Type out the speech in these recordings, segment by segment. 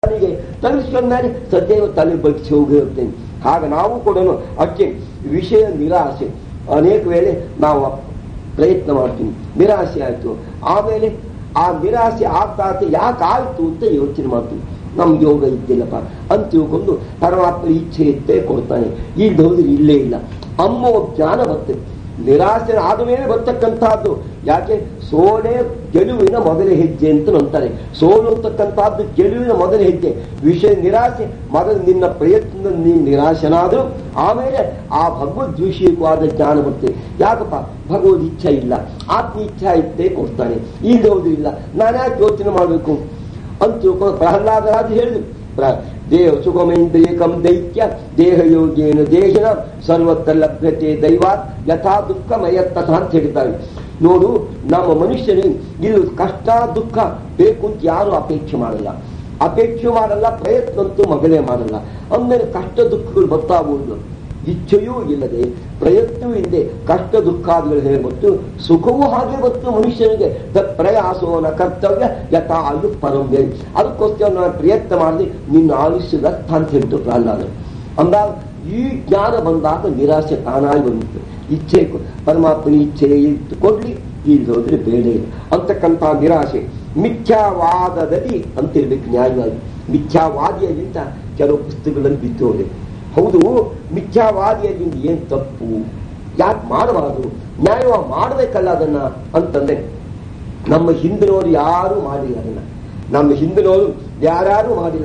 ತಲೆಗೆ ತಲೆಸ್ಕೊಂಡ್ಮೇಲೆ ಸದ್ಯ ತಲೆ ಬಗ್ಸಿ ಹೋಗಿ ಹೋಗ್ತೇನೆ ಹಾಗೆ ನಾವು ಕೂಡ ಅಷ್ಟೇ ವಿಷಯ ನಿರಾಸೆ ಅನೇಕ ವೇಳೆ ನಾವು ಪ್ರಯತ್ನ ಮಾಡ್ತೀವಿ ನಿರಾಸೆ ಆಯ್ತು ಆಮೇಲೆ ಆ ನಿರಾಸೆ ಆಗ್ತಾ ಆಗ್ತಾ ಯಾಕೆ ಆಯ್ತು ಅಂತ ಯೋಚನೆ ಮಾಡ್ತೀವಿ ನಮ್ಗೆ ಯೋಗ ಇದ್ದಿಲ್ಲಪ್ಪ ಅಂತ ತಿಳ್ಕೊಂಡು ಪರಮಾತ್ಮ ಇಚ್ಛೆ ಇತ್ತೇ ಕೊಡ್ತಾನೆ ಈಗ ಹೋದ್ರೆ ಇಲ್ಲೇ ಇಲ್ಲ ಅಮ್ಮೋ ಜ್ಞಾನ ಬರ್ತದೆ ನಿರಾಸೆ ಆದ ಮೇಲೆ ಬರ್ತಕ್ಕಂತಹದ್ದು ಯಾಕೆ ಸೋಲೆ ಗೆಲುವಿನ ಮೊದಲ ಹೆಜ್ಜೆ ಅಂತ ಅಂತಾರೆ ಸೋಲು ಅಂತಕ್ಕಂತಹದ್ದು ಗೆಲುವಿನ ಮೊದಲ ಹೆಜ್ಜೆ ವಿಷಯ ನಿರಾಸೆ ಮೊದಲು ನಿನ್ನ ಪ್ರಯತ್ನದ ನೀನು ನಿರಾಶನಾದರೂ ಆಮೇಲೆ ಆ ಭಗವದ್ವಿಷಯಕವಾದ ಜ್ಞಾನ ಬರ್ತದೆ ಯಾಕಪ್ಪ ಭಗವದ್ ಇಚ್ಛೆ ಇಲ್ಲ ಆತ್ಮ ಇಚ್ಛಾ ಇತ್ತೇ ಕೊಡ್ತಾನೆ ಈಗ ಇಲ್ಲ ನಾನು ಯಾಕೆ ಯೋಚನೆ ಮಾಡಬೇಕು ಅಂತ ತಿಳ್ಕೊಂಡು ಪ್ರಹ್ಲಾದರಾಜ ಹೇಳಿದ್ರು ಪ್ರ- ದೇಹ ಸುಖಮೇಂದ್ರಿಯಕಂ ದೈತ್ಯ ದೇಹ ಯೋಗೇನ ದೇಹಿನ ಸರ್ವತ್ರ ಲಭ್ಯತೆ ದೈವಾತ್ ಯಥಾ ದುಃಖಮಯ ತಥಾ ಅಂತ ಹೇಳಿದ್ದಾರೆ ನೋಡು ನಮ್ಮ ಮನುಷ್ಯನಿಗೆ ಇಲ್ಲಿ ಕಷ್ಟ ದುಃಖ ಬೇಕು ಅಂತ ಯಾರು ಅಪೇಕ್ಷೆ ಮಾಡಲ್ಲ ಅಪೇಕ್ಷೆ ಮಾಡಲ್ಲ ಪ್ರಯತ್ನ ಅಂತೂ ಮಗಳೇ ಮಾಡಲ್ಲ ಅಂದಮೇಲೆ ಕಷ್ಟ ದುಃಖಗಳು ಬರ್ತಾಗುವುದು ಇಚ್ಛೆಯೂ ಇಲ್ಲದೆ ಪ್ರಯತ್ನವೂ ಇಲ್ಲದೆ ಕಷ್ಟ ದುಃಖಾದಿಗಳು ಹೇಗೆ ಗೊತ್ತು ಸುಖವೂ ಹಾಗೆ ಗೊತ್ತು ಮನುಷ್ಯನಿಗೆ ತತ್ ಪ್ರಯಾಸೋನ ಕರ್ತವ್ಯ ಯಥಾ ಆಯು ಪರಂಬೆ ಅದಕ್ಕೋಸ್ಕರ ನಾನು ಪ್ರಯತ್ನ ಮಾಡಿ ನಿನ್ನ ಆಯುಷ್ಯ ವ್ಯರ್ಥ ಅಂತ ಹೇಳ್ತು ಪ್ರಹ್ಲಾದ ಅಂದಾಗ ಈ ಜ್ಞಾನ ಬಂದಾಗ ನಿರಾಶೆ ತಾನಾಗಿ ಬಂದಿತ್ತು ಇಚ್ಛೆ ಕೊ- ಪರಮಾತ್ಮನ ಇಚ್ಛೆ ಇತ್ತು ಕೊಡ್ಲಿ ಈಗ ಹೋದ್ರೆ ಬೇಡ ಇಲ್ಲ ಅಂತಕ್ಕಂಥ ನಿರಾಶೆ ಮಿಥ್ಯಾವಾದದಲ್ಲಿ ಅಂತಿರ್ಬೇಕು ನ್ಯಾಯವಾಗಿ ಮಿಥ್ಯಾವಾದಿಯಲ್ಲಿಂದ ಕೆಲವು ಪುಸ್ತಕಗಳಲ್ಲಿ ಬಿದ್ದು ಹೋಗಿದೆ ಹೌದು ಮಿಥ್ಯಾವಾದಿಯಲ್ಲಿಂದ ಏನ್ ತಪ್ಪು ಯಾಕೆ ಮಾಡಬಾರದು ನ್ಯಾಯವಾಗಿ ಮಾಡಬೇಕಲ್ಲ ಅದನ್ನ ಅಂತಂದ್ರೆ ನಮ್ಮ ಹಿಂದಿನವರು ಯಾರು ಮಾಡಿಲ್ಲ ಅದನ್ನ ನಮ್ಮ ಹಿಂದಿನವರು ಯಾರ್ಯಾರು ಮಾಡಿಲ್ಲ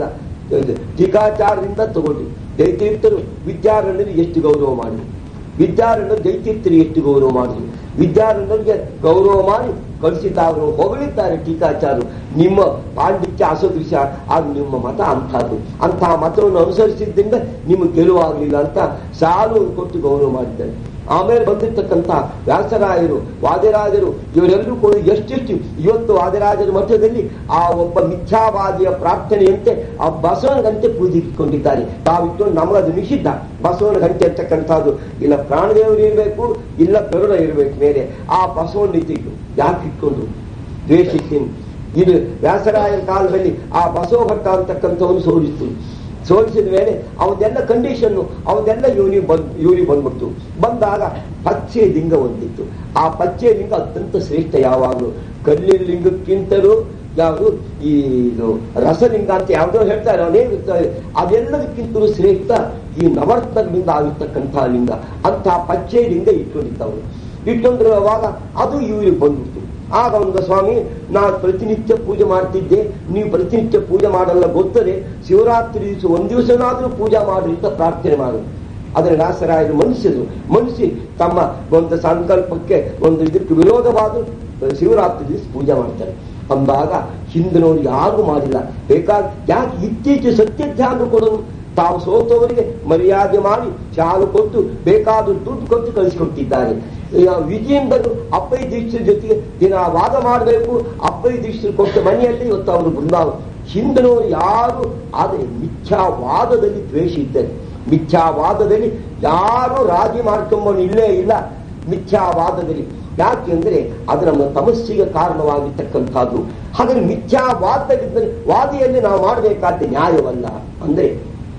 ಟೀಕಾಚಾರದಿಂದ ತಗೊಂಡು ದೈತೀರ್ಥರು ವಿದ್ಯಾರಣ್ಯರು ಎಷ್ಟು ಗೌರವ ಮಾಡಿದ್ರು ವಿದ್ಯಾರಣ್ಯರು ದೈತೀರ್ಥರು ಎಷ್ಟು ಗೌರವ ಮಾಡಿದ್ರು ವಿದ್ಯಾರಣ್ಯರಿಗೆ ಗೌರವ ಮಾಡಿ ಕಳಿಸಿದ್ದಾರೆ ಹೊಗಳಿದ್ದಾರೆ ಟೀಕಾಚಾರರು ನಿಮ್ಮ ಪಾಂಡಿತ್ಯ ಅಸದೃಶ ಅದು ನಿಮ್ಮ ಮತ ಅಂಥದ್ದು ಅಂತಹ ಮತವನ್ನು ಅನುಸರಿಸಿದ್ರಿಂದ ನಿಮಗೆ ಗೆಲುವಾಗಲಿಲ್ಲ ಅಂತ ಸಾಲು ಕೊಟ್ಟು ಗೌರವ ಮಾಡಿದ್ದಾರೆ ಆಮೇಲೆ ಬಂದಿರ್ತಕ್ಕಂಥ ವ್ಯಾಸರಾಯರು ವಾದಿರಾಜರು ಇವರೆಲ್ಲರೂ ಕೂಡ ಎಷ್ಟೆಷ್ಟು ಇವತ್ತು ವಾದಿರಾಜರ ಮಠದಲ್ಲಿ ಆ ಒಬ್ಬ ಮಿಥ್ಯಾವಾದಿಯ ಪ್ರಾರ್ಥನೆಯಂತೆ ಆ ಬಸವನ ಗಂಟೆ ಪೂಜಿಸಿಕೊಂಡಿದ್ದಾರೆ ತಾವಿಟ್ಟು ನಮಗದು ನಿಷಿದ್ಧ ಬಸವನ ಗಂಟೆ ಅಂತಕ್ಕಂಥದ್ದು ಇಲ್ಲ ಪ್ರಾಣದೇವರು ಇರಬೇಕು ಇಲ್ಲ ಗರುಡ ಇರಬೇಕು ಮೇಲೆ ಆ ಬಸವನ ಇಟ್ಟಿಟ್ಟು ಯಾಕೆ ಇಟ್ಕೊಂಡು ದ್ವೇಷಿಸಿ ಇದು ವ್ಯಾಸರಾಯರ ಕಾಲದಲ್ಲಿ ಆ ಬಸವ ಭಟ್ಟ ಅಂತಕ್ಕಂಥವನು ಸೋಲಿಸ್ತು ಸೋಲಿಸಿದ ಮೇಲೆ ಅವನ್ನೆಲ್ಲ ಕಂಡೀಷನ್ನು ಅವನ್ನೆಲ್ಲ ಇವನಿಗೆ ಬಂದ್ ಇವನಿಗೆ ಬಂದ್ಬಿಡ್ತು ಬಂದಾಗ ಪಚ್ಚೆ ಲಿಂಗ ಒಂದಿತ್ತು ಆ ಪಚ್ಚೆ ಲಿಂಗ ಅತ್ಯಂತ ಶ್ರೇಷ್ಠ ಯಾವಾಗಲೂ ಕಲ್ಲಿನ ಲಿಂಗಕ್ಕಿಂತಲೂ ಯಾವುದು ಈ ಇದು ರಸಲಿಂಗ ಅಂತ ಯಾವುದೋ ಹೇಳ್ತಾರೆ ಅನೇಕ ಇರ್ತವೆ ಅದೆಲ್ಲದಕ್ಕಿಂತಲೂ ಶ್ರೇಷ್ಠ ಈ ನವರತ್ನಗಳಿಂದ ಆಗಿರ್ತಕ್ಕಂಥ ಲಿಂಗ ಅಂತ ಪಚ್ಚೆ ಲಿಂಗ ಇಟ್ಕೊಂಡಿದ್ದವರು ಇಟ್ಕೊಂಡಿರುವಾಗ ಅದು ಇವರಿಗೆ ಬಂದ್ಬಿಡ್ತು ಆಗ ಒಂದು ಸ್ವಾಮಿ ನಾನು ಪ್ರತಿನಿತ್ಯ ಪೂಜೆ ಮಾಡ್ತಿದ್ದೆ ನೀವು ಪ್ರತಿನಿತ್ಯ ಪೂಜೆ ಮಾಡಲ್ಲ ಗೊತ್ತದೆ ಶಿವರಾತ್ರಿ ದಿವಸ ಒಂದ್ ದಿವಸನಾದ್ರೂ ಪೂಜೆ ಮಾಡಿ ಅಂತ ಪ್ರಾರ್ಥನೆ ಮಾಡು ಅದರ ವ್ಯಾಸರಾಯರು ಮನುಷ್ಯರು ಮನುಷ್ಯ ತಮ್ಮ ಒಂದು ಸಂಕಲ್ಪಕ್ಕೆ ಒಂದು ಇದಕ್ಕೆ ವಿರೋಧವಾದ ಶಿವರಾತ್ರಿ ದಿವಸ ಪೂಜೆ ಮಾಡ್ತಾರೆ ಅಂದಾಗ ಹಿಂದಿನವರು ಯಾರು ಮಾಡಿಲ್ಲ ಬೇಕಾದ ಯಾಕೆ ಇತ್ತೀಚೆಗೆ ಸತ್ಯ ಧ್ಯಾನ ಕೊಡೋದು ತಾವು ಸೋತವರಿಗೆ ಮರ್ಯಾದೆ ಮಾಡಿ ಶಾಲು ಕೊಟ್ಟು ಬೇಕಾದ ದುಡ್ಡು ಕೊಟ್ಟು ಕಳಿಸಿಕೊಟ್ಟಿದ್ದಾರೆ ಈಗ ವಿಜಯೇಂದ್ರರು ಅಪ್ಪೈ ದೀಕ್ಷರ ಜೊತೆಗೆ ದಿನ ವಾದ ಮಾಡಬೇಕು ಅಪ್ಪೈ ದೀಕ್ಷರು ಕೊಟ್ಟ ಮನೆಯಲ್ಲಿ ಇವತ್ತು ಅವರು ಬೃಂದಾವ ಹಿಂದಿನವರು ಯಾರು ಆದರೆ ಮಿಥ್ಯಾವಾದದಲ್ಲಿ ದ್ವೇಷ ಇದ್ದಾರೆ ಮಿಥ್ಯಾವಾದದಲ್ಲಿ ಯಾರು ರಾಜಿ ಮಾಡ್ಕೊಂಬನು ಇಲ್ಲೇ ಇಲ್ಲ ಮಿಥ್ಯಾವಾದದಲ್ಲಿ ಯಾಕೆಂದ್ರೆ ಅದು ನಮ್ಮ ತಮಸ್ಸಿಗೆ ಕಾರಣವಾಗಿರ್ತಕ್ಕಂಥದ್ದು ಹಾಗಾದ್ರೆ ಮಿಥ್ಯಾವಾದದಲ್ಲಿದ್ದರೆ ವಾದಿಯಲ್ಲಿ ನಾವು ಮಾಡಬೇಕಾದ ನ್ಯಾಯವಲ್ಲ ಅಂದ್ರೆ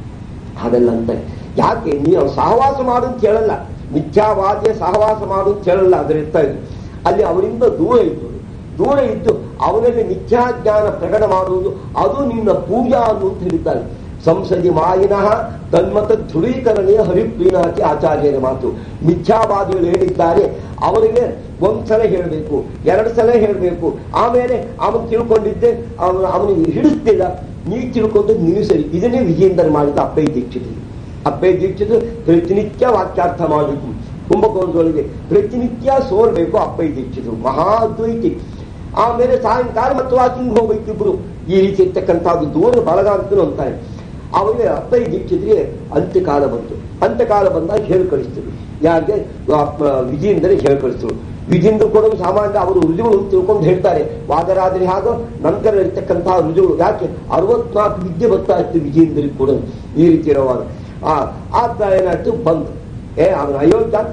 ಹಾಗೆಲ್ಲ ಅಂತ ಯಾಕೆ ನೀವು ಸಹವಾಸ ಮಾಡು ಅಂತ ಹೇಳಲ್ಲ ಮಿಥ್ಯಾವಾದಿಯ ಸಹವಾಸ ಮಾಡು ಅಂತ ಹೇಳಲ್ಲ ಅದ್ರ ಇರ್ತಾ ಇದ್ದು ಅಲ್ಲಿ ಅವರಿಂದ ದೂರ ಇದ್ದು ದೂರ ಇದ್ದು ಅವನಲ್ಲಿ ಮಿಥ್ಯಾಜ್ಞಾನ ಪ್ರಕಟ ಮಾಡುವುದು ಅದು ನಿನ್ನ ಪೂಜಾ ಅಂತ ಹೇಳಿದ್ದಾರೆ ಸಂಸದಿ ಮಾಯಿನಃ ತನ್ಮತ ಧ್ರುವೀಕರಣೀಯ ಹರಿಪ್ರೀನಾತಿ ಆಚಾರ್ಯರ ಮಾತು ಮಿಥ್ಯಾವಾದಿಗಳು ಹೇಳಿದ್ದಾರೆ ಅವರಿಗೆ ಒಂದ್ಸಲ ಹೇಳಬೇಕು ಎರಡು ಸಲ ಹೇಳಬೇಕು ಆಮೇಲೆ ಅವನು ತಿಳ್ಕೊಂಡಿದ್ದೆ ಅವನು ಅವನಿಗೆ ಹಿಡಿಸ್ತಿಲ್ಲ ನೀ ತಿಳ್ಕೊಂಡು ನೀವು ಸರಿ ಇದನ್ನೇ ವಿಜೇಂದ್ರ ಮಾಡಿದ ಅಪ್ಪೈ ದೀಕ್ಷಿತರು ಅಪ್ಪೈ ದೀಕ್ಷಿತರು ಪ್ರತಿನಿತ್ಯ ವಾಕ್ಯಾರ್ಥ ಮಾಡಬೇಕು ಕುಂಭಕೋಣದೊಳಗೆ ಪ್ರತಿನಿತ್ಯ ಸೋಲ್ಬೇಕು ಅಪ್ಪೈ ದೀಕ್ಷಿತರು ಮಹಾದ್ವೈತಿ ಆಮೇಲೆ ಸಾಯಂಕಾಲ ಮತ್ತು ವಾಕಿಂಗ್ ಹೋಗ್ಬೇಕು ಇಬ್ರು ಈ ರೀತಿ ಇರ್ತಕ್ಕಂಥದ್ದು ದೂರ ಬಳಗ ಅಂತಲೂ ಅಂತಾರೆ ಅವರಿಗೆ ಅಪ್ಪೈ ದೀಕ್ಷಿತರಿಗೆ ಅಂತ್ಯಕಾಲ ಬಂತು ಅಂತ್ಯಕಾಲ ಬಂದಾಗ ಹೇಳಿ ಕಳಿಸ್ತಿದ್ರು ಯಾರಿಗೆ ವಿಜಯೇಂದ್ರ ಹೇಳಿ ಕಳಿಸ್ತರು ವಿಜೇಂದ್ರ ಕೂಡ ಸಾಮಾನ್ಯ ಅವರು ರುಜುಗಳು ತಿಳ್ಕೊಂಡು ಹೇಳ್ತಾರೆ ವಾದರಾದರೆ ಹಾಗೂ ನಂತರ ಇರ್ತಕ್ಕಂತಹ ರುಜುಗಳು ಯಾಕೆ ಅರವತ್ನಾಲ್ಕು ವಿದ್ಯೆ ಬರ್ತಾ ಇತ್ತು ವಿಜೇಂದ್ರಿಗೆ ಕೂಡ ಈ ರೀತಿ ಇರುವಾಗ ಆ ಆತ ಏನಾಯ್ತು ಬಂದು ಏ ಅವನ ಅಯೋಗ್ಯ ಅಂತ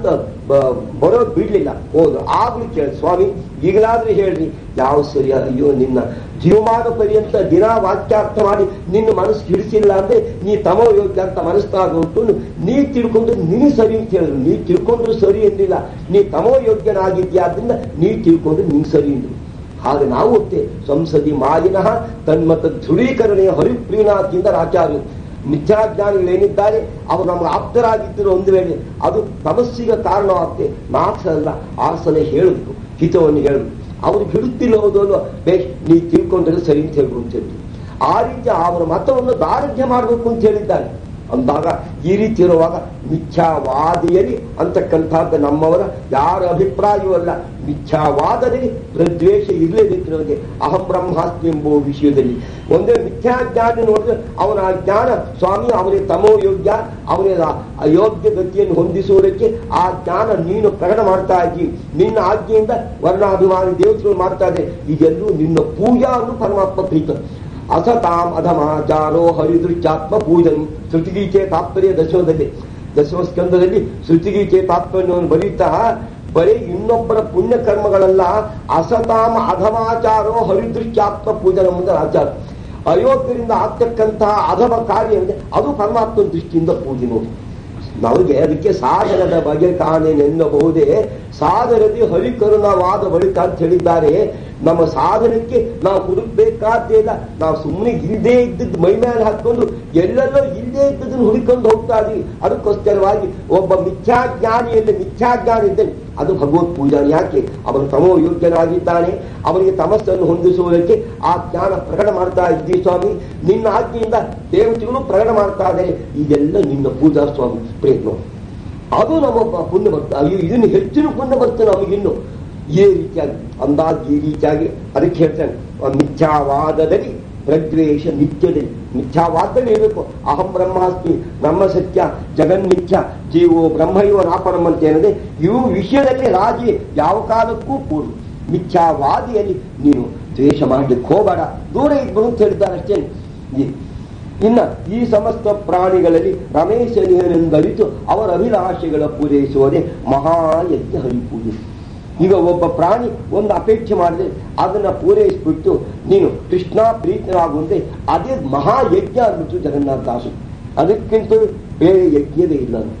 ಬ- ಬರೋದ್ ಬಿಡ್ಲಿಲ್ಲ ಹೋದ್ರು ಆಗ್ಲಿ ಕೇಳಿ ಸ್ವಾಮಿ ಈಗಲಾದ್ರೂ ಹೇಳ್ರಿ ಯಾವ ಸರಿ ಅಯ್ಯೋ ನಿನ್ನ ಜೀವಮಾನ ಪರ್ಯಂತ ದಿನ ವಾಕ್ಯಾರ್ಥ ಮಾಡಿ ನಿನ್ನ ಮನಸ್ಸು ಹಿಡಿಸಿಲ್ಲ ಅಂದ್ರೆ ನೀ ತಮೋ ಯೋಗ್ಯ ಅಂತ ಮನಸ್ಸಾಗ ಉಂಟು ನೀ ತಿಳ್ಕೊಂಡ್ರೆ ನೀನು ಸರಿ ಅಂತ ಹೇಳಿದ್ರು ನೀ ತಿಳ್ಕೊಂಡ್ರು ಸರಿ ಎಂದಿಲ್ಲ ನೀ ತಮೋ ಯೋಗ್ಯನಾಗಿದ್ಯಾದ್ರಿಂದ ನೀ ತಿಳ್ಕೊಂಡ್ರೆ ನೀನ್ ಸರಿ ಅಂದ್ರು ಹಾಗೆ ನಾವು ಒತ್ತೆ ಸಂಸದಿ ಮಾಲಿನಃ ತನ್ಮತ ಧ್ರುವೀಕರಣೆಯ ಹರಿಪ್ರೀನಾಥಿಂದ ಆಚಾರ್ಯರು ಮಿಥ್ಯಾಜ್ಞಾನಿಗಳೇನಿದ್ದಾರೆ ಅವರು ನಮಗೆ ಆಪ್ತರಾಗಿದ್ದರು ಒಂದು ವೇಳೆ ಅದು ತಮಸ್ಸಿಗೆ ಕಾರಣವಾಗುತ್ತೆ ನಾಲ್ಕು ಸಲ ಆರು ಸಲ ಹೇಳಬೇಕು ಹಿತವನ್ನು ಹೇಳಬೇಕು ಅವ್ರಿಗೆ ಹಿಡುತ್ತಿಲ್ಲ ಹೋದೋನು ಬೇಷ್ ನೀ ತಿಳ್ಕೊಂಡ್ರೆ ಸರಿ ಅಂತ ಹೇಳ್ಬೋದು ಅಂತ ಹೇಳ್ತೀವಿ ಆ ರೀತಿ ಅವರ ಮತವನ್ನು ದಾರಿದ್ರ್ಯ ಮಾಡಬೇಕು ಅಂತ ಹೇಳಿದ್ದಾರೆ ಅಂದಾಗ ಈ ರೀತಿ ಇರುವಾಗ ಮಿಥ್ಯಾವಾದಿಯಲ್ಲಿ ಅಂತಕ್ಕಂಥದ್ದು ನಮ್ಮವರ ಯಾರ ಅಭಿಪ್ರಾಯವೂ ಅಲ್ಲ ಮಿಥ್ಯಾವಾದದಲ್ಲಿ ಪ್ರದ್ವೇಷ ಇರಲೇಬೇಕು ನಮಗೆ ಅಹಂ ಬ್ರಹ್ಮಾಸ್ಮಿ ಎಂಬುವ ವಿಷಯದಲ್ಲಿ ಒಂದೇ ಮಿಥ್ಯಾಜ್ಞಾನ ನೋಡಿದ್ರೆ ಅವನ ಆ ಜ್ಞಾನ ಸ್ವಾಮಿ ಅವನಿಗೆ ತಮೋ ಯೋಗ್ಯ ಅವನಿಗೆ ಅಯೋಗ್ಯ ಗತಿಯನ್ನು ಹೊಂದಿಸುವುದಕ್ಕೆ ಆ ಜ್ಞಾನ ನೀನು ಪ್ರಕಟ ಮಾಡ್ತಾ ಇದ್ದೀವಿ ನಿನ್ನ ಆಜ್ಞೆಯಿಂದ ವರ್ಣಾಭಿಮಾನಿ ದೇವತೆಗಳು ಮಾಡ್ತಾ ಇದೆ ಇದೆಲ್ಲೂ ನಿನ್ನ ಪೂಜಾ ಅನ್ನು ಪರಮಾತ್ಮ ಪ್ರೀತ ಅಸತಾಂ ಅಧಮಾಚಾರೋ ಹರಿದೃಶ್ಚಾತ್ಮ ಪೂಜನ್ ಶ್ರುತಿಗೀಚೆ ತಾತ್ಪರ್ಯ ದಶಮದಲ್ಲಿ ದಶಮ ಸ್ಕಂದದಲ್ಲಿ ಶ್ರುತಿಗೀಚೆ ತಾತ್ಪರ್ಯವನ್ನು ಬರೀತಾ ಬರೀ ಇನ್ನೊಬ್ಬರ ಪುಣ್ಯ ಕರ್ಮಗಳಲ್ಲ ಅಸತಾಮ ಅಧಮಾಚಾರೋ ಹರಿದೃಶ್ಚಾತ್ಮ ಪೂಜನ ಮುಂದೆ ಆಚಾರ ಅಯೋಗ್ಯರಿಂದ ಆಗ್ತಕ್ಕಂತಹ ಅಧಮ ಕಾರ್ಯ ಇದೆ ಅದು ಪರಮಾತ್ಮನ ದೃಷ್ಟಿಯಿಂದ ಪೂಜೆ ನೋಡಿ ನಮಗೆ ಅದಕ್ಕೆ ಸಾಧನದ ಬಗೆ ಕಾಣೆನೆನ್ನಬಹುದೇ ಸಾಧನದಿ ಹರಿಕರುಣವಾದ ಬಳಿಕ ಅಂತ ಹೇಳಿದ್ದಾರೆ ನಮ್ಮ ಸಾಧನಕ್ಕೆ ನಾವು ಹುಡುಕ್ಬೇಕಾದ್ದೇ ಇಲ್ಲ ನಾವು ಸುಮ್ಮನೆ ಇಲ್ಲದೇ ಇದ್ದದ್ದು ಮೈ ಮೇಲೆ ಹಾಕೊಂಡು ಎಲ್ಲೆಲ್ಲೋ ಇಲ್ಲದೇ ಇದ್ದದನ್ನು ಹುಡುಕೊಂಡು ಹೋಗ್ತಾ ಇದೀವಿ ಅದಕ್ಕೋಸ್ಕರವಾಗಿ ಒಬ್ಬ ಮಿಥ್ಯಾಜ್ಞಾನಿಯಲ್ಲಿ ಮಿಥ್ಯಾಜ್ಞಾನಿ ಇದ್ದಾನೆ ಅದು ಭಗವತ್ ಪೂಜಾ ಯಾಕೆ ಅವನು ತಮೋ ಯೋಗ್ಯನಾಗಿದ್ದಾನೆ ಅವನಿಗೆ ತಮಸ್ಸನ್ನು ಹೊಂದಿಸುವುದಕ್ಕೆ ಆ ಜ್ಞಾನ ಪ್ರಕಟ ಮಾಡ್ತಾ ಇದ್ದೀವಿ ಸ್ವಾಮಿ ನಿನ್ನ ಆಜ್ಞೆಯಿಂದ ದೇವತೆಗಳು ಪ್ರಕಟ ಮಾಡ್ತಾ ಇದ್ದಾರೆ ಇದೆಲ್ಲ ನಿನ್ನ ಪೂಜಾ ಸ್ವಾಮಿ ಪ್ರಯತ್ನ ಅದು ನಮ್ಮ ಪುಣ್ಯ ಭಕ್ತ ಅಯ್ಯೋ ಇದನ್ನು ಹೆಚ್ಚಿನ ಪುಣ್ಯ ಭಕ್ತ ನಮಗಿನ್ನು ಈ ರೀತಿಯಾಗಿ ಅಂದಾಜ್ ಈ ರೀತಿಯಾಗಿ ಅದಕ್ಕೆ ಹೇಳ್ತಾನೆ ಆ ಮಿಥ್ಯಾವಾದದಲ್ಲಿ ಪ್ರದ್ವೇಷ ನಿತ್ಯದಲ್ಲಿ ಮಿಥ್ಯಾವಾದದಲ್ಲಿ ಇರಬೇಕು ಅಹಂ ಬ್ರಹ್ಮಾಸ್ಮಿ ಬ್ರಹ್ಮ ಸತ್ಯ ಜಗನ್ಮಿಥ್ಯ ಜೀವೋ ಬ್ರಹ್ಮೈವ ನಾಪರಂ ಅಂತ ಏನದೆ ಇವು ವಿಷಯದಲ್ಲಿ ರಾಜಿ ಯಾವ ಕಾಲಕ್ಕೂ ಪೂರ್ವ ಮಿಥ್ಯಾವಾದಿಯಲ್ಲಿ ನೀನು ದ್ವೇಷ ಮಾಡಲಿಕ್ಕೆ ಹೋಗಬೇಡ ದೂರ ಇದ್ಬಿಡು ಅಂತ ಹೇಳಿದ್ದಾರೆ ಅಷ್ಟೇ ಈ- ಇನ್ನ ಈ ಸಮಸ್ತ ಪ್ರಾಣಿಗಳಲ್ಲಿ ರಮೇಶನೇನೆಂದರಿತು ಅವರ ಅಭಿಲಾಷೆಗಳ ಪೂರೈಸುವುದೇ ಮಹಾಯಜ್ಞ ಹರಿಪೂಜೆ ಈಗ ಒಬ್ಬ ಪ್ರಾಣಿ ಒಂದು ಅಪೇಕ್ಷೆ ಮಾಡಿದ್ರೆ ಅದನ್ನ ಪೂರೈಸಿಬಿಟ್ಟು ನೀನು ಕೃಷ್ಣ ಪ್ರೀತನಾಗುವಂತೆ ಅದೇ ಮಹಾಯಜ್ಞ ಅಂದ್ಬಿಟ್ಟು ಜಗನ್ನಾಥ ದಾಸು ಅದಕ್ಕಿಂತ ಬೇರೆ ಯಜ್ಞವೇ ಇಲ್ಲ ಅಂತ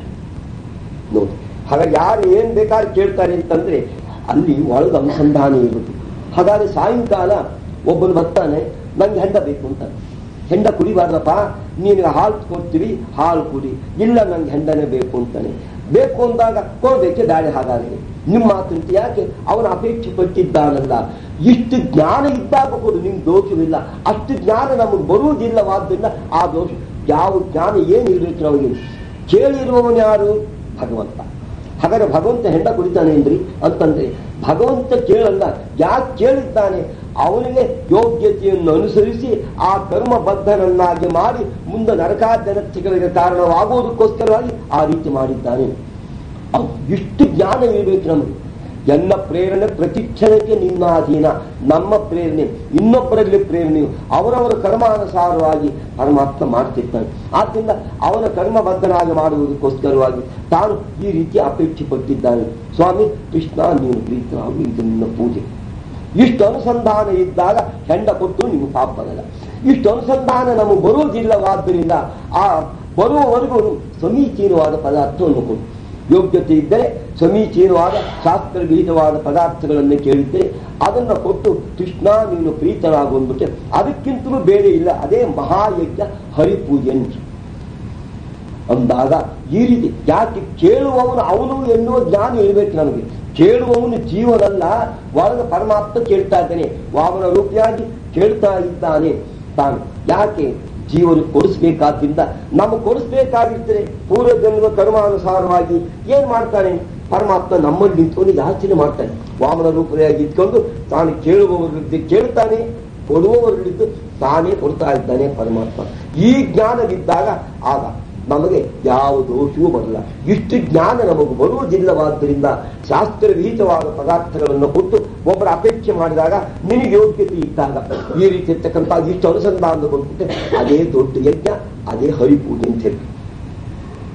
ನೋಡಿ ಹಾಗಾಗಿ ಯಾರು ಏನ್ ಬೇಕಾದ್ರೆ ಕೇಳ್ತಾರೆ ಅಂತಂದ್ರೆ ಅಲ್ಲಿ ಒಳಗ ಅನುಸಂಧಾನ ಇರುತ್ತೆ ಹಾಗಾದ್ರೆ ಸಾಯಂಕಾಲ ಒಬ್ಬನು ಬರ್ತಾನೆ ನಂಗೆ ಹೆಂಡ ಬೇಕು ಅಂತ ಹೆಂಡ ಕುಡಿಬಾರ್ದಪ್ಪ ನೀನು ಹಾಲು ಕೊಡ್ತೀವಿ ಹಾಲು ಕುಡಿ ಇಲ್ಲ ನಂಗೆ ಹೆಂಡನೇ ಬೇಕು ಅಂತಾನೆ ಬೇಕು ಅಂದಾಗ ಕೊಡ್ಬೇಕೆ ದಾಳಿ ಹಾಗಾದ್ರೆ ನಿಮ್ಮ ಮಾತಂತ ಯಾಕೆ ಅವನ ಅಪೇಕ್ಷೆ ಪಟ್ಟಿದ್ದಾನಲ್ಲ ಇಷ್ಟು ಜ್ಞಾನ ಇದ್ದಾಗ ಕೊಡು ನಿಮ್ಗೆ ದೋಷವಿಲ್ಲ ಅಷ್ಟು ಜ್ಞಾನ ನಮಗೆ ಬರುವುದಿಲ್ಲವಾದ್ದರಿಂದ ಆ ದೋಷ ಯಾವ ಜ್ಞಾನ ಏನು ಇರಬೇಕು ನಮಗೆ ಕೇಳಿರುವವನು ಯಾರು ಭಗವಂತ ಹಾಗಾದ್ರೆ ಭಗವಂತ ಹೆಂಡ ಕುಡಿತಾನೆ ಅಂದ್ರಿ ಅಂತಂದ್ರೆ ಭಗವಂತ ಕೇಳಲ್ಲ ಯಾಕೆ ಕೇಳಿದ್ದಾನೆ ಅವನಿಗೆ ಯೋಗ್ಯತೆಯನ್ನು ಅನುಸರಿಸಿ ಆ ಕರ್ಮಬದ್ಧನನ್ನಾಗಿ ಮಾಡಿ ಮುಂದೆ ನರಕಾದ್ಯನರ್ಥಿಗಳಿಗೆ ಕಾರಣವಾಗುವುದಕ್ಕೋಸ್ಕರವಾಗಿ ಆ ರೀತಿ ಮಾಡಿದ್ದಾನೆ ಅದು ಇಷ್ಟು ಜ್ಞಾನ ಇರಬೇಕು ನಮಗೆ ಎಲ್ಲ ಪ್ರೇರಣೆ ಪ್ರತಿ ಕ್ಷಣಕ್ಕೆ ನಿನ್ನ ಅಧೀನ ನಮ್ಮ ಪ್ರೇರಣೆ ಇನ್ನೊಬ್ಬರಲ್ಲಿ ಪ್ರೇರಣೆಯು ಅವರವರ ಕರ್ಮಾನುಸಾರವಾಗಿ ಪರಮಾತ್ಮ ಮಾಡ್ತಿರ್ತಾನೆ ಆದ್ದರಿಂದ ಅವನ ಕರ್ಮಬದ್ಧನಾಗಿ ಮಾಡುವುದಕ್ಕೋಸ್ಕರವಾಗಿ ತಾನು ಈ ರೀತಿ ಅಪೇಕ್ಷೆ ಪಟ್ಟಿದ್ದಾನೆ ಸ್ವಾಮಿ ಕೃಷ್ಣ ನೀನು ಪ್ರೀತನಾಗು ಇದು ನಿನ್ನ ಪೂಜೆ ಇಷ್ಟು ಅನುಸಂಧಾನ ಇದ್ದಾಗ ಹೆಂಡ ಕೊಟ್ಟು ನೀವು ಪಾಪ ಬರಲ್ಲ ಇಷ್ಟು ಅನುಸಂಧಾನ ನಮಗೆ ಬರುವುದಿಲ್ಲವಾದ್ದರಿಂದ ಆ ಬರುವವರೆಗೂ ಸಮೀಚೀನವಾದ ಪದಾರ್ಥವನ್ನು ಕೊಡು ಯೋಗ್ಯತೆ ಇದ್ದರೆ ಸಮೀಚೀನವಾದ ಶಾಸ್ತ್ರಗೀತವಾದ ಪದಾರ್ಥಗಳನ್ನು ಕೇಳಿದ್ದರೆ ಅದನ್ನು ಕೊಟ್ಟು ಕೃಷ್ಣ ನೀನು ಪ್ರೀತನಾಗು ಅಂದ್ಬಿಟ್ಟೆ ಅದಕ್ಕಿಂತಲೂ ಬೇರೆ ಇಲ್ಲ ಅದೇ ಮಹಾಯಜ್ಞ ಹರಿಪೂಜೆ ಅಂತ ಅಂದಾಗ ಈ ರೀತಿ ಯಾಕೆ ಕೇಳುವವನು ಅವನು ಎನ್ನುವ ಜ್ಞಾನ ಇರಬೇಕು ನಮಗೆ ಕೇಳುವವನು ಜೀವನಲ್ಲ ಒಳಗ ಪರಮಾತ್ಮ ಕೇಳ್ತಾ ಇದ್ದಾನೆ ವಾಮನ ರೂಪಿಯಾಗಿ ಕೇಳ್ತಾ ಇದ್ದಾನೆ ತಾನು ಯಾಕೆ ಜೀವನ ಕೊಡಿಸ್ಬೇಕಾದ್ರಿಂದ ನಮಗೆ ಕೊಡಿಸ್ಬೇಕಾಗಿರ್ತದೆ ಪೂರ್ವ ಜನ್ಮ ಕರ್ಮಾನುಸಾರವಾಗಿ ಏನ್ ಮಾಡ್ತಾನೆ ಪರಮಾತ್ಮ ನಮ್ಮಲ್ಲಿ ನಿಂತ್ಕೊಂಡು ಯಾಚನೆ ಮಾಡ್ತಾನೆ ವಾಮನ ರೂಪದಲ್ಲಿ ಇಟ್ಕೊಂಡು ತಾನು ಕೇಳುವವರಿದ್ದು ಕೇಳ್ತಾನೆ ಕೊಡುವವರಲ್ಲಿದ್ದು ತಾನೇ ಕೊಡ್ತಾ ಇದ್ದಾನೆ ಪರಮಾತ್ಮ ಈ ಜ್ಞಾನವಿದ್ದಾಗ ಆಗ ನಮಗೆ ಯಾವ ದೋಷವೂ ಬರಲ್ಲ ಇಷ್ಟು ಜ್ಞಾನ ನಮಗೆ ಬರುವುದಿಲ್ಲವಾದ್ದರಿಂದ ಶಾಸ್ತ್ರವಿಹಿತವಾದ ಪದಾರ್ಥಗಳನ್ನು ಕೊಟ್ಟು ಒಬ್ಬರ ಅಪೇಕ್ಷೆ ಮಾಡಿದಾಗ ನಿನಗೆ ಯೋಗ್ಯತೆ ಇದ್ದಾಗ ಈ ರೀತಿ ಇರ್ತಕ್ಕಂಥ ಇಷ್ಟು ಅನುಸಂಧಾನ ಬಂದ್ಬಿಟ್ಟೆ ಅದೇ ದೊಡ್ಡ ಯಜ್ಞ ಅದೇ ಹರಿಪೂಜೆ ಅಂತ ಹೇಳಿ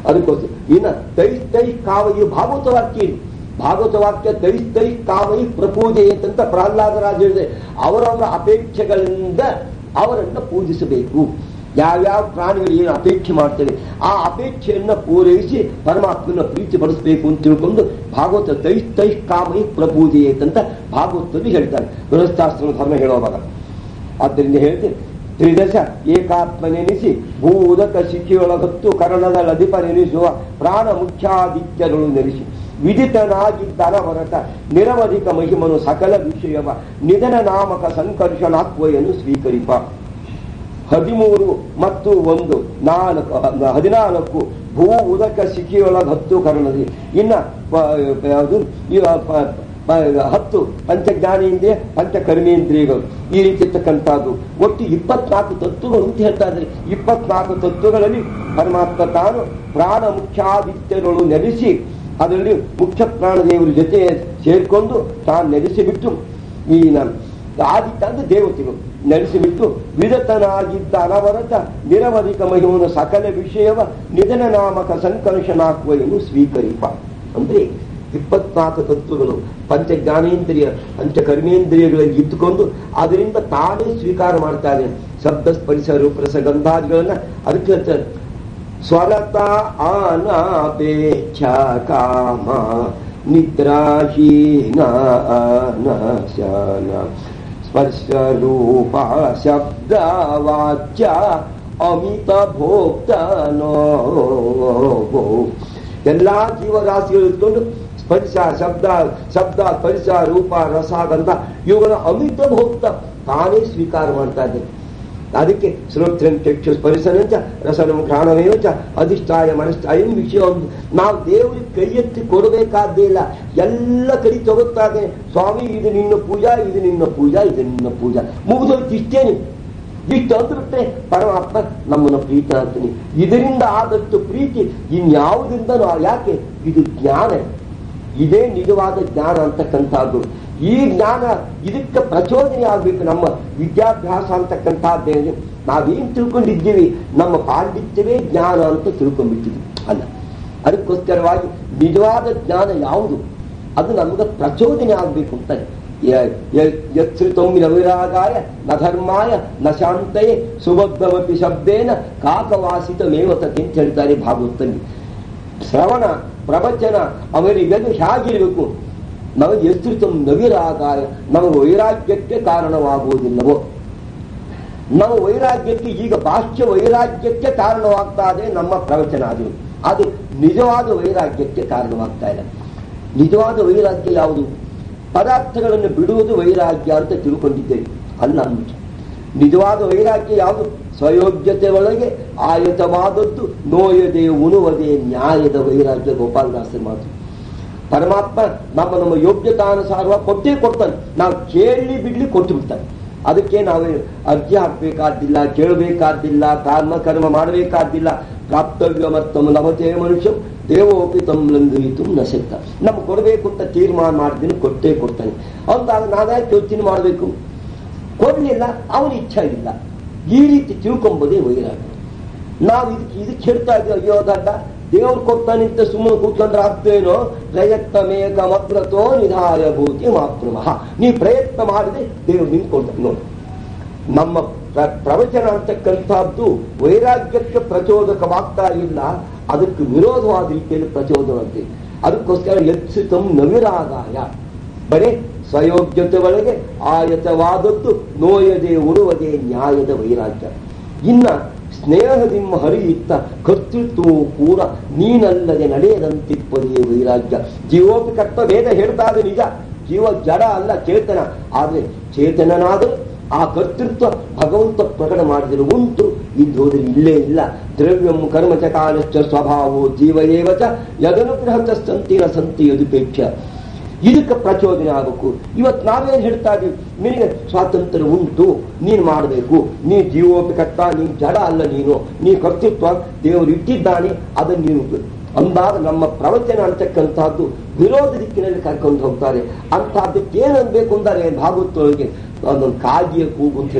ಅದಕ್ಕೋಸ್ಕರ ಇನ್ನ ತೈಸ್ ತೈ ಕಾವಯಿ ಭಾಗವತ ವಾಕ್ಯ ಇದು ಭಾಗವತ ವಾಕ್ಯ ತೈಸ್ ತೈ ಕಾವಯಿ ಪ್ರಪೂಜೆಯಂತ ಪ್ರಹ್ಲಾದರಾಜ ಹೇಳಿದೆ ಅವರವರ ಅಪೇಕ್ಷೆಗಳಿಂದ ಅವರನ್ನ ಪೂಜಿಸಬೇಕು ಯಾವ್ಯಾವ ಪ್ರಾಣಿಗಳು ಏನು ಅಪೇಕ್ಷೆ ಮಾಡ್ತೇವೆ ಆ ಅಪೇಕ್ಷೆಯನ್ನ ಪೂರೈಸಿ ಪರಮಾತ್ಮನ ಪ್ರೀತಿ ಪಡಿಸಬೇಕು ಅಂತ ತಿಳ್ಕೊಂಡು ಭಾಗವತ ತೈ ತೈ ಕಾಮೈ ಪ್ರಪೂಜೆಯಂತ ಭಾಗವತದಲ್ಲಿ ಹೇಳ್ತಾರೆ ಗೃಹಸ್ಥಾಶ್ರಮ ಧರ್ಮ ಹೇಳುವಾಗ ಆದ್ದರಿಂದ ಹೇಳ್ತೇನೆ ತ್ರಿದಶ ಏಕಾತ್ಮನೆನಿಸಿ ಭೂದಕ ಶಿಖಿಯೊಳಗತ್ತು ಕರ್ಣದ ಲಧಿಪ ನೆನೆಸುವ ಪ್ರಾಣ ಮುಖ್ಯಾದಿತ್ಯಗಳು ನೆನೆಸಿ ವಿದಿತನಾಗಿದ್ದನ ಹೊರತ ನಿರವಧಿಕ ಮಹಿಮನು ಸಕಲ ವಿಷಯವ ನಿಧನ ನಾಮಕ ಸಂಕರ್ಷಣಾತ್ವಯನ್ನು ಸ್ವೀಕರಿಪ ಹದಿಮೂರು ಮತ್ತು ಒಂದು ನಾಲ್ಕು ಹದಿನಾಲ್ಕು ಭೂ ಉದಕ ಶಿಖಿಯೊಳಗ ಹತ್ತು ಕರ್ಣದಿ ಇನ್ನ ಪ- ಯಾವುದು ಈ ಪ- ಪ- ಹತ್ತು ಪಂಚಜ್ಞಾನೇಂದ್ರಿಯ ಪಂಚಕರ್ಮೇಂದ್ರಿಯಗಳು ಈ ರೀತಿ ಇರ್ತಕ್ಕಂಥದ್ದು ಒಟ್ಟು ಇಪ್ಪತ್ನಾಲ್ಕು ತತ್ವಗಳು ಅಂತ ಹೇಳ್ತಾ ಇದ್ದಾರೆ ಇಪ್ಪತ್ನಾಲ್ಕು ತತ್ವಗಳಲ್ಲಿ ಪರಮಾತ್ಮ ತಾನು ಪ್ರಾಣ ಮುಖ್ಯಾದಿತ್ಯಗಳು ನೆಲೆಸಿ ಅದರಲ್ಲಿ ಮುಖ್ಯ ಪ್ರಾಣದೇವರ ಜೊತೆ ಸೇರ್ಕೊಂಡು ತಾನು ನೆಲೆಸಿಬಿಟ್ಟು ಈ ನ- ಆದಿತ್ಯ ಅಂದ್ರೆ ದೇವತೆಗಳು ನಡೆಸಿಬಿಟ್ಟು ವಿದತನಾಗಿದ್ದ ಅನವರತ ನಿರವಧಿಕ ಮಹಿಮನ ಸಕಲ ವಿಷಯವ ನಿಧನ ನಾಮಕ ಸಂಕರ್ಷಣಾಕ್ವಯನ್ನು ಸ್ವೀಕರಿಪ ಅಂದ್ರೆ ಇಪ್ಪತ್ನಾಲ್ಕು ತತ್ವಗಳು ಪಂಚ ಜ್ಞಾನೇಂದ್ರಿಯ ಪಂಚ ಕರ್ಮೇಂದ್ರಿಯಗಳಲ್ಲಿ ಇದ್ದುಕೊಂಡು ಅದರಿಂದ ತಾನೇ ಸ್ವೀಕಾರ ಮಾಡ್ತಾ ಇದೆ ಶಬ್ದ ಸ್ಪರ್ಶ ರೂಪರಸ ಗಂಧಾದಿಗಳನ್ನ ಅದಕ್ಕೆ ಹೇಳ್ತಾರೆ ಸ್ವರತ ಅನಾಪೇಕ್ಷ ಕಾಮ ನಿದ್ರಾಹೀನ ಅನಶನ ಸ್ಪರ್ಶ ರೂಪ ಶಬ್ದ ವಾಚ್ಯ ಅಮಿತ ಭೋಕ್ತ ಎಲ್ಲಾ ಜೀವರಾಶಿಗಳು ಇಟ್ಕೊಂಡು ಸ್ಪರ್ಶ ಶಬ್ದ ಶಬ್ದ ಸ್ಪರ್ಶ ರೂಪ ರಸ ಗಂಧ ಇವುಗಳ ಅಮಿತ ಭೋಕ್ತ ತಾನೇ ಸ್ವೀಕಾರ ಮಾಡ್ತಾ ಇದ್ದೇನೆ ಅದಕ್ಕೆ ಶ್ರೋತ್ರಂ ಚಕ್ಷು ಸ್ಪರಿಸನಂಚ ರಸನಂ ಘ್ರಾಣಮೇವಚ ಅಧಿಷ್ಠಾಯ ಮನಸ್ಥಾಯಂ ವಿಷಯ ಒಂದು ನಾವು ದೇವರಿಗೆ ಕೈ ಎತ್ತಿ ಕೊಡಬೇಕಾದ್ದೇ ಇಲ್ಲ ಎಲ್ಲ ಕೈ ತಗೋತಾನೆ ಸ್ವಾಮಿ ಇದು ನಿನ್ನ ಪೂಜಾ ಇದು ನಿನ್ನ ಪೂಜಾ ಇದು ನಿನ್ನ ಪೂಜಾ ಮುಗಿದೋಯ್ತು ಇಷ್ಟೇನೆ ಇಷ್ಟು ಅಂದ್ಬಿಟ್ರೆ ಪರಮಾತ್ಮ ನಮ್ಮನ್ನು ಪ್ರೀತ ಅಂತೀನಿ ಇದರಿಂದ ಆದಷ್ಟು ಪ್ರೀತಿ ಇನ್ಯಾವುದರಿಂದ ಯಾಕೆ ಇದು ಜ್ಞಾನ ಇದೇ ನಿಜವಾದ ಜ್ಞಾನ ಅಂತಕ್ಕಂಥದ್ದು ಈ ಜ್ಞಾನ ಇದಕ್ಕೆ ಪ್ರಚೋದನೆ ಆಗ್ಬೇಕು ನಮ್ಮ ವಿದ್ಯಾಭ್ಯಾಸ ಅಂತಕ್ಕಂಥದ್ದೇನೆ ನಾವೇನ್ ತಿಳ್ಕೊಂಡಿದ್ದೀವಿ ನಮ್ಮ ಪಾಂಡಿತ್ಯವೇ ಜ್ಞಾನ ಅಂತ ತಿಳ್ಕೊಂಡ್ಬಿಟ್ಟಿದ್ವಿ ಅಲ್ಲ ಅದಕ್ಕೋಸ್ಕರವಾಗಿ ನಿಜವಾದ ಜ್ಞಾನ ಯಾವುದು ಅದು ನಮಗೆ ಪ್ರಚೋದನೆ ಆಗ್ಬೇಕು ಅಂತ ಯತ್ಸೃತೊಮ್ಮಿ ನವಿರಾಗಾಯ ನ ಧರ್ಮಾಯ ನ ಶಾಂತಯೇ ಸುಬದ್ಧವಪಿ ಶಬ್ದೇನ ಕಾಕವಾಸಿತ ಮೇವತತೆ ಅಂತ ಹೇಳ್ತಾರೆ ಭಾಗವತಲ್ಲಿ ಶ್ರವಣ ಪ್ರವಚನ ಅವರಿಗೆಲ್ಲ ಹೇಗಿರಬೇಕು ನಮಗೆ ಎಸ್ತೃತ ನವಿರಾಗಾಯ ನಮಗೆ ವೈರಾಗ್ಯಕ್ಕೆ ಕಾರಣವಾಗುವುದಿಲ್ಲವೋ ನಮ್ಮ ವೈರಾಗ್ಯಕ್ಕೆ ಈಗ ಬಾಹ್ಯ ವೈರಾಗ್ಯಕ್ಕೆ ಕಾರಣವಾಗ್ತಾ ಇದೆ ನಮ್ಮ ಪ್ರವಚನ ಅದು ಅದು ನಿಜವಾದ ವೈರಾಗ್ಯಕ್ಕೆ ಕಾರಣವಾಗ್ತಾ ಇದೆ ನಿಜವಾದ ವೈರಾಗ್ಯ ಯಾವುದು ಪದಾರ್ಥಗಳನ್ನು ಬಿಡುವುದು ವೈರಾಗ್ಯ ಅಂತ ತಿಳ್ಕೊಂಡಿದ್ದೇವೆ ಅಲ್ಲ ಅಂದ್ಬಿಟ್ಟು ನಿಜವಾದ ವೈರಾಗ್ಯ ಯಾವುದು ಸ್ವಯೋಗ್ಯತೆ ಒಳಗೆ ಆಯತವಾದದ್ದು ನೋಯದೆ ಉಣುವದೆ ನ್ಯಾಯದ ವೈರಾಗ್ಯ ಗೋಪಾಲದಾಸರ ಮಾತು ಪರಮಾತ್ಮ ನಮ್ಮ ನಮ್ಮ ಯೋಗ್ಯತಾನುಸಾರವಾಗಿ ಕೊಟ್ಟೇ ಕೊಡ್ತಾನೆ ನಾವು ಕೇಳಿ ಬಿಡ್ಲಿ ಕೊಟ್ಟು ಬಿಡ್ತಾನೆ ಅದಕ್ಕೆ ನಾವು ಅರ್ಜಿ ಹಾಕಬೇಕಾದ್ದಿಲ್ಲ ಕೇಳಬೇಕಾದ್ದಿಲ್ಲ ಕರ್ಮ ಕರ್ಮ ಮಾಡಬೇಕಾದ್ದಿಲ್ಲ ಪ್ರಾಪ್ತವ್ಯ ಮತ್ತೊಮ್ಮೆ ಲಭತೆ ಮನುಷ್ಯ ದೇವೋಪಿ ತಮ್ಮಲಂಗರಿತು ನಶಕ್ತ ನಮ್ಗೆ ಕೊಡಬೇಕು ಅಂತ ತೀರ್ಮಾನ ಮಾಡಿದ್ದೀನಿ ಕೊಟ್ಟೇ ಕೊಡ್ತಾನೆ ಅಂದಾಗ ನಾವ್ಯಾಕೆ ಯೋಚನೆ ಮಾಡಬೇಕು ಕೊಡ್ಲಿಲ್ಲ ಅವನ ಇಚ್ಛೆ ಇಲ್ಲ ಈ ರೀತಿ ತಿಳ್ಕೊಂಬೋದೇ ವೈರಾಗ್ಯ ನಾವು ಇದಕ್ಕೆ ಇದಕ್ಕೆ ಹೇಳ್ತಾ ಇದ್ದೀವಿ ಅಯ್ಯೋ ದಡ್ಡ ದೇವ್ರು ಕೊಡ್ತಾನೆ ಅಂತ ಸುಮ್ಮನೆ ಕೂತ್ಕೊಂಡ್ರೆ ಆಗ್ತೇನೋ ಪ್ರಯತ್ನ ಮೇಘ ಮಗ್ರತೋ ನಿಧಾಯ ಭೂತಿ ಮಾತೃಮಃ ನೀ ಪ್ರಯತ್ನ ಮಾಡಿದ್ರೆ ದೇವ್ರು ನಿಂಗೆ ಕೊಡ್ತಾನೆ ನೋಡಿ ನಮ್ಮ ಪ್ರ- ಪ್ರವಚನ ಅಂತಕ್ಕಂಥದ್ದು ವೈರಾಗ್ಯಕ್ಕೆ ಪ್ರಚೋದಕವಾಗ್ತಾ ಇಲ್ಲ ಅದಕ್ಕೆ ವಿರೋಧವಾದ ರೀತಿಯಲ್ಲಿ ಪ್ರಚೋದನ ಅಂತೆ ಅದಕ್ಕೋಸ್ಕರ ಯತ್ಸಿತಂ ನವಿರಾಗಾಯ ಬರೇ ಸ್ವಯೋಗ್ಯತೆ ಒಳಗೆ ಆಯತವಾದದ್ದು ನೋಯದೆ ಉಳುವದೆ ನ್ಯಾಯದ ವೈರಾಗ್ಯ ಇನ್ನ ಸ್ನೇಹದಿಮ್ಮ ಹರಿಯಿತ್ತ ಕರ್ತೃತ್ವವು ಕೂಡ ನೀನಲ್ಲದೆ ನಡೆಯದಂತಿಪ್ಪದೇ ವೈರಾಗ್ಯ ಜೀವೋಪಿ ಕರ್ತ ವೇದ ಹೇಳ್ತಾ ಇದೆ ನಿಜ ಜೀವ ಜಡ ಅಲ್ಲ ಚೇತನ ಆದ್ರೆ ಚೇತನನಾದರೂ ಆ ಕರ್ತೃತ್ವ ಭಗವಂತ ಪ್ರಕಟ ಮಾಡಿದರೆ ಉಂಟು ಇದ್ದು ಹೋದ್ರೆ ಇಲ್ಲೇ ಇಲ್ಲ ದ್ರವ್ಯಂ ಕರ್ಮಚ ಕಾಲಶ್ಚ ಸ್ವಭಾವೋ ಜೀವ ಏವಚ ಯದನುಗ್ರಹ ಸಂತಿನ ಸಂತಿ ಯದುಪೇಕ್ಷ ಇದಕ್ಕೆ ಪ್ರಚೋದನೆ ಆಗಬೇಕು ಇವತ್ತು ನಾವೇನ್ ಹೇಳ್ತಾ ಇದೀವಿ ನಿನಗೆ ಸ್ವಾತಂತ್ರ್ಯ ಉಂಟು ನೀನು ಮಾಡಬೇಕು ನೀ ಜೀವೋಪಕರ್ತ ನೀನು ಜಡ ಅಲ್ಲ ನೀನು ನೀ ಕರ್ತೃತ್ವ ದೇವರು ಇಟ್ಟಿದ್ದಾನೆ ಅದನ್ನು ನೀನು ಅಂದಾಗ ನಮ್ಮ ಪ್ರವಚನ ಅಂತಕ್ಕಂಥದ್ದು ವಿರೋಧ ದಿಕ್ಕಿನಲ್ಲಿ ಕರ್ಕೊಂಡು ಹೋಗ್ತಾರೆ ಅಂತಹದ್ದಕ್ಕೆ ಏನು ಅನ್ಬೇಕು ಅಂತಾರೆ ಭಾಗವತೊಳಗೆ ಅದೊಂದು ಕಾಗಿಯ ಕೂಗು ಅಂತ ಹೇಳ್ಬೇಕು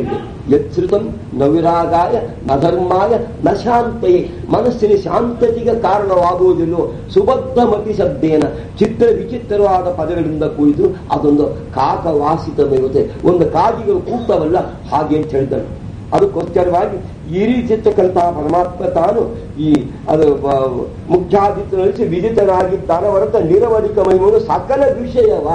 ಯತ್ಸೃತಂ ನವಿರಾಗಾಯ ನಧರ್ಮಾಯ ನ ಶಾಂತೆಯೇ ಮನಸ್ಸಿನ ಶಾಂತತೆಗೆ ಕಾರಣವಾಗುವುದಿಲ್ಲೋ ಸುಬದ್ಧ ಮತಿ ಶಬ್ದೇನ ಚಿತ್ರ ವಿಚಿತ್ರವಾದ ಪದಗಳಿಂದ ಕೂಡಿದು ಅದೊಂದು ಕಾಕವಾಸಿತವಿರುತ್ತೆ ಒಂದು ಕಾಗಿಗಳು ಕೂಗ್ತವಲ್ಲ ಹಾಗೆ ಅಂತ ಹೇಳಿದನು ಅದಕ್ಕೋಸ್ಕರವಾಗಿ ಈ ರೀತಿ ಇರ್ತಕ್ಕಂತಹ ಪರಮಾತ್ಮ ತಾನು ಈ ಅದು ಬ- ಮುಖ್ಯಾದಿತ್ಯನಲ್ಲಿ ವಿದಿತನಾಗಿದ್ದಾನೆ ಹೊರತ ನಿರವಧಿಕ ಮಹಿಮನು ಸಕಲ ವಿಷಯವ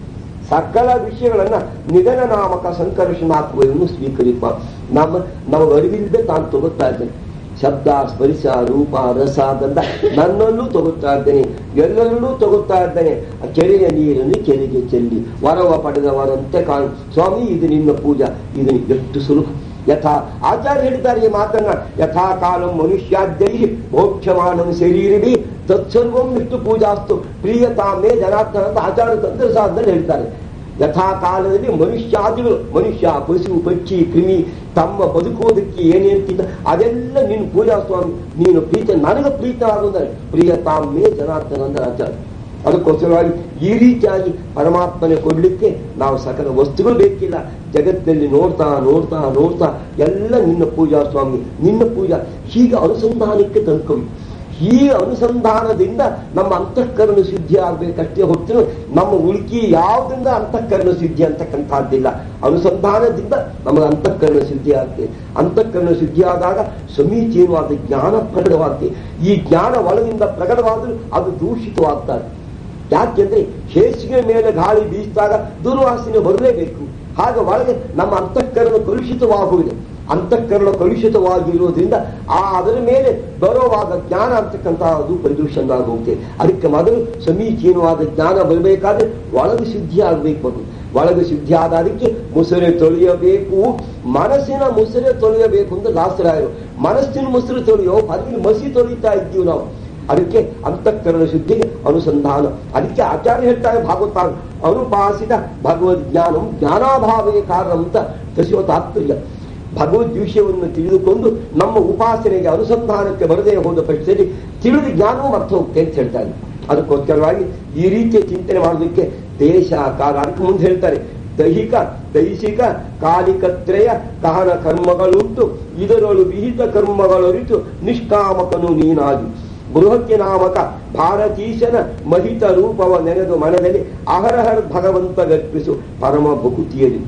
ಸಕಲ ವಿಷಯಗಳನ್ನ ನಿಧನ ನಾಮಕ ಸಂಕರ್ಷಣಾತ್ಮವನ್ನು ಸ್ವೀಕರಿಸುವ ನಮ್ಮ ನಾವು ಅರಿವಿಲ್ಲದೆ ತಾನು ತಗೋತಾ ಇದ್ದೇನೆ ಶಬ್ದ ಸ್ಪರ್ಶ ರೂಪ ರಸ ಗಂಧ ನನ್ನಲ್ಲೂ ತಗೋತಾ ಇದ್ದೇನೆ ಎಲ್ಲರಲ್ಲೂ ತಗೋತಾ ಇದ್ದೇನೆ ಆ ಕೆರೆಯ ನೀರನ್ನು ಕೆರೆಗೆ ಚೆಲ್ಲಿ ವರವ ಪಡೆದವರಂತೆ ಕಾಣು ಸ್ವಾಮಿ ಇದು ನಿನ್ನ ಪೂಜಾ ಇದು ಎಷ್ಟು ಸುಲಭ ಯಥಾ ಆಚಾರ್ಯ ಹೇಳಿದ್ದಾರೆ ಈ ಮಾತನ್ನ ಯಥಾ ಕಾಲಂ ಮನುಷ್ಯಾದ್ಯೈ ಮೋಕ್ಷಮಾನಂ ಶರೀರವಿ ತತ್ಸರ್ವಂ ವಿಷ್ಣು ಪೂಜಾಸ್ತು ಪ್ರಿಯತಾಮೇ ಜನಾರ್ದನ ಅಂತ ಆಚಾರ್ಯ ತಂತ್ರ ಸಾಧದಲ್ಲಿ ಹೇಳ್ತಾರೆ ಯಥಾ ಕಾಲದಲ್ಲಿ ಮನುಷ್ಯಾದಿಗಳು ಮನುಷ್ಯ ಪಶು ಪಕ್ಷಿ ಕ್ರಿಮಿ ತಮ್ಮ ಬದುಕುವುದಕ್ಕೆ ಏನೇಂತಿದ್ದ ಅದೆಲ್ಲ ನೀನು ಪೂಜಾ ಸ್ವಾಮಿ ನೀನು ಪ್ರೀತ ನನಗೆ ಪ್ರೀತವಾಗುವುದರೆ ಪ್ರಿಯತಾಮೇ ಜನಾರ್ದನ ಅಂದ್ರೆ ಆಚಾರ್ಯ ಅದಕ್ಕೋಸ್ಕರವಾಗಿ ಈ ರೀತಿಯಾಗಿ ಪರಮಾತ್ಮನೆ ಕೊಡ್ಲಿಕ್ಕೆ ನಾವು ಸಕಲ ವಸ್ತುಗಳು ಬೇಕಿಲ್ಲ ಜಗತ್ತಿನಲ್ಲಿ ನೋಡ್ತಾ ನೋಡ್ತಾ ನೋಡ್ತಾ ಎಲ್ಲ ನಿನ್ನ ಪೂಜಾ ಸ್ವಾಮಿ ನಿನ್ನ ಪೂಜಾ ಹೀಗೆ ಅನುಸಂಧಾನಕ್ಕೆ ತಂದ್ಕೊಳ್ಳಿ ಈ ಅನುಸಂಧಾನದಿಂದ ನಮ್ಮ ಅಂತಃಕರಣ ಶುದ್ಧಿ ಆಗ್ಬೇಕಷ್ಟೇ ಹೊತ್ತು ನಮ್ಮ ಉಳುಕಿ ಯಾವುದರಿಂದ ಅಂತಃಕರಣ ಶುದ್ಧಿ ಅಂತಕ್ಕಂಥದ್ದಿಲ್ಲ ಅನುಸಂಧಾನದಿಂದ ನಮಗೆ ಅಂತಃಕರಣ ಶುದ್ಧಿ ಆಗ್ತದೆ ಅಂತಃಕರಣ ಶುದ್ಧಿ ಆದಾಗ ಸಮೀಚೀನವಾದ ಜ್ಞಾನ ಪ್ರಕಟವಾಗ್ತದೆ ಈ ಜ್ಞಾನ ಒಳಗಿಂದ ಪ್ರಕಟವಾದರೂ ಅದು ದೂಷಿತವಾಗ್ತದೆ ಯಾಕೆಂದ್ರೆ ಹೇಸಿಗೆ ಮೇಲೆ ಗಾಳಿ ಬೀಸಿದಾಗ ದುರ್ವಾಸನೆ ಬರಲೇಬೇಕು ಹಾಗೆ ಒಳಗೆ ನಮ್ಮ ಅಂತಃಕರಣ ಕಲುಷಿತವಾಗುವುದು ಅಂತಃಕರಣ ಕಲುಷಿತವಾಗಿರುವುದರಿಂದ ಆ ಅದರ ಮೇಲೆ ಬರುವಾಗ ಜ್ಞಾನ ಅಂತಕ್ಕಂಥದ್ದು ಪರಿದೂಷಣ ಹೋಗುತ್ತೆ ಅದಕ್ಕೆ ಮೊದಲು ಸಮೀಚೀನವಾದ ಜ್ಞಾನ ಬರಬೇಕಾದ್ರೆ ಒಳಗೆ ಶುದ್ಧಿ ಆಗಬೇಕು ಅದು ಒಳಗೆ ಶುದ್ಧಿ ಆದ ಅದಕ್ಕೆ ಮುಸುರೆ ತೊಳೆಯಬೇಕು ಮನಸ್ಸಿನ ಮುಸುರೆ ತೊಳೆಯಬೇಕು ಅಂತ ದಾಸರಾಯರು ಮನಸ್ಸಿನ ಮುಸುರೆ ತೊಳೆಯೋ ಹೊರಗಿನ ಮಸಿ ತೊಳಿತಾ ಇದ್ದೀವಿ ನಾವು ಅದಕ್ಕೆ ಅಂತಃಕರಣ ಶುದ್ಧಿಗೆ ಅನುಸಂಧಾನ ಅದಕ್ಕೆ ಆಚಾರ್ಯ ಹೇಳ್ತಾರೆ ಭಾಗವತ ಅನುಪಾಸಿತ ಭಗವದ್ ಜ್ಞಾನಂ ಜ್ಞಾನಾಭಾವೇ ಕಾರಣ ಅಂತ ತಸಿವ ತಾತ್ಪರ್ಯ ಭಗವದ್ ವಿಷಯವನ್ನು ತಿಳಿದುಕೊಂಡು ನಮ್ಮ ಉಪಾಸನೆಗೆ ಅನುಸಂಧಾನಕ್ಕೆ ಬರದೇ ಹೋದ ಪಕ್ಷದಲ್ಲಿ ತಿಳಿದು ಜ್ಞಾನವೂ ಅರ್ಥ ಹೋಗ್ತೆ ಅಂತ ಹೇಳ್ತಾರೆ ಅದಕ್ಕೋಸ್ಕರವಾಗಿ ಈ ರೀತಿಯ ಚಿಂತನೆ ಮಾಡೋದಕ್ಕೆ ದೇಶ ಕಾಲ ಅದಕ್ಕೆ ಮುಂದೆ ಹೇಳ್ತಾರೆ ದೈಹಿಕ ದೈಹಿಕ ಕಾಲಿಕತ್ರಯ ಕಹನ ಕರ್ಮಗಳುಂಟು ಇದರೊಳು ವಿಹಿತ ಕರ್ಮಗಳರಿತು ನಿಷ್ಕಾಮಕನು ನೀನಾಗಿ ಬೃಹತ್ಯ ನಾಮಕ ಭಾರತೀಶನ ಮಹಿತ ರೂಪವ ನೆನೆದು ಮನದಲ್ಲಿ ಅಹರಹರ ಭಗವಂತ ಗರ್ಪಿಸು ಪರಮ ಭಕುತಿಯಲ್ಲಿ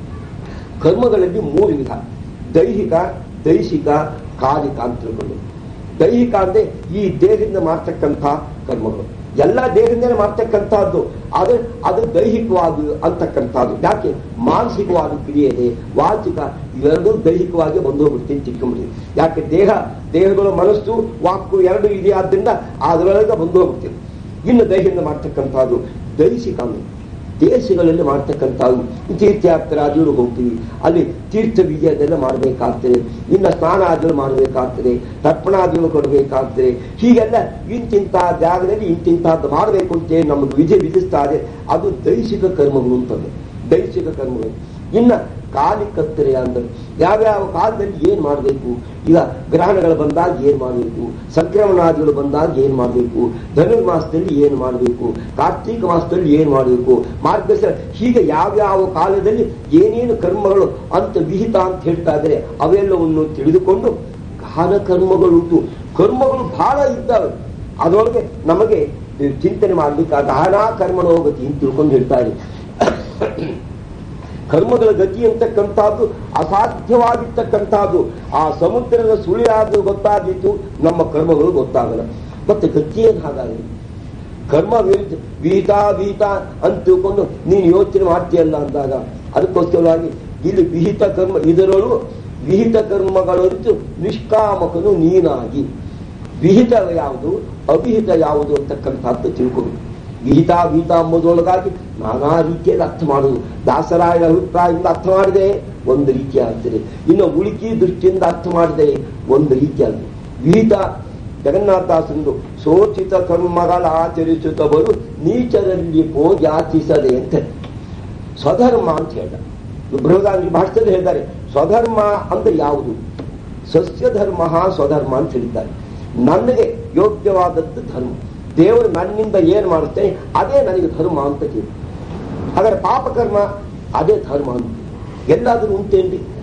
ಕರ್ಮಗಳಲ್ಲಿ ಮೂರು ವಿಧ ದೈಹಿಕ ದೈಹಿಕ ಕಾಲಿಕ ಅಂತಗಳು ದೈಹಿಕ ಅಂದ್ರೆ ಈ ದೇಹದಿಂದ ಮಾಡ್ತಕ್ಕಂಥ ಕರ್ಮಗಳು ಎಲ್ಲ ದೇಹದಿಂದಲೇ ಮಾಡ್ತಕ್ಕಂಥದ್ದು ಅದು ಅದು ದೈಹಿಕವಾಗಿ ಅಂತಕ್ಕಂಥದ್ದು ಯಾಕೆ ಮಾನಸಿಕವಾದ ಕ್ರಿಯೆ ಇದೆ ವಾಚಿಕ ಇವೆರಡೂ ದೈಹಿಕವಾಗಿ ಬಂದು ಹೋಗ್ಬಿಡ್ತೀನಿ ತಿಳ್ಕೊಂಬಿಡ್ತೀನಿ ಯಾಕೆ ದೇಹ ದೇಹಗಳು ಮನಸ್ಸು ವಾಕು ಎರಡು ಇದೆ ಆದ್ರಿಂದ ಅದರೊಳಗೆ ಬಂದು ಹೋಗ್ಬಿಡ್ತೀನಿ ಇನ್ನು ದೇಹದಿಂದ ಮಾಡ್ತಕ್ಕಂಥದ್ದು ದೈಹಿಕ ಅಂದ್ರೆ ದೇಶಗಳಲ್ಲಿ ಮಾಡ್ತಕ್ಕಂಥವು ತೀರ್ಥಯಾತ್ರಾದಿಗಳು ಹೋಗ್ತೀವಿ ಅಲ್ಲಿ ತೀರ್ಥ ವಿಜಯದೆಲ್ಲ ಮಾಡಬೇಕಾಗ್ತದೆ ಇನ್ನು ಸ್ನಾನಾದಿಗಳು ಮಾಡಬೇಕಾಗ್ತದೆ ತರ್ಪಣಾದಿಗಳು ಕೊಡಬೇಕಾಗ್ತದೆ ಹೀಗೆಲ್ಲ ಇಂತಿಂಥ ಜಾಗದಲ್ಲಿ ಇಂತಿಂತಹದ್ದು ಮಾಡಬೇಕು ಅಂತ ನಮಗೆ ವಿಧಿ ವಿಧಿಸ್ತಾ ಇದೆ ಅದು ದೈಹಿಕ ಕರ್ಮಗಳು ಅಂತಂದು ದೈಹಿಕ ಕರ್ಮಗಳು ಇನ್ನ ಕಾಲಿಕತ್ತರೆ ಅಂದ್ರೆ ಯಾವ್ಯಾವ ಕಾಲದಲ್ಲಿ ಏನ್ ಮಾಡಬೇಕು ಈಗ ಗ್ರಹಣಗಳು ಬಂದಾಗ ಏನ್ ಮಾಡಬೇಕು ಸಂಕ್ರಮಣಾದಿಗಳು ಬಂದಾಗ ಏನ್ ಮಾಡಬೇಕು ಧನುರ್ಮಾಸದಲ್ಲಿ ಏನ್ ಮಾಡಬೇಕು ಕಾರ್ತೀಕ ಮಾಸದಲ್ಲಿ ಏನ್ ಮಾಡಬೇಕು ಮಾರ್ಗದರ್ಶನ ಹೀಗೆ ಯಾವ್ಯಾವ ಕಾಲದಲ್ಲಿ ಏನೇನು ಕರ್ಮಗಳು ಅಂತ ವಿಹಿತ ಅಂತ ಹೇಳ್ತಾ ಇದ್ದಾರೆ ಅವೆಲ್ಲವನ್ನು ತಿಳಿದುಕೊಂಡು ಕಾಲ ಕರ್ಮಗಳುಂಟು ಕರ್ಮಗಳು ಬಹಳ ಇದ್ದಾವೆ ಅದರೊಳಗೆ ನಮಗೆ ಚಿಂತನೆ ಮಾಡಬೇಕಾದ ಗಹನಾ ಕರ್ಮಣೋ ಗತಿ ಅಂತ ತಿಳ್ಕೊಂಡು ಹೇಳ್ತಾರೆ ಕರ್ಮಗಳ ಗತಿ ಅಂತಕ್ಕಂಥದ್ದು ಅಸಾಧ್ಯವಾಗಿರ್ತಕ್ಕಂಥದ್ದು ಆ ಸಮುದ್ರದ ಸುಳಿಯಾದ್ದು ಗೊತ್ತಾದಿತ್ತು ನಮ್ಮ ಕರ್ಮಗಳು ಗೊತ್ತಾಗಲ್ಲ ಮತ್ತೆ ಗತಿ ಏನು ಹಾಗಾಗಲಿ ಕರ್ಮ ವಿರುದ್ಧ ವೀತ ವೀತ ಅಂತ ತಿಳ್ಕೊಂಡು ನೀನು ಯೋಚನೆ ಮಾಡ್ತೀಯಲ್ಲ ಅಂದಾಗ ಅದಕ್ಕೋಸ್ಕರವಾಗಿ ಇಲ್ಲಿ ವಿಹಿತ ಕರ್ಮ ಇದರೊಳು ವಿಹಿತ ಕರ್ಮಗಳಂತೂ ನಿಷ್ಕಾಮಕನು ನೀನಾಗಿ ವಿಹಿತ ಯಾವುದು ಅವಿಹಿತ ಯಾವುದು ಅಂತಕ್ಕಂಥದ್ದು ತಿಳ್ಕೊಬೇಕು ವಿಹಿತ ವೀತ ಎಂಬುದರೊಳಗಾಗಿ ನಾನಾ ರೀತಿಯಲ್ಲಿ ಅರ್ಥ ಮಾಡುವುದು ದಾಸರಾಯನ ಅಭಿಪ್ರಾಯದಿಂದ ಅರ್ಥ ಮಾಡಿದೆ ಒಂದು ರೀತಿ ಆಗ್ತದೆ ಇನ್ನು ಉಳುಕಿ ದೃಷ್ಟಿಯಿಂದ ಅರ್ಥ ಮಾಡಿದೆ ಒಂದು ರೀತಿ ಆಗ್ತದೆ ವಿಹಿತ ಜಗನ್ನಾಥದಾಸಂದು ಸೋಚಿತ ಕರ್ಮಗಳ ಆಚರಿಸುತ್ತವರು ನೀಚರಲ್ಲಿ ಪೋಜಾಚಿಸದೆ ಅಂತ ಸ್ವಧರ್ಮ ಅಂತ ಹೇಳ್ದ ಬೃಹದಾಂಗಿ ಭಾಷೆಯಲ್ಲಿ ಹೇಳ್ತಾರೆ ಸ್ವಧರ್ಮ ಅಂದ್ರೆ ಯಾವುದು ಸಸ್ಯ ಧರ್ಮ ಸ್ವಧರ್ಮ ಅಂತ ಹೇಳಿದ್ದಾರೆ ನನಗೆ ಯೋಗ್ಯವಾದದ್ದು ಧರ್ಮ ದೇವರು ನನ್ನಿಂದ ಏನ್ ಮಾಡುತ್ತೇನೆ ಅದೇ ನನಗೆ ಧರ್ಮ ಅಂತ ಕೇಳಿ ಹಾಗಾದ್ರೆ ಪಾಪಕರ್ಮ ಅದೇ ಧರ್ಮ ಅಂತ ಎಲ್ಲಾದ್ರೂ ಉಂಟೇನ್ರಿ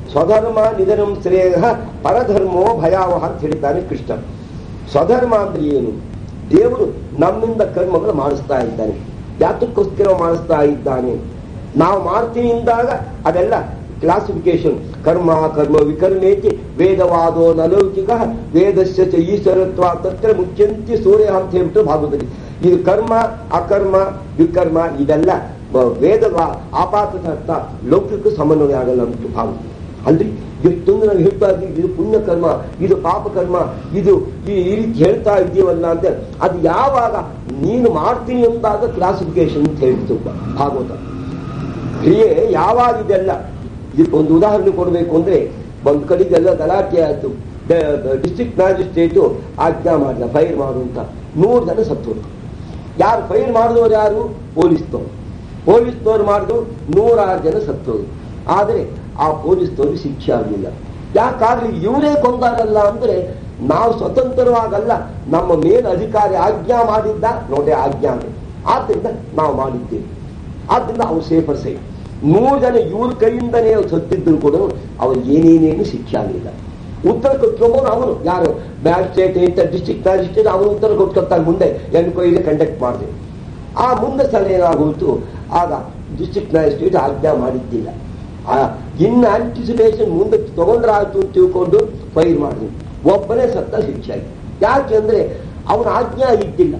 ಸ್ವಧರ್ಮ ನಿಧನಂ ಶ್ರೇಯ ಪರಧರ್ಮೋ ಭಯಾವಹ ಅಂತ ಹೇಳಿದ್ದಾನೆ ಕೃಷ್ಣ ಸ್ವಧರ್ಮ ಅಂದ್ರೆ ಏನು ದೇವರು ನಮ್ಮಿಂದ ಕರ್ಮಗಳು ಮಾಡಿಸ್ತಾ ಇದ್ದಾನೆ ಯಾತಕ್ಕೋಸ್ಕರ ಮಾಡಿಸ್ತಾ ಇದ್ದಾನೆ ನಾವು ಮಾಡ್ತೀನಿ ಇಂದಾಗ ಅದೆಲ್ಲ ಕ್ಲಾಸಿಫಿಕೇಶನ್ ಕರ್ಮ ಕರ್ಮ ವಿಕರ್ಮೇತಿ ವೇದವಾದೋ ನಲೌಕಿಕ ವೇದಸ್ಯ ಚ ಈಶ್ವರತ್ವ ತತ್ರ ಮುಖ್ಯಂತಿ ಸೂರ್ಯ ಅಂತ ಹೇಳ್ಬಿಟ್ಟು ಭಾಗವತದಲ್ಲಿ ಇದು ಕರ್ಮ ಅಕರ್ಮ ವಿಕರ್ಮ ಇದೆಲ್ಲ ಬ- ವೇದದ ಆಪಾತದ ಅರ್ಥ ಲೌಕಿಕ ಸಮನ್ವಯ ಆಗಲ್ಲ ಅಂತ ಭಾವ ಅಲ್ರಿ ಎಷ್ಟೊಂದು ನಾವು ಹೇಳ್ತಾ ಇದ್ದೀವಿ ಇದು ಪುಣ್ಯ ಕರ್ಮ ಇದು ಪಾಪ ಕರ್ಮ ಇದು ಈ ಈ ರೀತಿ ಹೇಳ್ತಾ ಇದ್ದೀವಲ್ಲ ಅಂತ ಅದು ಯಾವಾಗ ನೀನು ಮಾಡ್ತೀನಿ ಅಂದಾಗ ಕ್ಲಾಸಿಫಿಕೇಶನ್ ಅಂತ ಹೇಳ್ತು ಭಾಗವತ ಕ್ರಿಯೆ ಯಾವಾಗ ಇದೆಲ್ಲ ಇದಕ್ಕೆ ಒಂದು ಉದಾಹರಣೆ ಕೊಡಬೇಕು ಅಂದ್ರೆ ಒಂದು ಕಡೆಗೆಲ್ಲ ಗಲಾಟೆ ಆಯ್ತು ಡಿಸ್ಟ್ರಿಕ್ಟ್ ಮ್ಯಾಜಿಸ್ಟ್ರೇಟು ಆಜ್ಞಾ ಮಾಡಿದ ಫೈರ್ ಮಾಡು ಅಂತ ನೂರು ಜನ ಸತ್ತೋರು ಯಾರು ಫೈರ್ ಮಾಡಿದವರು ಯಾರು ಪೊಲೀಸ್ನವರು ಪೊಲೀಸ್ನವ್ರು ಮಾಡಿದ್ರು ನೂರಾರು ಜನ ಸತ್ತೋರು ಆದರೆ ಆ ಪೊಲೀಸ್ನವ್ರಿಗೆ ಶಿಕ್ಷೆ ಆಗಲಿಲ್ಲ ಯಾಕಾಗ್ಲಿ ಇವರೇ ಕೊಂದಾರಲ್ಲ ಅಂದ್ರೆ ನಾವು ಸ್ವತಂತ್ರವಾಗಲ್ಲ ನಮ್ಮ ಮೇಲ್ ಅಧಿಕಾರಿ ಆಜ್ಞಾ ಮಾಡಿದ್ದ ನೋಡಿ ಆಜ್ಞಾ ಅಂದ್ರೆ. ಆದ್ರಿಂದ ನಾವು ಮಾಡಿದ್ದೇವೆ ಆದ್ರಿಂದ ಅವ್ರು ಸೇಫರ್ ಸೈಡ್ ನೂರು ಜನ ಇವ್ರ ಕೈಯಿಂದನೇ ಅವ್ರು ಸತ್ತಿದ್ರು ಕೂಡ ಅವ್ರು ಏನೇನೇನು ಶಿಕ್ಷೆ ಆಗಲಿಲ್ಲ ಉತ್ತರ ಕೊಟ್ಕೊಂಬೋದು ಅವನು ಯಾರು ಮ್ಯಾಜಿಸ್ಟ್ರೇಟ್ ಇಂಥ ಡಿಸ್ಟ್ರಿಕ್ಟ್ ಮ್ಯಾಜಿಸ್ಟ್ರೇಟ್ ಅವನು ಉತ್ತರ ಕೊಟ್ಕೊಳ್ತಾನೆ ಮುಂದೆ ಎನ್ಕ್ವೈರಿ ಕಂಡಕ್ಟ್ ಮಾಡಿದೆ ಆ ಮುಂದೆ ಸಲ ಏನಾಗೋಯ್ತು ಆಗ ಡಿಸ್ಟ್ರಿಕ್ಟ್ ಮ್ಯಾಜಿಸ್ಟ್ರೇಟ್ ಆಜ್ಞಾ ಮಾಡಿದ್ದಿಲ್ಲ ಆ ಇನ್ ಆಂಟಿಸಿಪೇಷನ್ ಮುಂದೆ ತಗೊಂಡ್ರಾಯ್ತು ಅಂತ ತಿಳ್ಕೊಂಡು ಫೈರ್ ಮಾಡಿದ್ರು ಒಬ್ಬನೇ ಸತ್ತ ಶಿಕ್ಷೆ ಆಯ್ತು ಯಾಕೆಂದ್ರೆ ಅವನ ಆಜ್ಞಾ ಇದ್ದಿಲ್ಲ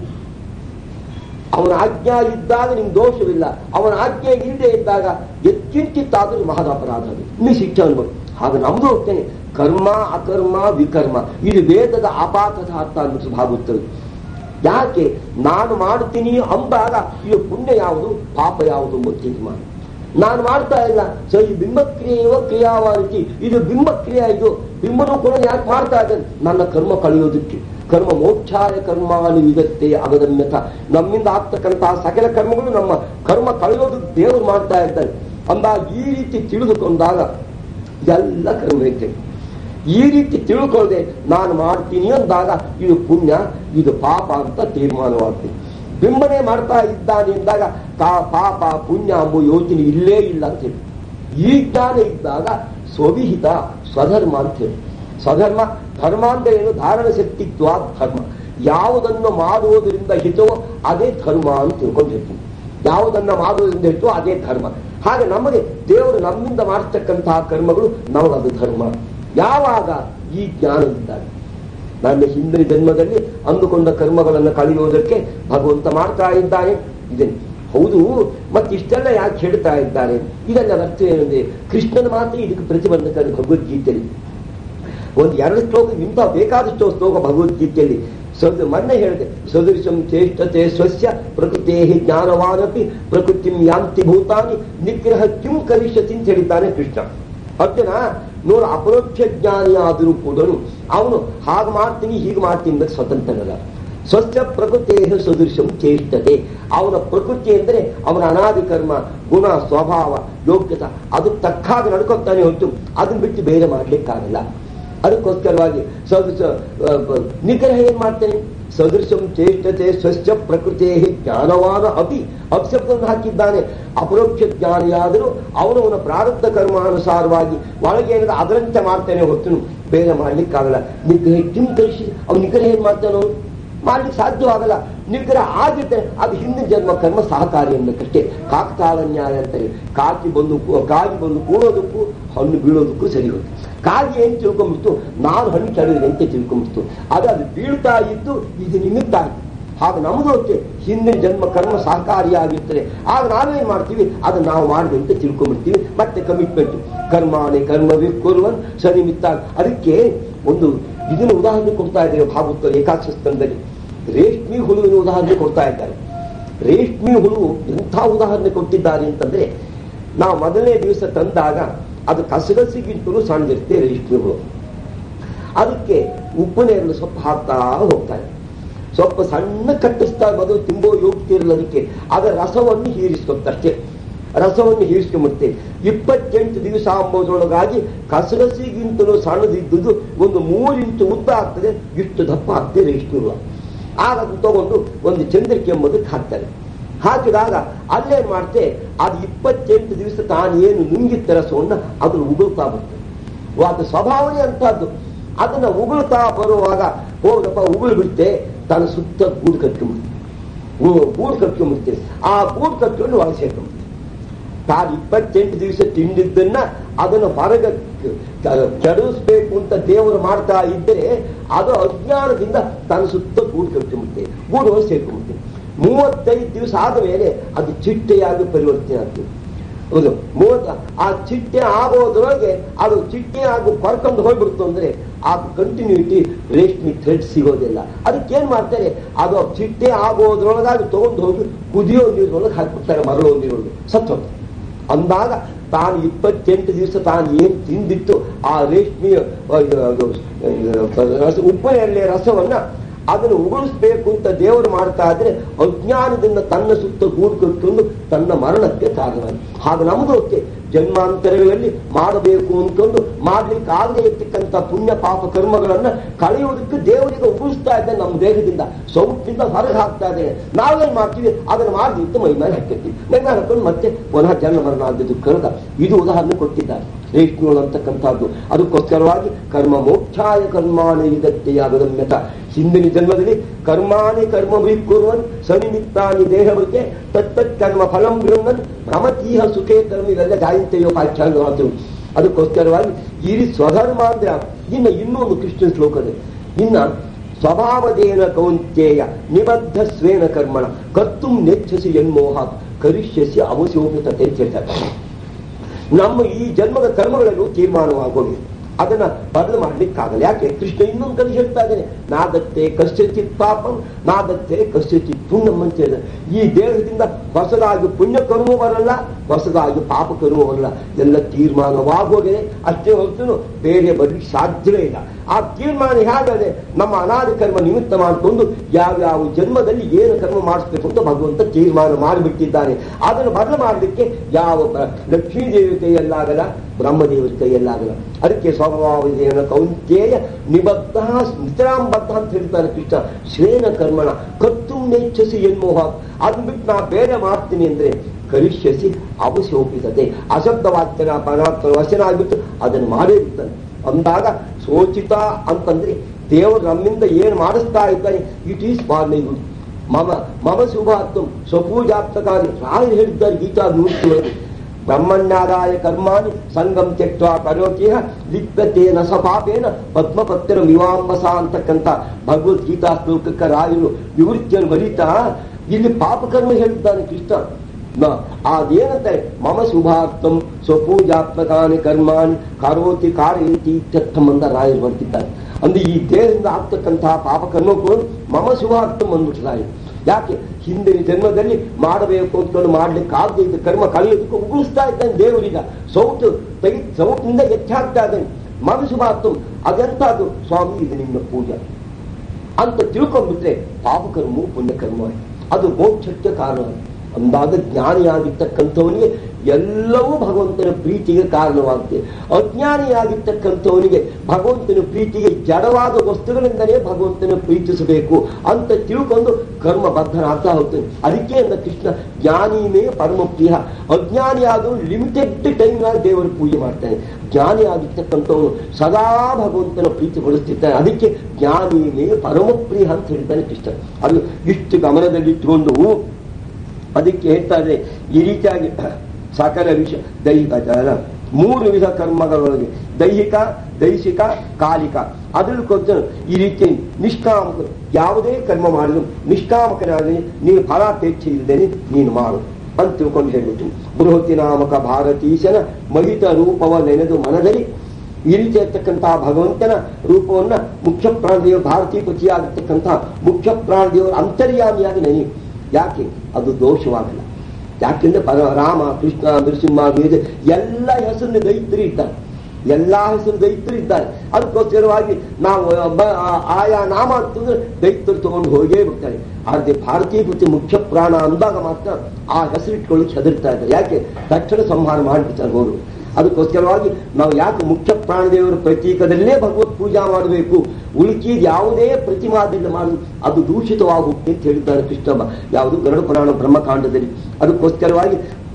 ಅವನ ಆಜ್ಞಾ ಇದ್ದಾಗ ನಿಮ್ಗೆ ದೋಷವಿಲ್ಲ ಅವನ ಆಜ್ಞೆ ಇಲ್ಲದೆ ಇದ್ದಾಗ ಎತ್ತಿಂತಿತ್ತಾದ್ರೂ ಮಹದ ಅಪರಾಧ ಅದು ಇನ್ನು ಶಿಕ್ಷೆ ಅನ್ಬೋದು ಹಾಗೆ ನಮ್ದು ಹೋಗ್ತೇನೆ ಕರ್ಮ ಅಕರ್ಮ ವಿಕರ್ಮ ಇದು ವೇದದ ಆಪಾತದ ಅರ್ಥ ಅಂದ್ಬಿಟ್ಟು ಭಾಗುತ್ತದೆ ಯಾಕೆ ನಾನು ಮಾಡ್ತೀನಿ ಅಂದಾಗ ಇದು ಪುಣ್ಯ ಯಾವುದು ಪಾಪ ಯಾವುದು ಎಂಬ ತೀರ್ಮಾನ ನಾನು ಮಾಡ್ತಾ ಇಲ್ಲ ಸೊ ಈ ಬಿಂಬಕ್ರಿಯೆಯೋ ಕ್ರಿಯಾವಾರಿತಿ ಇದು ಬಿಂಬಕ್ರಿಯೆ ಇದು ಬಿಂಬನು ಕೂಡ ಯಾಕೆ ಮಾಡ್ತಾ ಇದ್ದಾನೆ ನನ್ನ ಕರ್ಮ ಕಳೆಯೋದಕ್ಕೆ ಕರ್ಮ ಮೋಕ್ಷಾಯ ಕರ್ಮಾನು ವಿಗತ್ತೆ ಅಗದಮ್ಯತ ನಮ್ಮಿಂದ ಆಗ್ತಕ್ಕಂತಹ ಸಕಲ ಕರ್ಮಗಳು ನಮ್ಮ ಕರ್ಮ ಕಳೆಯೋದಕ್ಕೆ ದೇವರು ಮಾಡ್ತಾ ಇದ್ದಾನೆ ಅಂದಾಗ ಈ ರೀತಿ ತಿಳಿದುಕೊಂಡಾಗ ಎಲ್ಲ ಕರ್ಮ ಇರ್ತೇವೆ ಈ ರೀತಿ ತಿಳ್ಕೊಳ್ಳದೆ ನಾನು ಮಾಡ್ತೀನಿ ಅಂದಾಗ ಇದು ಪುಣ್ಯ ಇದು ಪಾಪ ಅಂತ ತೀರ್ಮಾನವಾಗ್ತದೆ ಬಿಂಬನೆ ಮಾಡ್ತಾ ಇದ್ದಾನೆ ಎಂದಾಗ ಕಾ- ಪಾಪ ಪುಣ್ಯ ಎಂಬ ಯೋಚನೆ ಇಲ್ಲೇ ಇಲ್ಲ ಅಂತ ಹೇಳಿ ಈ ಜ್ಞಾನ ಇದ್ದಾಗ ಸ್ವವಿಹಿತ ಸ್ವಧರ್ಮ ಅಂತ ಹೇಳಿ ಸ್ವಧರ್ಮ ಧರ್ಮ ಅಂದ್ರೆ ಏನು ಧಾರಣ ಶಕ್ತಿತ್ವ ಧರ್ಮ ಯಾವುದನ್ನು ಮಾಡುವುದರಿಂದ ಹಿತವೋ ಅದೇ ಧರ್ಮ ಅಂತ ತಿಳ್ಕೊಂಡಿರ್ತೀನಿ ಯಾವುದನ್ನ ಮಾಡುವುದರಿಂದ ಹಿತವೋ ಅದೇ ಧರ್ಮ ಹಾಗೆ ನಮಗೆ ದೇವರು ನಮ್ಮಿಂದ ಮಾಡತಕ್ಕಂತಹ ಕರ್ಮಗಳು ನಮಗದು ಧರ್ಮ ಯಾವಾಗ ಈ ಜ್ಞಾನ ಇದ್ದಾಗ ನನ್ನ ಹಿಂದಿನ ಜನ್ಮದಲ್ಲಿ ಅಂದುಕೊಂಡ ಕರ್ಮಗಳನ್ನು ಕಳೆಯುವುದಕ್ಕೆ ಭಗವಂತ ಮಾಡ್ತಾ ಇದ್ದಾನೆ ಇದೆ ಹೌದು ಮತ್ತೆ ಇಷ್ಟೆಲ್ಲ ಯಾಕೆ ಹೇಳ್ತಾ ಇದ್ದಾರೆ ಇದೆಲ್ಲ ಅರ್ಥ ಏನಂದ್ರೆ ಕೃಷ್ಣನ ಮಾತ್ರ ಇದಕ್ಕೆ ಪ್ರತಿಬಂಧಕ ಭಗವದ್ಗೀತೆಯಲ್ಲಿ ಒಂದು ಎರಡು ಶ್ಲೋಕ ಇಂಥ ಬೇಕಾದಷ್ಟು ಶ್ಲೋಕ ಭಗವದ್ಗೀತೆಯಲ್ಲಿ ಸದ್ ಮೊನ್ನೆ ಹೇಳಿದೆ ಸದೃಶಂ ಚೇಷ್ಟತೆ ಸ್ವಸ್ಯ ಪ್ರಕೃತೇ ಜ್ಞಾನವಾನಪಿ ಪ್ರಕೃತಿಂ ಯಾಂತಿ ಭೂತಾನಿ ನಿಗ್ರಹ ಕಿಂ ಕರಿಷ್ಯತಿ ಅಂತ ಹೇಳಿದ್ದಾನೆ ಕೃಷ್ಣ ಅರ್ಜುನ ನೋಡು ಅಪರೋಕ್ಷ ಜ್ಞಾನಿ ಆದರೂ ಕೂಡ ಅವನು ಹಾಗೆ ಮಾಡ್ತೀನಿ ಹೀಗೆ ಮಾಡ್ತೀನಿ ಅಂತ ಸ್ವತಂತ್ರನಲ್ಲ ಸ್ವಚ್ಛ ಪ್ರಕೃತಿ ಸದೃಶಂ ಚೇಷ್ಟತೆ ಅವನ ಪ್ರಕೃತಿ ಅಂದರೆ ಅವನ ಅನಾದಿ ಕರ್ಮ ಗುಣ ಸ್ವಭಾವ ಯೋಗ್ಯತೆ ಅದಕ್ಕೆ ತಕ್ಕಾಗ ನಡ್ಕೊತಾನೆ ಹೊತ್ತು ಅದನ್ನ ಬಿಟ್ಟು ಬೇರೆ ಮಾಡ್ಲಿಕ್ಕಾಗಲ್ಲ ಅದಕ್ಕೋಸ್ಕರವಾಗಿ ಸದೃಶ ಆ, ಬ- ನಿಗ್ರಹ ಏನ್ ಮಾಡ್ತೇನೆ ಸದೃಶಂ ಚೇಷ್ಟತೆ ಸ್ವಚ್ಛ ಪ್ರಕೃತಿ ಜ್ಞಾನವಾದ ಅತಿ ಅಪ್ಶಬ್ದವನ್ನು ಹಾಕಿದ್ದಾನೆ ಅಪರೋಕ್ಷ ಜ್ಞಾನಿಯಾದರೂ ಅವನವನ ಪ್ರಾರಬ್ಧ ಕರ್ಮಾನುಸಾರವಾಗಿ ಒಳಗೆ ಏನಿದೆ ಅದರಂತೆ ಮಾಡ್ತೇನೆ ಹೊತ್ತು ಬೇರೆ ಮಾಡ್ಲಿಕ್ಕಾಗಲ್ಲ ನಿಗ್ರಹ ಕಿಂ ಕಲಿಸಿ ಅವ್ನು ನಿಗ್ರಹ ಏನ್ ಮಾಡ್ತಾನೋ ಮಾಡ್ಲಿಕ್ಕೆ ಸಾಧ್ಯವಾಗಲ್ಲ ನಿಗ್ರಹ ಆಗಿದ್ದರೆ ಅದು ಹಿಂದಿನ ಜನ್ಮ ಕರ್ಮ ಸಹಕಾರಿ ಅನ್ನಬೇಕಷ್ಟೇ ಕಾಕತಾಳ ನ್ಯಾಯ ಅಂತಾರೆ ಕಾಕಿ ಬಂದು ಕೂ- ಕಾಗಿ ಬಂದು ಕೂಡೋದಕ್ಕೂ ಹಣ್ಣು ಬೀಳೋದಕ್ಕೂ ಸರಿ ಹೋಗುತ್ತೆ ಕಾಗಿ ಏನ್ ತಿಳ್ಕೊಂಡ್ಬಿಡ್ತು ನಾನು ಹಣ್ಣು ಕೆಡವಿದೆ ಅಂತ ತಿಳ್ಕೊಂಡ್ಬಿಡ್ತು ಅದು ಅದು ಬೀಳ್ತಾ ಇದ್ದು ಇದು ನಿಮಿತ್ತ ಆಯ್ತು ಹಾಗೆ ನಮ್ಮದು ಅಷ್ಟೇ ಹಿಂದಿನ ಜನ್ಮ ಕರ್ಮ ಸಹಕಾರಿಯಾಗಿರ್ತದೆ ಆಗ ನಾವೇನ್ ಮಾಡ್ತೀವಿ ಅದು ನಾವು ಮಾಡಿದೆ ಅಂತ ತಿಳ್ಕೊಂಡ್ಬಿಡ್ತೀವಿ ಮತ್ತೆ ಕಮಿಟ್ಮೆಂಟ್ ಕರ್ಮಾನೆ ಕರ್ಮವೇ ಕೊರುವನ್ ಸನಿಮಿತ್ತ ಅದಕ್ಕೆ ಒಂದು ಇದನ್ನು ಉದಾಹರಣೆ ಕೊಡ್ತಾ ಇದ್ದೇವೆ ಭಾಗವತ ಏಕಾಕ್ಷ ಸ್ಕಂದದಲ್ಲಿ ರೇಷ್ಮಿ ಹುಳುವಿನ ಉದಾಹರಣೆ ಕೊಡ್ತಾ ಇದ್ದಾರೆ ರೇಷ್ಮಿ ಹುಳು ಎಂಥ ಉದಾಹರಣೆ ಕೊಟ್ಟಿದ್ದಾರೆ ಅಂತಂದ್ರೆ ನಾವು ಮೊದಲನೇ ದಿವಸ ತಂದಾಗ ಅದು ಕಸಗಸಿಗಿಂತಲೂ ಸಣ್ಣದಿರುತ್ತೆ ರೇಷ್ಮೆ ಹುಳು ಅದಕ್ಕೆ ಉಪ್ಪು ನೀರನ್ನು ಸ್ವಲ್ಪ ಹಾಕ್ತಾ ಹೋಗ್ತಾರೆ ಸ್ವಲ್ಪ ಸಣ್ಣ ಕಟ್ಟಿಸ್ತಾ ಮೊದಲು ತುಂಬೋ ಯೋಗ್ಯತೆ ಇರಲ್ಲ ಅದಕ್ಕೆ ಅದರ ರಸವನ್ನು ಹೀರಿಸ್ಕೊತಷ್ಟೇ ರಸವನ್ನು ಹೀರಿಸ್ಕೊಂಡ್ಬಿಡ್ತೇವೆ ಇಪ್ಪತ್ತೆಂಟು ದಿವಸ ಅಂಬೋದ್ರೊಳಗಾಗಿ ಕಸರಸಿಗಿಂತಲೂ ಸಣ್ಣದಿದ್ದುದು ಒಂದು ಮೂರು ಇಂಚು ಉದ್ದ ಆಗ್ತದೆ ಇಷ್ಟು ದಪ್ಪ ಆಗ್ತದೆ ರೇಷ್ಮೆ ಹುಳ ಆಗ ಅದನ್ನು ತಗೊಂಡು ಒಂದು ಚಂದ್ರಿಕೆ ಎಂಬುದಕ್ಕೆ ಹಾಕ್ತಾರೆ ಹಾಕಿದಾಗ ಅಲ್ಲೇನ್ ಮಾಡ್ತೆ ಅದು ಇಪ್ಪತ್ತೆಂಟು ದಿವಸ ತಾನು ಏನು ನುಂಗಿತ್ತ ರಸವನ್ನ ಅದನ್ನು ಉಗುಳ್ತಾ ಬರ್ತದೆ ಅದು ಸ್ವಭಾವನೆ ಅಂತದ್ದು ಅದನ್ನ ಉಗುಳ್ತಾ ಬರುವಾಗ ಹೋಗಪ್ಪ ಉಗುಳು ಬಿಡುತ್ತೆ ತನ್ನ ಸುತ್ತ ಗೂಡು ಕಟ್ಕೊಂಡ್ಬಿಡುತ್ತೆ ಗೂ- ಗೂಡು ಕಟ್ಕೊಂಡ್ಬಿಡುತ್ತೆ ಆ ಗೂಡು ಕಟ್ಕೊಂಡು ಒಳಗೆ ಸೇರ್ಕೊಂಡ್ಬಿಡುತ್ತೆ ತಾನು ಇಪ್ಪತ್ತೆಂಟು ದಿವಸ ತಿಂದಿದ್ದನ್ನ ಅದನ್ನು ಹೊರಗೆ ಕ- ಕೆಡಿಸ್ಬೇಕು ಅಂತ ದೇವರು ಮಾಡ್ತಾ ಇದ್ದರೆ ಅದು ಅಜ್ಞಾನದಿಂದ ತನ್ನ ಸುತ್ತ ಗೂಡು ಕಟ್ಕೊಂಡ್ಬಿಡುತ್ತೆ ಗೂಡು ಒಳಗೆ ಸೇರ್ಕೊಂಡ್ಬಿಡುತ್ತೆ ಮೂವತ್ತೈದು ದಿವಸ ಆದ ಮೇಲೆ ಅದು ಚಿಟ್ಟೆಯಾಗಿ ಪರಿವರ್ತನೆ ಆಗ್ತದೆ ಹೌದು ಮೂವತ್ತ ಆ ಚಿಟ್ಟೆ ಆಗೋದ್ರೊಳಗೆ ಅದು ಚಿಟ್ಟೆ ಆಗಿ ಕೊರ್ಕೊಂಡು ಹೋಗ್ಬಿಡ್ತು ಅಂದ್ರೆ ಆ ಕಂಟಿನ್ಯೂಟಿ ರೇಷ್ಮೆ ಥ್ರೆಡ್ ಸಿಗೋದಿಲ್ಲ ಅದಕ್ಕೆ ಏನ್ ಮಾಡ್ತಾರೆ ಅದು ಚಿಟ್ಟೆ ಆಗೋದ್ರೊಳಗಾಗಿ ತಗೊಂಡು ಹೋಗಿ ಕುದಿಯೋ ನೀರೊಳಗೆ ಹಾಕ್ಬಿಡ್ತಾರೆ ಮರಳೋ ನೀರೊಳಗೆ ಸತ್ತು ಅಂದಾಗ ತಾನು ಇಪ್ಪತ್ತೆಂಟು ದಿವಸ ತಾನು ಏನ್ ತಿಂದಿತ್ತು ಆ ರೇಷ್ಮೆಯ ಆ, ಇದು, ಅದು, ಇದು, ರಸ ಉಪ್ಪೆಣ್ಣೆ ರಸವನ್ನ ಅದನ್ನು ಉಗುಳಿಸ್ಬೇಕು ಅಂತ ದೇವರು ಮಾಡ್ತಾ ಇದ್ರೆ ಅಜ್ಞಾನದಿಂದ ತನ್ನ ಸುತ್ತ ಗೂಡು ಕಟ್ಕೊಂಡು ತನ್ನ ಮರಣಕ್ಕೆ ಕಾರಣವಾಗಿ ಹಾಗೆ ನಮ್ದು ಅಷ್ಟೇ ಜನ್ಮಾಂತರಗಳಲ್ಲಿ ಮಾಡಬೇಕು ಅನ್ಕೊಂಡು ಮಾಡ್ಲಿಕ್ಕೆ ಆಗದೆ ಇರ್ತಕ್ಕಂಥ ಪುಣ್ಯ ಪಾಪ ಕರ್ಮಗಳನ್ನ ಕಳೆಯೋದಕ್ಕೆ ದೇವರಿಗೆ ಉಗುಳಿಸ್ತಾ ಇದ್ದ ನಮ್ಮ ದೇಹದಿಂದ ಸೌಖ್ಯದಿಂದ ಹೊರಗೆ ಹಾಕ್ತಾ ಇದೆ ನಾವೇನ್ ಮಾಡ್ತೀವಿ ಅದನ್ನು ಮಾಡಿದ್ದು ಮೈ ಮೇಲೆ ಹಾಕಿರ್ತೀವಿ ಮೈ ಮೇಲೆ ಹಾಕೊಂಡು ಮತ್ತೆ ಪುನಃ ಜನ್ಮ ಮರಣ ಆದ ದುಃಖದ ಇದು ಉದಾಹರಣೆ ಕೊಟ್ಟಿದ್ದಾರೆ ರೇಷ್ಮೆಗಳು ಅಂತಕ್ಕಂಥದ್ದು ಅದಕ್ಕೋಸ್ಕರವಾಗಿ ಕರ್ಮ ಮೋಕ್ಷಾಯ ಕರ್ಮಾಣಿ ವಿದತ್ತೆಯಾಗದಮ್ಯತ ಹಿಂದಿನ ಜನ್ಮದಲ್ಲಿ ಕರ್ಮಾಣಿ ಕರ್ಮ ವಿಕುರ್ವನ್ ಸನಿಮಿತ್ತಾನಿ ದೇಹವೃತೆ ತತ್ತತ್ ಕರ್ಮ ಫಲಂ ಗೃಹನ್ ಭ್ರಮತೀಹ ಸುಖೇ ಕರ್ಮ ಇವೆಲ್ಲ ಜಾಯಂತೆಯೋ ಪಾಠ್ಯಾಂಗ ಮಾತು ಅದಕ್ಕೋಸ್ಕರವಾಗಿ ಈ ರೀತಿ ಸ್ವಧರ್ಮ ಅಂದ್ರೆ ಇನ್ನು ಇನ್ನೊಂದು ಕೃಷ್ಣ ಶ್ಲೋಕದೆ ಇನ್ನ ಸ್ವಭಾವದೇನ ಕೌಂತ್ಯೇಯ ನಿಬದ್ಧ ಸ್ವೇನ ಕರ್ಮಣ ಕರ್ತು ನೆಚ್ಛಸಿ ಎನ್ಮೋಹ ಕರಿಷ್ಯಸಿ ಅವಶ್ಯೋಪಿತತೆ ಅಂತ ಹೇಳ್ತಾರೆ ನಮ್ಮ ಈ ಜನ್ಮದ ಕರ್ಮಗಳನ್ನು ತೀರ್ಮಾನವಾಗೋಗಿ ಅದನ್ನ ಬದಲು ಮಾಡ್ಲಿಕ್ಕಾಗಲ್ಲ ಯಾಕೆ ಕೃಷ್ಣ ಇನ್ನೊಂದು ಕಡೆ ಹೇಳ್ತಾ ಇದ್ದಾನೆ ನಾದತ್ತೆ ಕಶ್ಚಿತ್ ಪಾಪಂ ನಾದತ್ತೆ ಕಶ್ಚಿತ್ ಪುಣ್ಯಂ ಅಂತ ಹೇಳಿದ ಈ ದೇಹದಿಂದ ಹೊಸದಾಗಿ ಪುಣ್ಯ ಕರ್ಮ ಬರಲ್ಲ ಹೊಸದಾಗಿ ಪಾಪ ಕರ್ಮ ಬರಲ್ಲ ಎಲ್ಲ ತೀರ್ಮಾನವಾಗೋಗಿದೆ ಅಷ್ಟೇ ಹೊರತು ಬೇರೆ ಬರ್ಲಿಕ್ಕೆ ಸಾಧ್ಯವೇ ಇಲ್ಲ ಆ ತೀರ್ಮಾನ ಹೇಗಾದ್ರೆ ನಮ್ಮ ಅನಾದಿ ಕರ್ಮ ನಿಮಿತ್ತ ಮಾಡಿಕೊಂಡು ಯಾವ್ಯಾವ ಜನ್ಮದಲ್ಲಿ ಏನು ಕರ್ಮ ಮಾಡಿಸ್ಬೇಕು ಅಂತ ಭಗವಂತ ತೀರ್ಮಾನ ಮಾಡಿಬಿಟ್ಟಿದ್ದಾನೆ ಅದನ್ನು ಬದಲು ಮಾಡಲಿಕ್ಕೆ ಯಾವ ಬ- ಲಕ್ಷ್ಮೀ ದೇವಿ ಕೈಯಲ್ಲಾಗಲ್ಲ ಬ್ರಹ್ಮದೇವರ ಕೈಯಲ್ಲಾಗಲ್ಲ ಅದಕ್ಕೆ ಸ್ವಭಾವದೇವನ ಕೌಂತ್ಯೇಯ ನಿಬದ್ಧ ನಿತರಾಂಬದ್ಧ ಅಂತ ಹೇಳ್ತಾನೆ ಕೃಷ್ಣ ಶ್ರೇಣ ಕರ್ಮಣ ಕತ್ತು ನೆಚ್ಛಸಿ ಎನ್ಮೋಹ ಅದನ್ನ ಬಿಟ್ಟು ನಾ ಬೇರೆ ಮಾಡ್ತೀನಿ ಅಂದ್ರೆ ಕರಿಷ್ಯಸಿ ಅವಶ್ಯೋಪಿತತೆ ಅಶಬ್ದ ವಾಕ್ಯನ ಪದಾರ್ಥ ವಚನ ಆಗ್ಬಿಟ್ಟು ಅದನ್ನು ಮಾಡೇ ಇರ್ತಾನೆ ಅಂದಾಗ ಸೋಚಿತ ಅಂತಂದ್ರೆ ದೇವರು ನಮ್ಮಿಂದ ಏನು ಮಾಡಿಸ್ತಾ ಇದ್ದಾನೆ it is for my good ಮಮ ಮಮ ಶುಭಾತ್ಮ ಸ್ವಪೂಜಾತ್ಮಕಾರಿ ರಾಯರು ಹೇಳಿದ್ದಾರೆ ಗೀತಾ ನೂರ್ತಿಯವರು ಬ್ರಹ್ಮಣ್ಯಾದಾಯ ಕರ್ಮಾಣಿ ಸಂಗಂ ತ್ಯಕ್ವಾ ಕರೋತಿಹ ಲಿಪ್ಯತೇನ ಸಪಾಪೇನ ಪದ್ಮಪತ್ರ ವಿವಾಂಬಸ ಅಂತಕ್ಕಂಥ ಭಗವದ್ಗೀತಾ ಶ್ಲೋಕಕ್ಕೆ ರಾಯರು ವಿವೃತ್ತಿಯನ್ನು ಬರೀತಾ ಇಲ್ಲಿ ಪಾಪಕರ್ಮ ಹೇಳಿದ್ದಾನೆ ಕೃಷ್ಣ ನ- ಅದೇನಂತಾರೆ ಮಮ ಶುಭಾರ್ಥಂ ಸ್ವಪೂಜಾತ್ಮಕಾನಿ ಕರ್ಮಾಣಿ ಕರೋತಿ ಕಾರಯತಿ ಇತ್ಯರ್ಥಂ ಅಂತ ರಾಯರು ಬರ್ತಿದ್ದಾರೆ ಅಂದ್ರೆ ಈ ದೇಹದಿಂದ ಆಗ್ತಕ್ಕಂತಹ ಪಾಪಕರ್ಮಗಳು ಮಮ ಶುಭಾರ್ಥಂ ಅಂದ್ಬಿಟ್ಟು ರಾಯರು ಯಾಕೆ ಹಿಂದಿನ ಜನ್ಮದಲ್ಲಿ ಮಾಡಬೇಕು ಅಂದ್ಕೊಂಡು ಮಾಡ್ಲಿಕ್ಕೆ ಆಗದೆ ಇದ್ದ ಕರ್ಮ ಕಳೆಯೋದಕ್ಕೆ ಉಗುಳಿಸ್ತಾ ಇದ್ದಾನೆ ದೇವರೀಗ ಸೌಟು ತೆಗಿ ಸೌಟಿನಿಂದ ಎಚ್ಚಾಗ್ತಾ ಇದ್ದಾನೆ ಮಮ ಶುಭಾರ್ಥಂ ಅದೆಂತದ್ದು ಸ್ವಾಮಿ ಇದು ನಿಮ್ಮ ಪೂಜೆ ಅಂತ ತಿಳ್ಕೊಂಡ್ಬಿಟ್ರೆ ಪಾಪಕರ್ಮವು ಪುಣ್ಯಕರ್ಮ ಅದು ಮೋಕ್ಷಕ್ಕೆ ಕಾರಣ ಅಂದಾಗ ಜ್ಞಾನಿಯಾಗಿರ್ತಕ್ಕಂಥವನಿಗೆ ಎಲ್ಲವೂ ಭಗವಂತನ ಪ್ರೀತಿಗೆ ಕಾರಣವಾಗುತ್ತೆ ಅಜ್ಞಾನಿಯಾಗಿರ್ತಕ್ಕಂಥವನಿಗೆ ಭಗವಂತನ ಪ್ರೀತಿಗೆ ಜಡವಾದ ವಸ್ತುಗಳಿಂದಲೇ ಭಗವಂತನ ಪ್ರೀತಿಸಬೇಕು ಅಂತ ತಿಳ್ಕೊಂಡು ಕರ್ಮ ಬದ್ಧನಾಗ್ತಾ ಹೋಗ್ತಾನೆ ಅದಕ್ಕೆ ಅಂದ ಕೃಷ್ಣ ಜ್ಞಾನಿನೇ ಪರಮ ಪ್ರಿಯ ಅಜ್ಞಾನಿಯಾದವನು ಲಿಮಿಟೆಡ್ ಟೈಮ್ನಾಗ ದೇವರ ಪೂಜೆ ಮಾಡ್ತಾನೆ ಜ್ಞಾನಿಯಾಗಿರ್ತಕ್ಕಂಥವನು ಸದಾ ಭಗವಂತನ ಪ್ರೀತಿ ಪಡಿಸ್ತಿರ್ತಾನೆ ಅದಕ್ಕೆ ಜ್ಞಾನಿನೇ ಪರಮ ಪ್ರಿಯ ಅಂತ ಹೇಳ್ತಾನೆ ಕೃಷ್ಣ ಅದು ಇಷ್ಟು ಗಮನದಲ್ಲಿಟ್ಟುಕೊಂಡು ಅದಕ್ಕೆ ಹೇಳ್ತಾ ಇದ್ರೆ ಈ ರೀತಿಯಾಗಿ ಸಕಲ ವಿಷ ದೈಹಿಕ ಅಲ್ಲ, ಮೂರು ವಿಧ ಕರ್ಮಗಳೊಳಗೆ ದೈಹಿಕ ದೈಹಿಕ ಕಾಲಿಕ ಅದ್ರಲ್ಲಿ ಕೊಂಚ ಈ ರೀತಿ ನಿಷ್ಕಾಮಕ ಯಾವುದೇ ಕರ್ಮ ಮಾಡಿದ್ರು ನಿಷ್ಕಾಮಕನಾಗಿ ನೀನು ಫಲಾಪೇಕ್ಷೆ ಇಲ್ಲದೇನೆ ನೀನು ಮಾಡು ಅಂತ ತಿಳ್ಕೊಂಡು ಹೇಳ್ಬಿಟ್ಟು ಬೃಹತಿ ನಾಮಕ ಭಾರತೀಶನ ಮಹಿತ ರೂಪವ ನೆನೆದು ಮನದಲ್ಲಿ ಈ ರೀತಿ ಇರ್ತಕ್ಕಂತಹ ಭಗವಂತನ ರೂಪವನ್ನ ಮುಖ್ಯ ಪ್ರಾಣದೇವ ಭಾರತೀಯ ಪತಿಯಾಗಿರ್ತಕ್ಕಂತಹ ಮುಖ್ಯ ಪ್ರಾಣದೇವರ ಅಂತರ್ಯಾಮಿಯಾಗಿ ನೆನೆ ಯಾಕೆ ಅದು ದೋಷವಾಗಲ್ಲ ಯಾಕೆಂದ್ರೆ ಪರ- ರಾಮ ಕೃಷ್ಣ ನರಸಿಂಹ ವೇದ ಎಲ್ಲ ಹೆಸರಿನ ದೈತ್ರಿ ಇದ್ದಾರೆ ಎಲ್ಲಾ ಹೆಸರು ದೈತ್ರು ಇದ್ದಾರೆ ಅದಕ್ಕೋಸ್ಕರವಾಗಿ ನಾವು ಬ- ಆ- ಆಯಾ ನಾಮ ಅಂತಂದ್ರೆ ದೈತ್ಯರು ತಗೊಂಡು ಹೋಗೇ ಬಿಡ್ತಾರೆ ಆದ್ರೆ ಭಾರತೀಯ ಕೃತಿ ಮುಖ್ಯ ಪ್ರಾಣ ಅಂದಾಗ ಮಾತ್ರ ಆ ಹೆಸರಿಟ್ಕೊಳ್ಳಿಕ್ಕೆ ಹೆದರ್ತಾ ಇದ್ದಾರೆ ಯಾಕೆ ತಕ್ಷಣ ಸಂಹಾರ ಮಾಡಿಬಿಡ್ತಾರೆ ಅವರು ಅದಕ್ಕೋಸ್ಕರವಾಗಿ ನಾವು ಯಾಕೆ ಮುಖ್ಯ ಪ್ರಾಣದೇವರ ಪ್ರತೀಕದಲ್ಲೇ ಭಗವತ್ ಪೂಜಾ ಮಾಡಬೇಕು ಉಳುಕಿದ ಯಾವುದೇ ಪ್ರತಿಮಾದಿಂದ ಮಾಡುದು ಅದು ದೂಷಿತವಾಗುತ್ತೆ ಅಂತ ಹೇಳಿದ್ದಾರೆ ಕೃಷ್ಣ ಯಾವುದು ಗರುಡ ಪುರಾಣ ಬ್ರಹ್ಮಕಾಂಡದಲ್ಲಿ ಅದಕ್ಕೋಸ್ಕರವಾಗಿ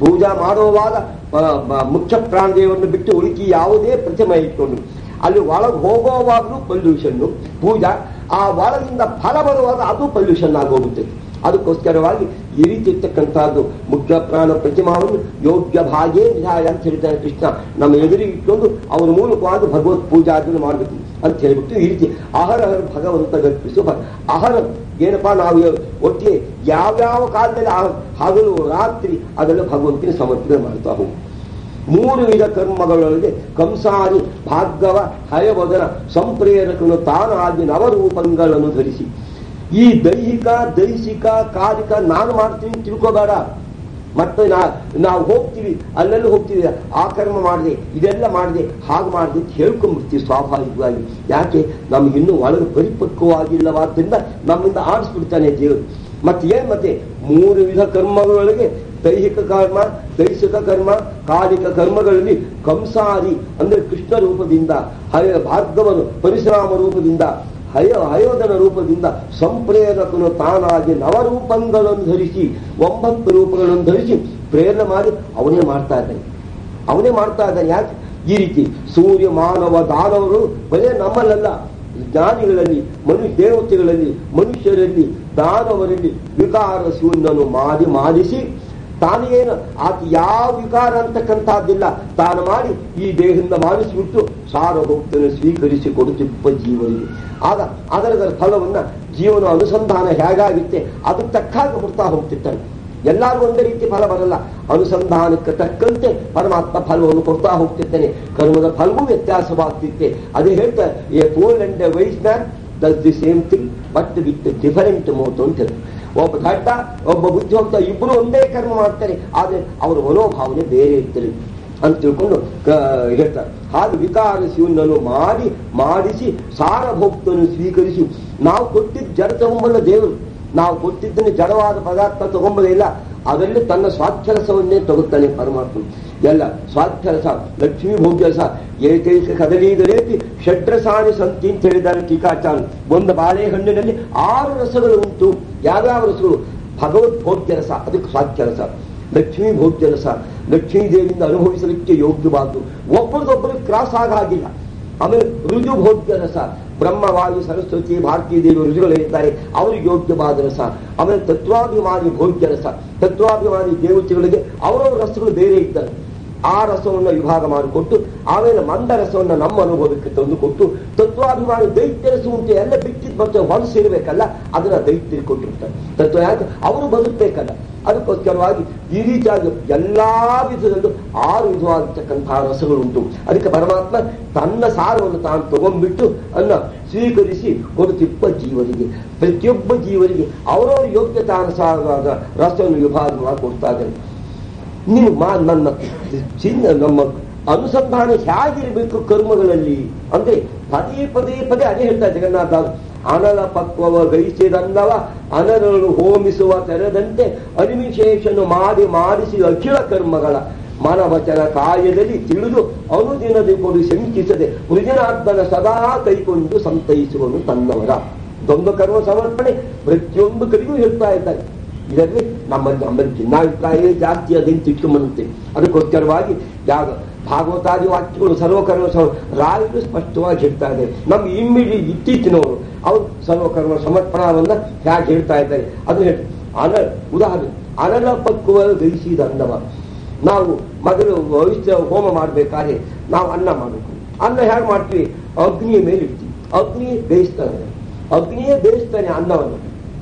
ಪೂಜಾ ಮಾಡುವಾಗ ಆ, ಮ- ಮುಖ್ಯ ಪ್ರಾಣದೇವರನ್ನು ಬಿಟ್ಟು ಉಳಿಕಿ ಯಾವುದೇ ಪ್ರತಿಮೆ ಇಟ್ಕೊಂಡು ಅಲ್ಲಿ ಒಳಗೆ ಹೋಗುವಾಗಲೂ ಪೊಲ್ಯೂಷನ್ ಪೂಜಾ ಆ ಒಳಗಿಂದ ಫಲ ಬರುವಾಗ ಅದು ಪೊಲ್ಯೂಷನ್ ಆಗೋಗುತ್ತೆ ಅದಕ್ಕೋಸ್ಕರವಾಗಿ ಈ ರೀತಿ ಇರ್ತಕ್ಕಂಥದ್ದು ಮುಖ್ಯ ಪ್ರಾಣ ಪ್ರತಿಮಾವನ್ನು ಯೋಗ್ಯ ಭಾಗೇ ವಿಧಾಯ ಅಂತ ಹೇಳ್ತಾನೆ ಕೃಷ್ಣ ನಮ್ಮ ಎದುರಿಗೆ ಇಟ್ಕೊಂಡು ಅವನ ಮೂಲಕವಾಗಿ ಭಗವತ್ ಪೂಜಾದಿಯನ್ನು ಮಾಡಬೇಕು ಅಂತ ಹೇಳ್ಬಿಟ್ಟು ಈ ರೀತಿ ಅಹರಹರ ಭಗವಂತ ಗರ್ಪಿಸು ಭ- ಅಹರ ಏನಪ್ಪಾ ನಾವು ಒಟ್ಟಿಗೆ ಯಾವ್ಯಾವ ಕಾಲದಲ್ಲಿ ಆ- ಹಗಲು ರಾತ್ರಿ ಅದೆಲ್ಲ ಭಗವಂತನ ಸಮರ್ಪಣೆ ಮಾಡ್ತಾ ಹೋಗು ಮೂರು ವಿಧ ಕರ್ಮಗಳೊಳಗೆ ಕಂಸಾರಿ ಭಾರ್ಗವ ಹಯವದನ ಸಂಪ್ರೇರಕನು ತಾನಾಗಿ ನವರೂಪಗಳನ್ನು ಧರಿಸಿ ಈ ದೈಹಿಕ ದೈಹಿಕ ಕಾಲಿಕ ನಾನು ಮಾಡ್ತೀನಿ ಅಂತ ತಿಳ್ಕೋಬೇಡ ಮತ್ತೆ ನಾ ನಾವು ಹೋಗ್ತೀವಿ ಅಲ್ಲೆಲ್ಲ ಹೋಗ್ತೀವಿ ಆ ಕರ್ಮ ಮಾಡಿದೆ ಇದೆಲ್ಲ ಮಾಡಿದೆ ಹಾಗೆ ಮಾಡಿದೆ ಅಂತ ಹೇಳ್ಕೊಂಡ್ಬಿಡ್ತೀವಿ ಸ್ವಾಭಾವಿಕವಾಗಿ ಯಾಕೆ ನಮ್ಗೆ ಇನ್ನೂ ಒಳಗೆ ಪರಿಪಕ್ವವಾಗಿಲ್ಲವಾದ್ರಿಂದ ನಮ್ಮಿಂದ ಆಡಿಸ್ಬಿಡ್ತಾನೆ ದೇವರು ಮತ್ತೆ ಏನ್ ಮತ್ತೆ ಮೂರು ವಿಧ ಕರ್ಮಗಳೊಳಗೆ ದೈಹಿಕ ಕರ್ಮ ದೈಹಿಕ ಕರ್ಮ ಕಾಲಿಕ ಕರ್ಮಗಳಲ್ಲಿ ಕಂಸಾರಿ ಅಂದ್ರೆ ಕೃಷ್ಣ ರೂಪದಿಂದ ಹಯ ಭಾರ್ಗವನು ಪರಿಶ್ರಾಮ ರೂಪದಿಂದ ಹಯ ಹಯೋಧನ ರೂಪದಿಂದ ಸಂಪ್ರೇರಕನು ತಾನಾಗಿ ನವರೂಪಗಳನ್ನು ಧರಿಸಿ ಒಂಬತ್ತು ರೂಪಗಳನ್ನು ಧರಿಸಿ ಪ್ರೇರಣೆ ಮಾಡಿ ಅವನೇ ಮಾಡ್ತಾ ಇದ್ದಾನೆ ಅವನೇ ಮಾಡ್ತಾ ಇದ್ದಾನೆ ಯಾಕೆ ಈ ರೀತಿ ಸೂರ್ಯ ಮಾನವ ದಾನವರು ಬರೇ ನಮ್ಮಲ್ಲಲ್ಲ ಜ್ಞಾನಿಗಳಲ್ಲಿ ಮನುಷ್ಯ ದೇವತೆಗಳಲ್ಲಿ ಮನುಷ್ಯರಲ್ಲಿ ದಾನವರಲ್ಲಿ ವಿಕಾರ ಶೂನ್ಯನು ಮಾಡಿ ಮಾಡಿಸಿ ತಾನೇನು ಆತ ಯಾವ ವಿಕಾರ ಅಂತಕ್ಕಂಥದ್ದಿಲ್ಲ ತಾನು ಮಾಡಿ ಈ ದೇಹದಿಂದ ಮಾಡಿಸಿಬಿಟ್ಟು ಸಾರಭೋಕ್ತನ ಸ್ವೀಕರಿಸಿ ಕೊಡುತ್ತಿಪ್ಪ ಜೀವನಿಗೆ ಆಗ ಅದರ ಫಲವನ್ನ ಜೀವನ ಅನುಸಂಧಾನ ಹೇಗಾಗುತ್ತೆ ಅದಕ್ಕೆ ತಕ್ಕಾಗ ಬಿಡ್ತಾ ಹೋಗ್ತಿರ್ತಾನೆ ಎಲ್ಲಾರು ಒಂದೇ ರೀತಿ ಫಲ ಬರಲ್ಲ ಅನುಸಂಧಾನಕ್ಕೆ ತಕ್ಕಂತೆ ಪರಮಾತ್ಮ ಫಲವನ್ನು ಕೊಡ್ತಾ ಹೋಗ್ತಿರ್ತಾನೆ ಕರ್ಮದ ಫಲವೂ ವ್ಯತ್ಯಾಸವಾಗ್ತಿತ್ತೆ ಅದೇ ಹೇಳ್ತಾ a fool and a wise man does the same thing but with different motive ಅಂತ ಹೇಳಿ ಒಬ್ಬ ದಡ್ಡ ಒಬ್ಬ ಬುದ್ಧಿವಂತ ಇಬ್ಬರು ಒಂದೇ ಕರ್ಮ ಮಾಡ್ತಾರೆ ಆದ್ರೆ ಅವರ ಮನೋಭಾವನೆ ಬೇರೆ ಇರ್ತದೆ ಅಂತ ತಿಳ್ಕೊಂಡು ಕ- ಹೇಳ್ತಾರೆ ಹಾಗೆ ವಿಕಾರ ಶಿವನನ್ನು ಮಾಡಿ ಮಾಡಿಸಿ ಸಾರಭೋಕ್ತನು ಸ್ವೀಕರಿಸಿ ನಾವು ಕೊಟ್ಟಿದ್ದ ಜಡ ತಗೊಂಬಲ್ಲ ದೇವರು ನಾವು ಕೊಟ್ಟಿದ್ದನ್ನು ಜಡವಾದ ಪದಾರ್ಥ ತಗೊಂಬಲಿಲ್ಲ ಅದರಲ್ಲಿ ತನ್ನ ಸ್ವಾಕ್ಷರಸವನ್ನೇ ತಗುತ್ತಾನೆ ಪರಮಾತ್ಮ ಎಲ್ಲ ಸ್ವಾಕ್ಷರಸ ಲಕ್ಷ್ಮೀ ಭೋಗ್ಯರಸ ಏಕೈಕ ಕದಲೀದರೇತಿ ಷಡ್ರಸಾನಿ ಸಂತಿ ಅಂತ ಹೇಳಿದ್ದಾರೆ ಟೀಕಾಚಾರ ಒಂದು ಬಾಳೆಹಣ್ಣಿನಲ್ಲಿ ಆರು ರಸಗಳು ಉಂಟು ಯಾವ್ಯಾವ ರಸಗಳು ಭಗವದ್ ಭೋಗ್ಯರಸ ಅದಕ್ಕೆ ಸ್ವಾಕ್ಷರಸ ಲಕ್ಷ್ಮೀ ಭೋಗ್ಯರಸ ಲಕ್ಷ್ಮೀ ದೇವಿಯಿಂದ ಅನುಭವಿಸಲಿಕ್ಕೆ ಯೋಗ್ಯವಾದ್ದು ಒಬ್ಬರಿಗೊಬ್ಬರು ಕ್ರಾಸ್ ಆಗ ಹಾಗಿಲ್ಲ ಆಮೇಲೆ ರುಜು ಭೋಗ್ಯ ರಸ ಬ್ರಹ್ಮವಾಯು ಸರಸ್ವತಿ ಭಾರತೀಯ ದೇವಿ ರುಜುಗಳಿರ್ತಾರೆ ಅವರಿಗೆ ಯೋಗ್ಯವಾದ ರಸ ಆಮೇಲೆ ತತ್ವಾಭಿಮಾನಿ ಭೋಗ್ಯ ರಸ ತತ್ವಾಭಿಮಾನಿ ದೇವತೆಗಳಿಗೆ ಅವರವರ ರಸಗಳು ಬೇರೆ ಇದ್ದಾರೆ ಆ ರಸವನ್ನು ವಿಭಾಗ ಮಾಡಿಕೊಟ್ಟು ಆಮೇಲೆ ಮಂದ ರಸವನ್ನು ನಮ್ಮ ಅನುಭವಕ್ಕೆ ತಂದು ಕೊಟ್ಟು ತತ್ವಾಭಿಮಾನಿ ದೈತ್ಯ ರಸ ಉಂಟು ಎಲ್ಲ ಬಿಟ್ಟಿದ್ ಮತ್ತೆ ಹೊಲಸು ಇರಬೇಕಲ್ಲ ಅದನ್ನ ದೈತ್ಯರಿಗೆ ಕೊಟ್ಟಿರ್ತಾರೆ ತತ್ವ ಯಾಕೆ ಅವರು ಬದುಕಬೇಕಲ್ಲ ಅದಕ್ಕೋಸ್ಕರವಾಗಿ ಈ ರೀತಿಯಾಗಿ ಎಲ್ಲಾ ವಿಧದಲ್ಲೂ ಆರು ವಿಧವಾಗಿರ್ತಕ್ಕಂತಹ ರಸಗಳುಂಟು ಅದಕ್ಕೆ ಪರಮಾತ್ಮ ತನ್ನ ಸಾರವನ್ನು ತಾನು ತಗೊಂಡ್ಬಿಟ್ಟು ಅನ್ನ ಸ್ವೀಕರಿಸಿ ಕೊಡುತ್ತಿಪ್ಪ ಜೀವರಿಗೆ ಪ್ರತಿಯೊಬ್ಬ ಜೀವರಿಗೆ ಅವರವರ ಯೋಗ್ಯತಾನುಸಾರವಾದ ರಸವನ್ನು ವಿಭಾಗ ಮಾಡಿ ಕೊಡ್ತಾ ಇದ್ದಾರೆ ನೀವು ಮಾ ನನ್ನ ಚಿನ್ನ ನಮ್ಮ ಅನುಸಂಧಾನ ಹೇಗಿರಬೇಕು ಕರ್ಮಗಳಲ್ಲಿ ಅಂದ್ರೆ ಪದೇ ಪದೇ ಪದೇ ಅದೇ ಹೇಳ್ತಾ ಜಗನ್ನಾಥ ಅನಲ ಪಕ್ವವ ಗೈಸಿದನ್ನವ ಅನರಳು ಹೋಮಿಸುವ ತೆರೆದಂತೆ ಅನಿಮಿಶೇಷನು ಮಾಡಿ ಮಾಡಿಸಿ ಅಖಿಲ ಕರ್ಮಗಳ ಮನವಚನ ಕಾಯದಲ್ಲಿ ತಿಳಿದು ಅನುದಿನದಿ ಕೊಡು ಶಂಕಿಸದೆ ವೃಜನಾರ್ದನ ಸದಾ ಕೈಕೊಂಡು ಸಂತೈಸುವನು ತನ್ನವರ ದೊಂದು ಕರ್ಮ ಸಮರ್ಪಣೆ ಪ್ರತಿಯೊಂದು ಕಡೆಗೂ ಹೇಳ್ತಾ ಇದ್ದಾರೆ ಇದರಲ್ಲಿ ನಮ್ಮ ನಮ್ಮಲ್ಲಿ ಭಿನ್ನಾಭಿಪ್ರಾಯವೇ ಜಾಸ್ತಿ ಅದನ್ನು ತಿಳ್ಕೊಂಬಂತೆ ಅದಕ್ಕೋಸ್ಕರವಾಗಿ ಯಾವ ಭಾಗವತಾದಿ ವಾಕ್ಯಗಳು ಸರ್ವಕರ್ಮ ಸಮ ರಾಯರು ಸ್ಪಷ್ಟವಾಗಿ ಹೇಳ್ತಾ ಇದ್ದಾರೆ ನಮ್ಮ ಇಮ್ಮಿಡಿ ಇತ್ತೀಚಿನವರು ಅವರು ಸರ್ವಕರ್ಮ ಸಮರ್ಪಣವನ್ನ ಹೇಗೆ ಹೇಳ್ತಾ ಇದ್ದಾರೆ ಅದು ಹೇಳಿ ಅನ ಉದಾಹರಣೆ ಅನಲ ಪಕ್ವ ಗೈಸಿದ ಅನ್ನವ ನಾವು ಮೊದಲು ಭವಿಷ್ಯ ಹೋಮ ಮಾಡಬೇಕಾದ್ರೆ ನಾವು ಅನ್ನ ಮಾಡಬೇಕು ಅನ್ನ ಹೇಗೆ ಮಾಡ್ತೀವಿ ಅಗ್ನಿಯ ಮೇಲೆ ಇಡ್ತೀವಿ ಅಗ್ನಿ ಬೇಯಿಸ್ತಾನೆ ಅಗ್ನಿಯೇ ಬೇಯಿಸ್ತಾನೆ ಅನ್ನವನ್ನು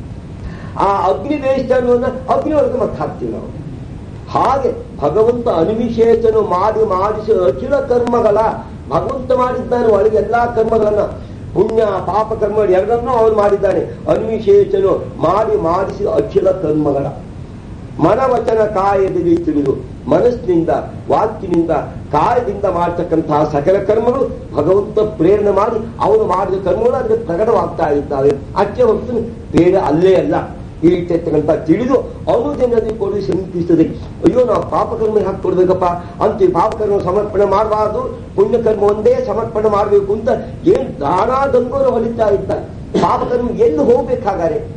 ಆ ಅಗ್ನಿ ಬೇಯಿಸ್ತಾನವನ್ನ ಅಗ್ನಿಯೊಳಗೆ ಮತ್ತೆ ಹಾಕ್ತೀವಿ ನಾವು ಹಾಗೆ ಭಗವಂತ ಅನಿಮಿಷೇಚನು ಮಾಡಿ ಮಾಡಿಸಿ ಅಖಿಲ ಕರ್ಮಗಳ ಭಗವಂತ ಮಾಡಿದ್ದಾನೆ ಒಳಗೆ ಎಲ್ಲಾ ಕರ್ಮಗಳನ್ನ ಪುಣ್ಯ ಪಾಪ ಕರ್ಮ ಎರಡನ್ನೂ ಅವನು ಮಾಡಿದ್ದಾನೆ ಅನಿಮಿಷೇಚನು ಮಾಡಿ ಮಾಡಿಸಿ ಅಖಿಲ ಕರ್ಮಗಳ ಮನವಚನ ಕಾಯದಲ್ಲಿ ತಿಳಿದು ಮನಸ್ಸಿನಿಂದ ವಾಕ್ಯನಿಂದ ಕಾಯದಿಂದ ಮಾಡತಕ್ಕಂತಹ ಸಕಲ ಕರ್ಮಗಳು ಭಗವಂತ ಪ್ರೇರಣೆ ಮಾಡಿ ಅವನು ಮಾಡಿದ ಕರ್ಮಗಳು ಅದಕ್ಕೆ ಪ್ರಕಟವಾಗ್ತಾ ಇದ್ದಾವೆ ಅಷ್ಟೇ ಹೊತ್ತು ಬೇರೆ ಅಲ್ಲೇ ಅಲ್ಲ ಈ ರೀತಿ ಇರ್ತಕ್ಕಂಥ ತಿಳಿದು ಅನುದಿನದಿ ಕೊಡಿ ಶಂಕಿಸ್ತದೆ ಅಯ್ಯೋ ನಾವು ಪಾಪಕರ್ಮ ಹಾಕಿ ಕೊಡ್ಬೇಕಪ್ಪ ಅಂತ ಈ ಪಾಪಕರ್ಮ ಸಮರ್ಪಣೆ ಮಾಡಬಾರ್ದು ಪುಣ್ಯಕರ್ಮ ಒಂದೇ ಸಮರ್ಪಣೆ ಮಾಡಬೇಕು ಅಂತ ಏನ್ ದಾನ ದಂಗೋರ ಹೊಲಿತಾ ಇದ್ದ ಪಾಪಕರ್ಮ ಎಲ್ಲಿ ಹೋಗ್ಬೇಕಾಗಾರೆ